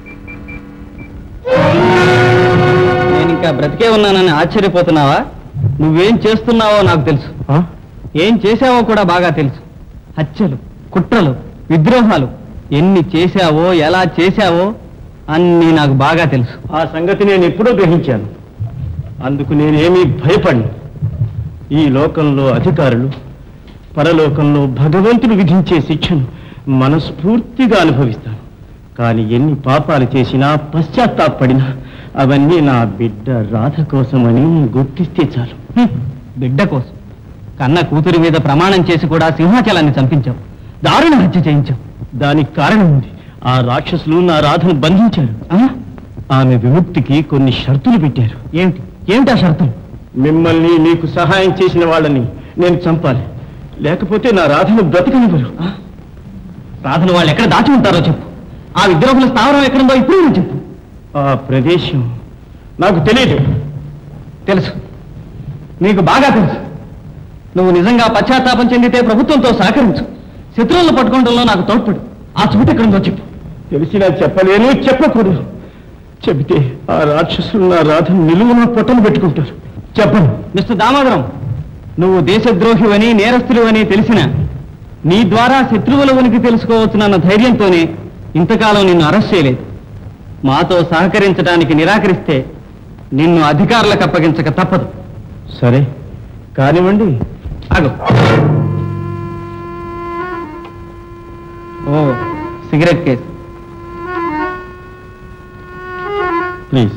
నేను ఇంకా బ్రతికే ఉన్నానని ఆశ్చర్యపోతున్నావా నువ్వేం చేస్తున్నావో నాకు తెలుసు ఏం చేశావో కూడా బాగా తెలుసు హత్యలు కుట్రలు విద్రోహాలు ఎన్ని చేశావో ఎలా చేశావో అన్నీ నాకు బాగా తెలుసు ఆ సంగతి నేను ఎప్పుడో గ్రహించాను అందుకు నేనేమీ భయపడను ఈ లోకంలో అధికారులు పరలోకంలో భగవంతుడు విధించే శిక్షను మనస్ఫూర్తిగా అనుభవిస్తాను కానీ ఎన్ని పాపాలు చేసినా పశ్చాత్తాపడినా అవన్నీ నా బిడ్డ రాధ కోసమని గుర్తిస్తే చాలు హ్మ్. బిడ్డ కోసం కన్న కూతురి మీద ప్రమాణం చేసి కూడా సింహాచలాన్ని చంపించావు దారుణ హత్య చేయించావు దానికి కారణం ఉంది ఆ రాక్షసులు నా రాధను బంధించారు ఆమె విముక్తికి కొన్ని షరతులు పెట్టారు ఏమిటి ఏమిటి ఆ షరతులు మిమ్మల్ని మీకు సహాయం చేసిన వాళ్ళని నేను చంపాలి లేకపోతే నా రాధను బ్రతకనివ్వరు రాధను వాళ్ళు ఎక్కడ దాచి ఉంటారో చెప్పు ఆ విద్రోహుల స్థావరం ఎక్కడుందో ఇప్పుడు నువ్వు చెప్పు ఆ ప్రదేశం నాకు తెలియదు తెలుసు నీకు బాగా తెలుసు నువ్వు నిజంగా పశ్చాత్తాపం చెందితే ప్రభుత్వంతో సహకరించు శత్రువులను పట్టుకోవడంలో నాకు తోడ్పడు ఆ చోటు ఎక్కడుందో చెప్పు తెలిసినా చెప్పలేను చెప్పకూడదు చెబితే ఆ రాక్షసులు నా రాధను నిలువున పొట్టను పెట్టుకుంటారు చెప్పను మిస్టర్ దామోదరం నువ్వు దేశద్రోహివని నేరస్తుడివని తెలిసిన నీ ద్వారా శత్రువుల ఉనికి తెలుసుకోవచ్చునన్న ధైర్యంతోనే ఇంతకాలం నిన్ను అరెస్ట్ చేయలేదు మాతో సహకరించడానికి నిరాకరిస్తే నిన్ను అధికారులకు అప్పగించక తప్పదు సరే కానివ్వండి ఆగు ఓ cigarette case please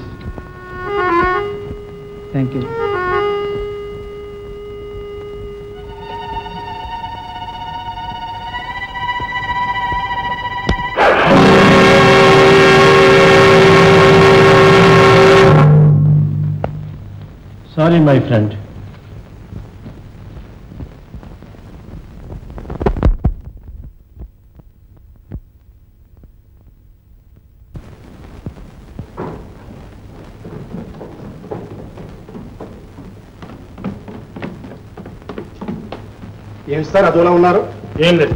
thank you sorry my friend ఏం సార్ అదోలా ఉన్నారు ఏం లేదు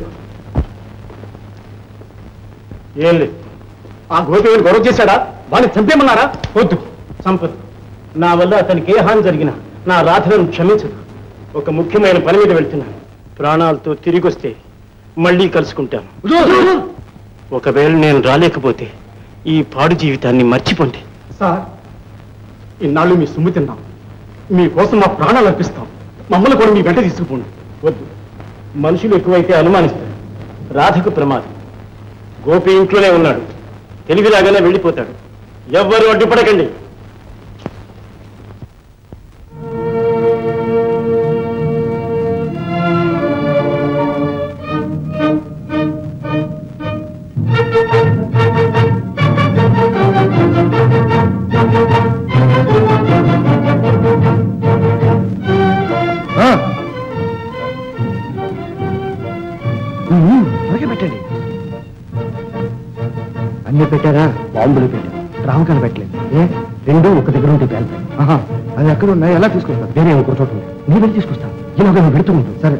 ఏం లేదు ఆ గోపి గొడవ చేశాడా వాడిని చంపేమన్నారా వద్దు సంపత్ నా వల్ల అతనికి ఏ హాని జరిగినా నా రాధలను క్షమించదు ఒక ముఖ్యమైన పని మీద వెళ్తున్నాను ప్రాణాలతో తిరిగి వస్తే మళ్ళీ కలుసుకుంటాను ఒకవేళ నేను రాలేకపోతే ఈ పాడు జీవితాన్ని మర్చిపోండి సార్ ఇన్నాళ్ళు మీ సొమ్ము తిన్నాం మీకోసం మా ప్రాణాలు అర్పిస్తాం మమ్మల్ని కూడా మీ వెంట తీసుకుపోండి వద్దు మనుషులు ఎక్కువైతే అనుమానిస్తారు రాధకు ప్రమాదం గోపి ఇంట్లోనే ఉన్నాడు తెలివిలాగానే వెళ్ళిపోతాడు ఎవ్వరు అడ్డుపడకండి అలాగే పెట్టండి అన్ని పెట్టారా బాంబులు పెట్టారు రామకాలు పెట్టలేదు ఏ రెండు ఒక దగ్గర ఉంటే పేలుతాయి ఆహా అది ఎక్కడ ఉన్నాయి ఎలా తీసుకొస్తాను వేరే ఒక చోట ఉంది నేను వెళ్ళి తీసుకొస్తాను ఇలాగ నువ్వు పెడుతూ ఉంటావు సరే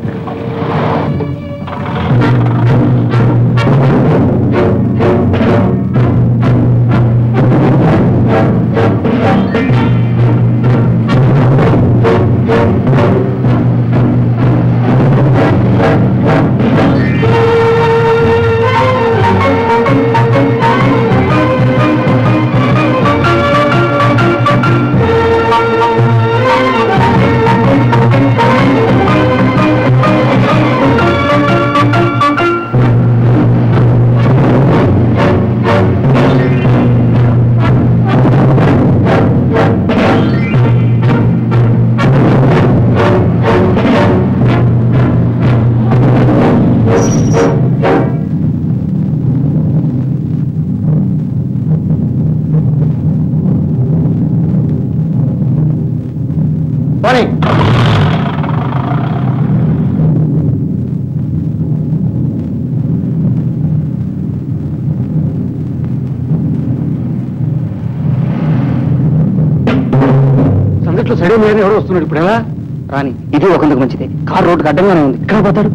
సంగట్లో సైడ్ మీద ఎవడో వస్తున్నాడు ఇప్పుడు ఎలా రాని ఇది ఒకందుకు మంచిదే కార్ రోడ్డుకి అడ్డంగానే ఉంది ఎక్కడ పోతాడు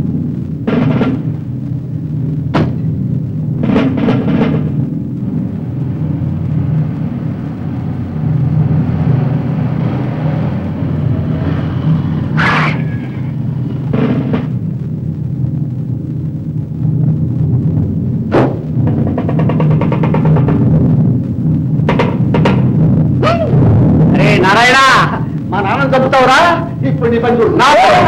అరే నారాయణ మా నాన్న చంపుతావురా ఇప్పుడు నీ పని చూడు నారాయణ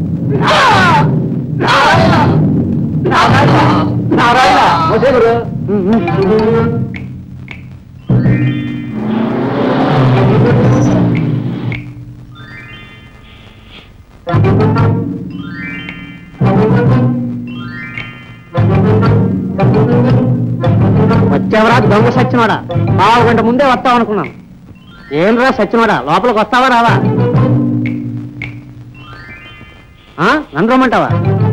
నారాయణ నారాయణ నారాయణ వచ్చే గురు వచ్చావరా దొంగ సచ్చినోడా పావు గంట ముందే వస్తావు అనుకున్నాను ఏంరా సచ్చినోడా లోపలికి వస్తావా రావా ఆ? నన్ను రమ్మంటావా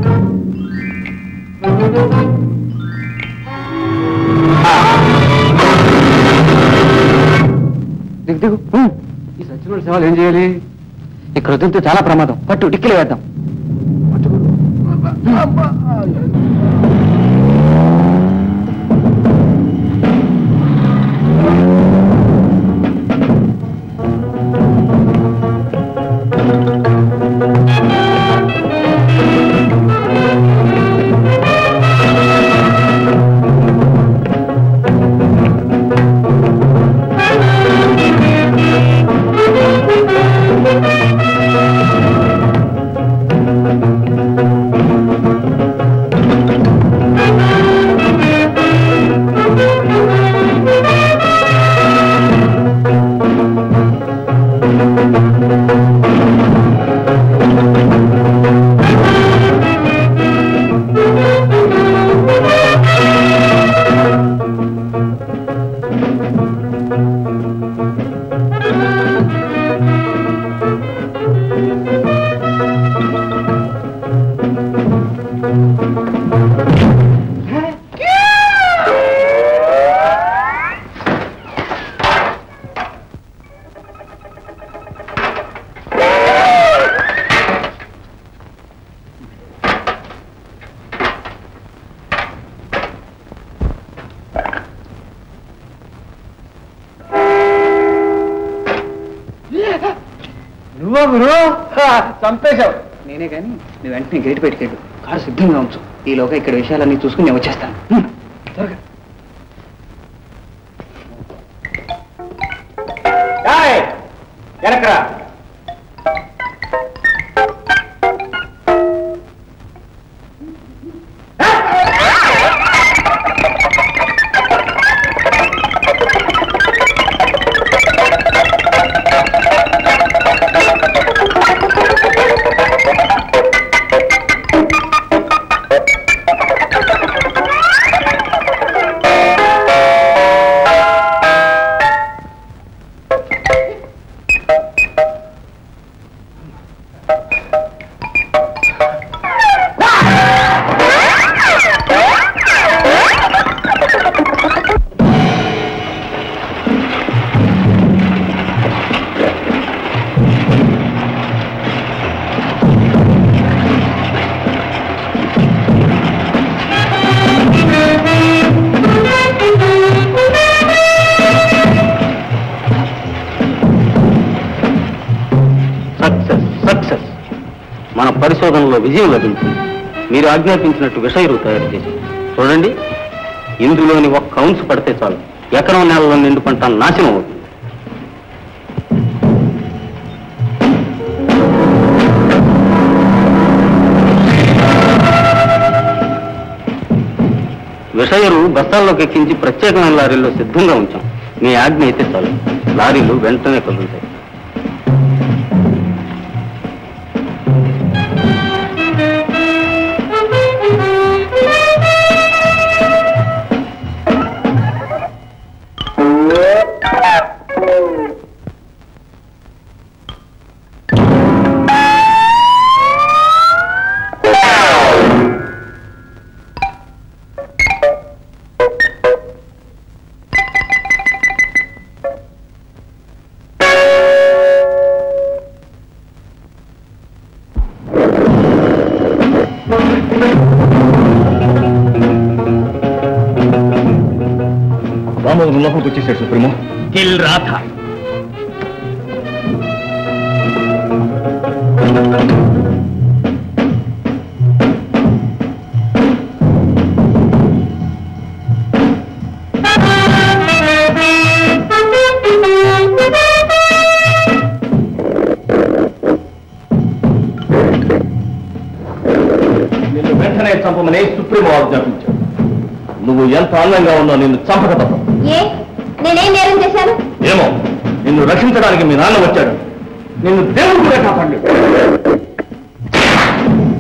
దిగు దిగు ఉమ్. ఈ సచ్చినోడి సేవలు ఏం చేయాలి ఇక్కడ వదిలితే చాలా ప్రమాదం పట్టు డిక్కిలో వేద్దాం నువ్వా గురు చంపేశావు నేనే కానీ నువ్వు వెంటనే గేట్ పెట్టుకెళ్ళు కారు సిద్ధంగా ఉంచు ఈలోగా ఇక్కడ విషయాలన్నీ చూసుకుని నేను వచ్చేస్తాను హ్మ్. త్వరగా వెనకరా సక్సెస్ సక్సెస్ మన పరిశోధనలో విజయం లభించింది మీరు ఆజ్ఞాపించినట్టు విషయరు తయారు చేసి చూడండి ఇందులోని ఒక్క అంశ పడితే చాలు ఎకరం నేలలో నిండు పంట నాశనం అవుతుంది విషయరు బస్తాల్లోకి ఎక్కించి ప్రత్యేకమైన లారీల్లో సిద్ధంగా ఉంచాం మీ ఆజ్ఞ అయితే చాలు లారీలు వెంటనే కదులుతాయి రామోదరం లోపలికి వచ్చేసాడు సుప్రీమో కిల్ రాధ నిన్ను వెంటనే చంపమని సుప్రీమో ఆజ్ఞాపించాడు నువ్వు ఎంత అందంగా ఉన్నావు నిన్ను చంపక తప్ప ఏ నేనేం నేరం చేశాను ఏమో నిన్ను రక్షించడానికి మీ నాన్న వచ్చాడు నిన్ను దేవుడు కూడా కాపాడు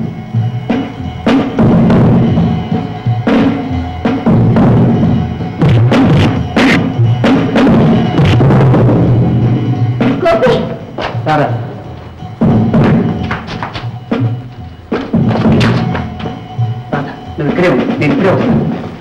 నువ్వు ఇక్కడే ఉండు నేను ఇప్పుడే వస్తాను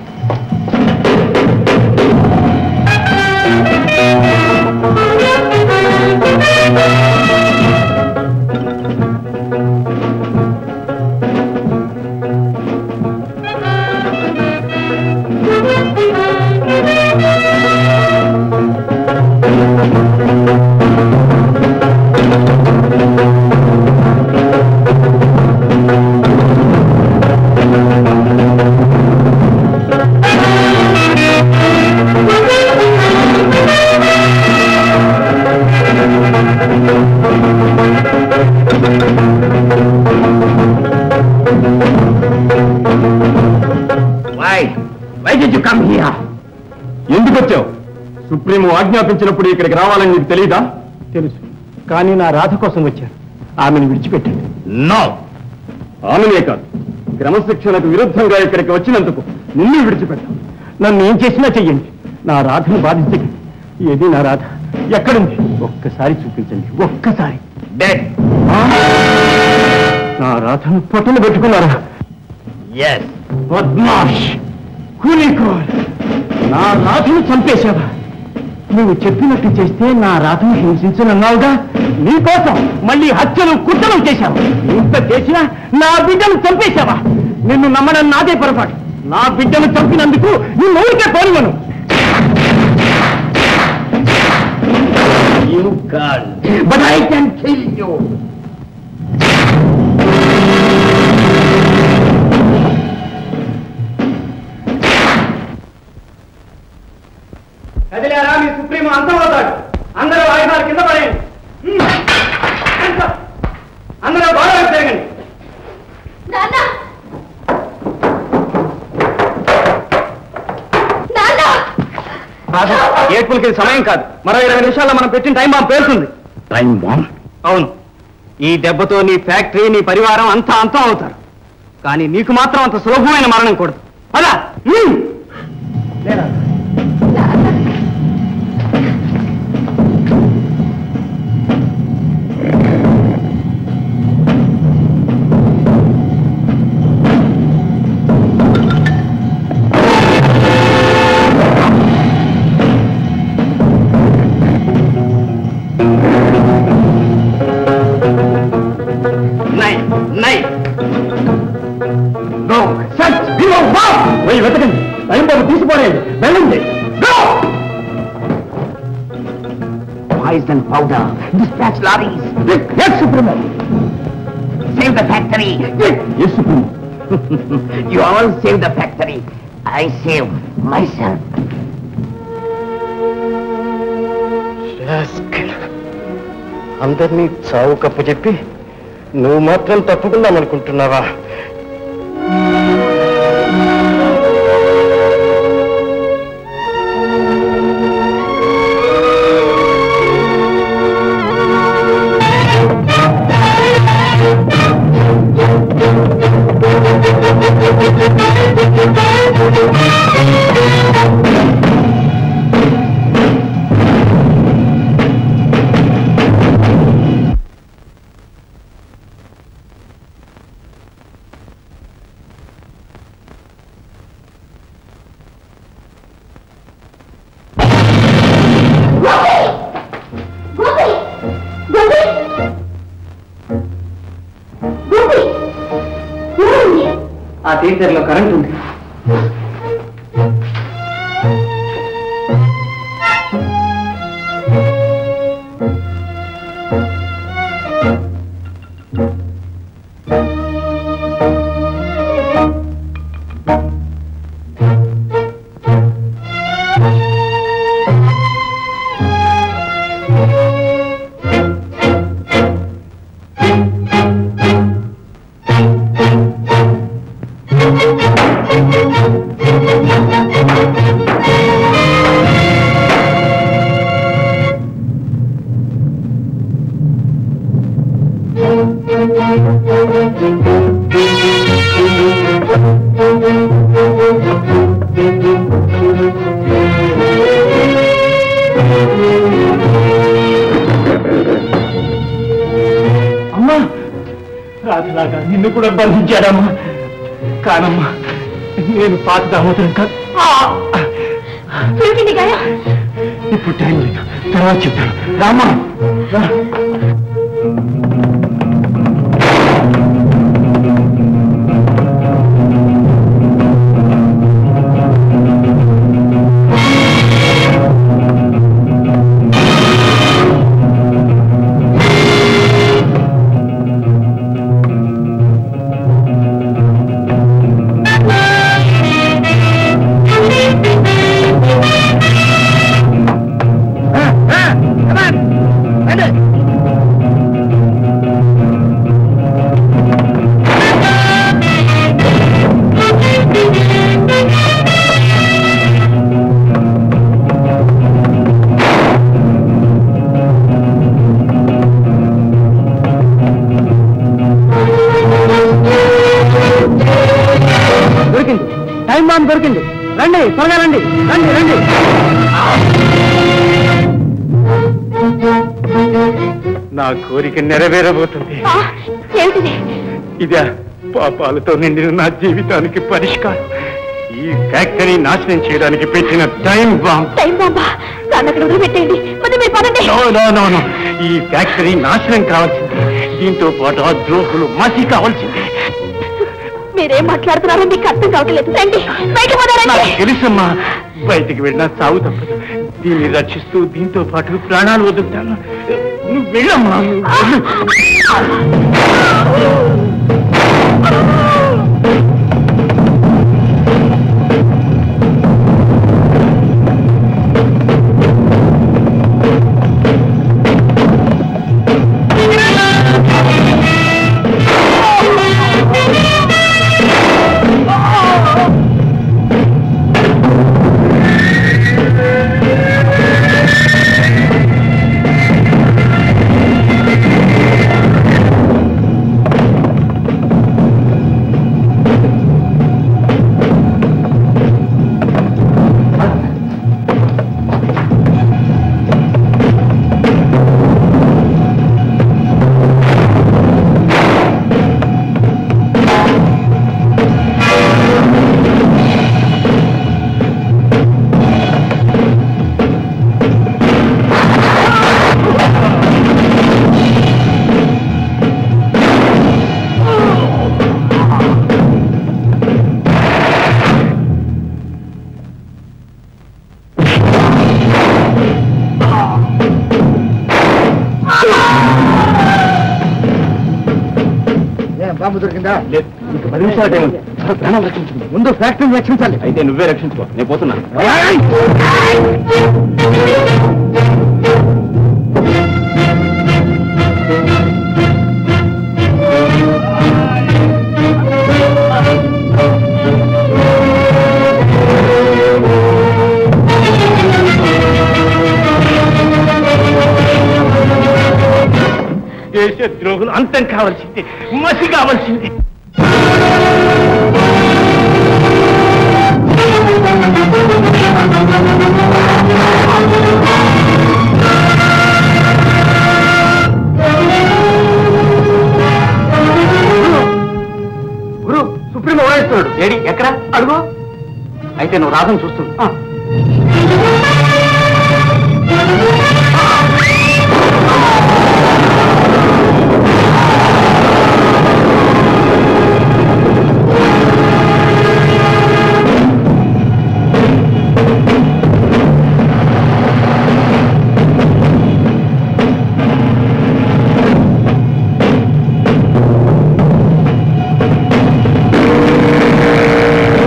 why why did you come here ఎందుకు వచ్చావు సుప్రీం ఆజ్ఞాపించినప్పుడు ఇక్కడికి రావాలని నీకు తెలియదా తెలుసు కానీ నా రాధ కోసం వచ్చాను ఆమెను విడిచిపెట్టండి నో ఆమెనే కాదు క్రమశిక్షణకు విరుద్ధంగా ఇక్కడికి వచ్చినందుకు నిన్ను విడిచిపెట్టాను నన్ను ఏం చేసినా చెయ్యండి నా రాధను బాధించకండి ఏది నా రాధ ఎక్కడుంది ఒక్కసారి చూపించండి ఒక్కసారి ఆ? నా రాధను పొట్టలు పెట్టుకున్నారా ఎస్ బద్మాష్ కూలీకోర్ నా రాధను చంపేశావా నువ్వు చెప్పినట్టు చేస్తే నా రాధను హింసించనన్నావుగా నీకోసం మళ్ళీ హత్యలు కుట్రలు చేశావు ఇంత చేసినా నా బిడ్డను చంపేశావా నిన్ను నమ్మడం నాదే పొరపాటు నా బిడ్డను చంపినందుకు నీ ఊరికే పోనివను you can't but I can kill you కదిలేరా మీ సుప్రీం అంతమవుతాడు అందరూ ఆయుధాలు కింద పడేయండి హ్మ్. అంత. అందరూ బాగా తిరగండి రాజు ఏడ్పులకి ఇది సమయం కాదు మరో ఇరవై నిమిషాల్లో మనం పెట్టిన టైం బాంబు పేరుతుంది టైం బాంబ్ అవును ఈ దెబ్బతో నీ ఫ్యాక్టరీ నీ పరివారం అంతా అంతం అవుతారు కానీ నీకు మాత్రం అంత సులభమైన మరణం కూడదు అలా నై నై గో సచ్ గివ్ బాంబ్ పోయి వెతకండి టైం బాబు తీసిపోలేదు వెళ్ళండి Go! poison powder dispatch lorries Yes, Supremo. save the factory Yes, Supremo. you all save the factory i save myself అందరినీ చావు కప్పు చెప్పి నువ్వు మాత్రం తప్పుకుందామనుకుంటున్నావా గోపి గోపి గోపి ఏమైంది? ఆ థియేటర్లో కరెంట్ ఉంది అమ్మా రాధలాగా నిన్ను కూడా బంధించాడమ్మా కానమ్మా నేను పాత దామోదరం కాదు ఏమిటి నీ గాయం ఇప్పుడు టైం లేదు తర్వాత చెప్తాను రామా రా. దొరికింది టైం బాంబ్ దొరికింది రండి త్వరగా రండి రండి రండి నా కోరిక నెరవేరబోతుంది ఏమిటిది ఇదే పాపాలతో నిండిన నా జీవితానికి పరిష్కారం ఈ ఫ్యాక్టరీ నాశనం చేయడానికి పెట్టిన టైం బాంబ్ టైం బాంబా దాన్ని అక్కడ వదిలిపెట్టేయండి ముందు మీరు పదండి నో నో నో నో ఈ ఫ్యాక్టరీ నాశనం కావాల్సింది దీంతో పాటు ఆ ద్రోహులు మసి కావాల్సిందే మీరేం మాట్లాడుతున్నారో మీకు అర్థం కావట్లేదు రండి బయట నాకు పోదారండి తెలుసమ్మా బయటికి వెళ్ళినా సాగు తప్పదు దీన్ని రక్షిస్తూ దీంతో పాటు ప్రాణాలు వదులుతాను నువ్వు వెళ్ళమ్మా నువ్వు వెళ్ళు. బాంబు దొరికిందా లేదు ఇంక పది నిమిషాలు టైం ఉంది. త్వరగా ప్రాణాలు రక్షించండి ముందు ఫ్యాక్టరీని రక్షించాలి అయితే నువ్వే రక్షించుకో నేను పోతున్నా దేశ ద్రోహులు అంతం కావాల్సింది మసి కావాల్సింది గురు సుప్రీం ఓడేస్తున్నాడు ఏడి ఎక్కడ అడుగు అయితే నువ్వు రాధను చూస్తున్నా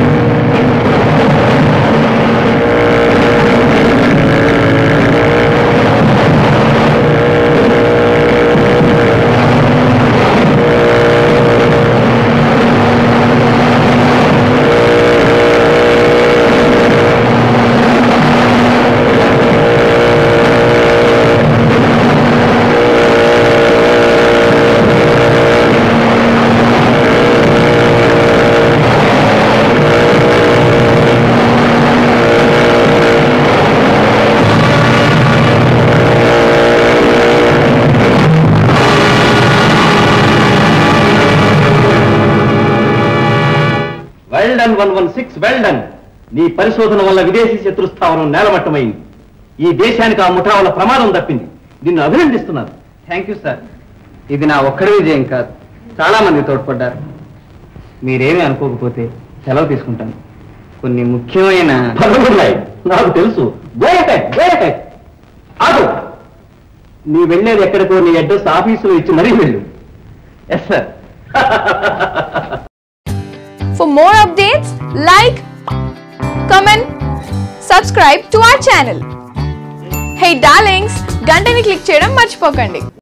ఆ well done one one six well done నీ పరిశోధన వల్ల విదేశీ శత్రు స్థావరం నేలమట్టమైంది ఈ దేశానికి ఆ ముఠా వల్ల ప్రమాదం తప్పింది నిన్ను అభినందిస్తున్నాను థ్యాంక్ యూ సార్ ఇది నా ఒక్కడి విజయం కాదు చాలా మంది తోడ్పడ్డారు మీరేమీ అనుకోకపోతే సెలవు తీసుకుంటాను కొన్ని ముఖ్యమైన పరుగున్నాయి నాకు తెలుసు Go ahead, go ahead. ఆగు నీ వెళ్ళేది ఎక్కడికో నీ అడ్రస్ ఆఫీసులో ఇచ్చి మరీ వెళ్ళు yes sir For more updates, like, comment, subscribe to our channel. Hey darlings, గంటని click చేయడం మర్చిపోకండి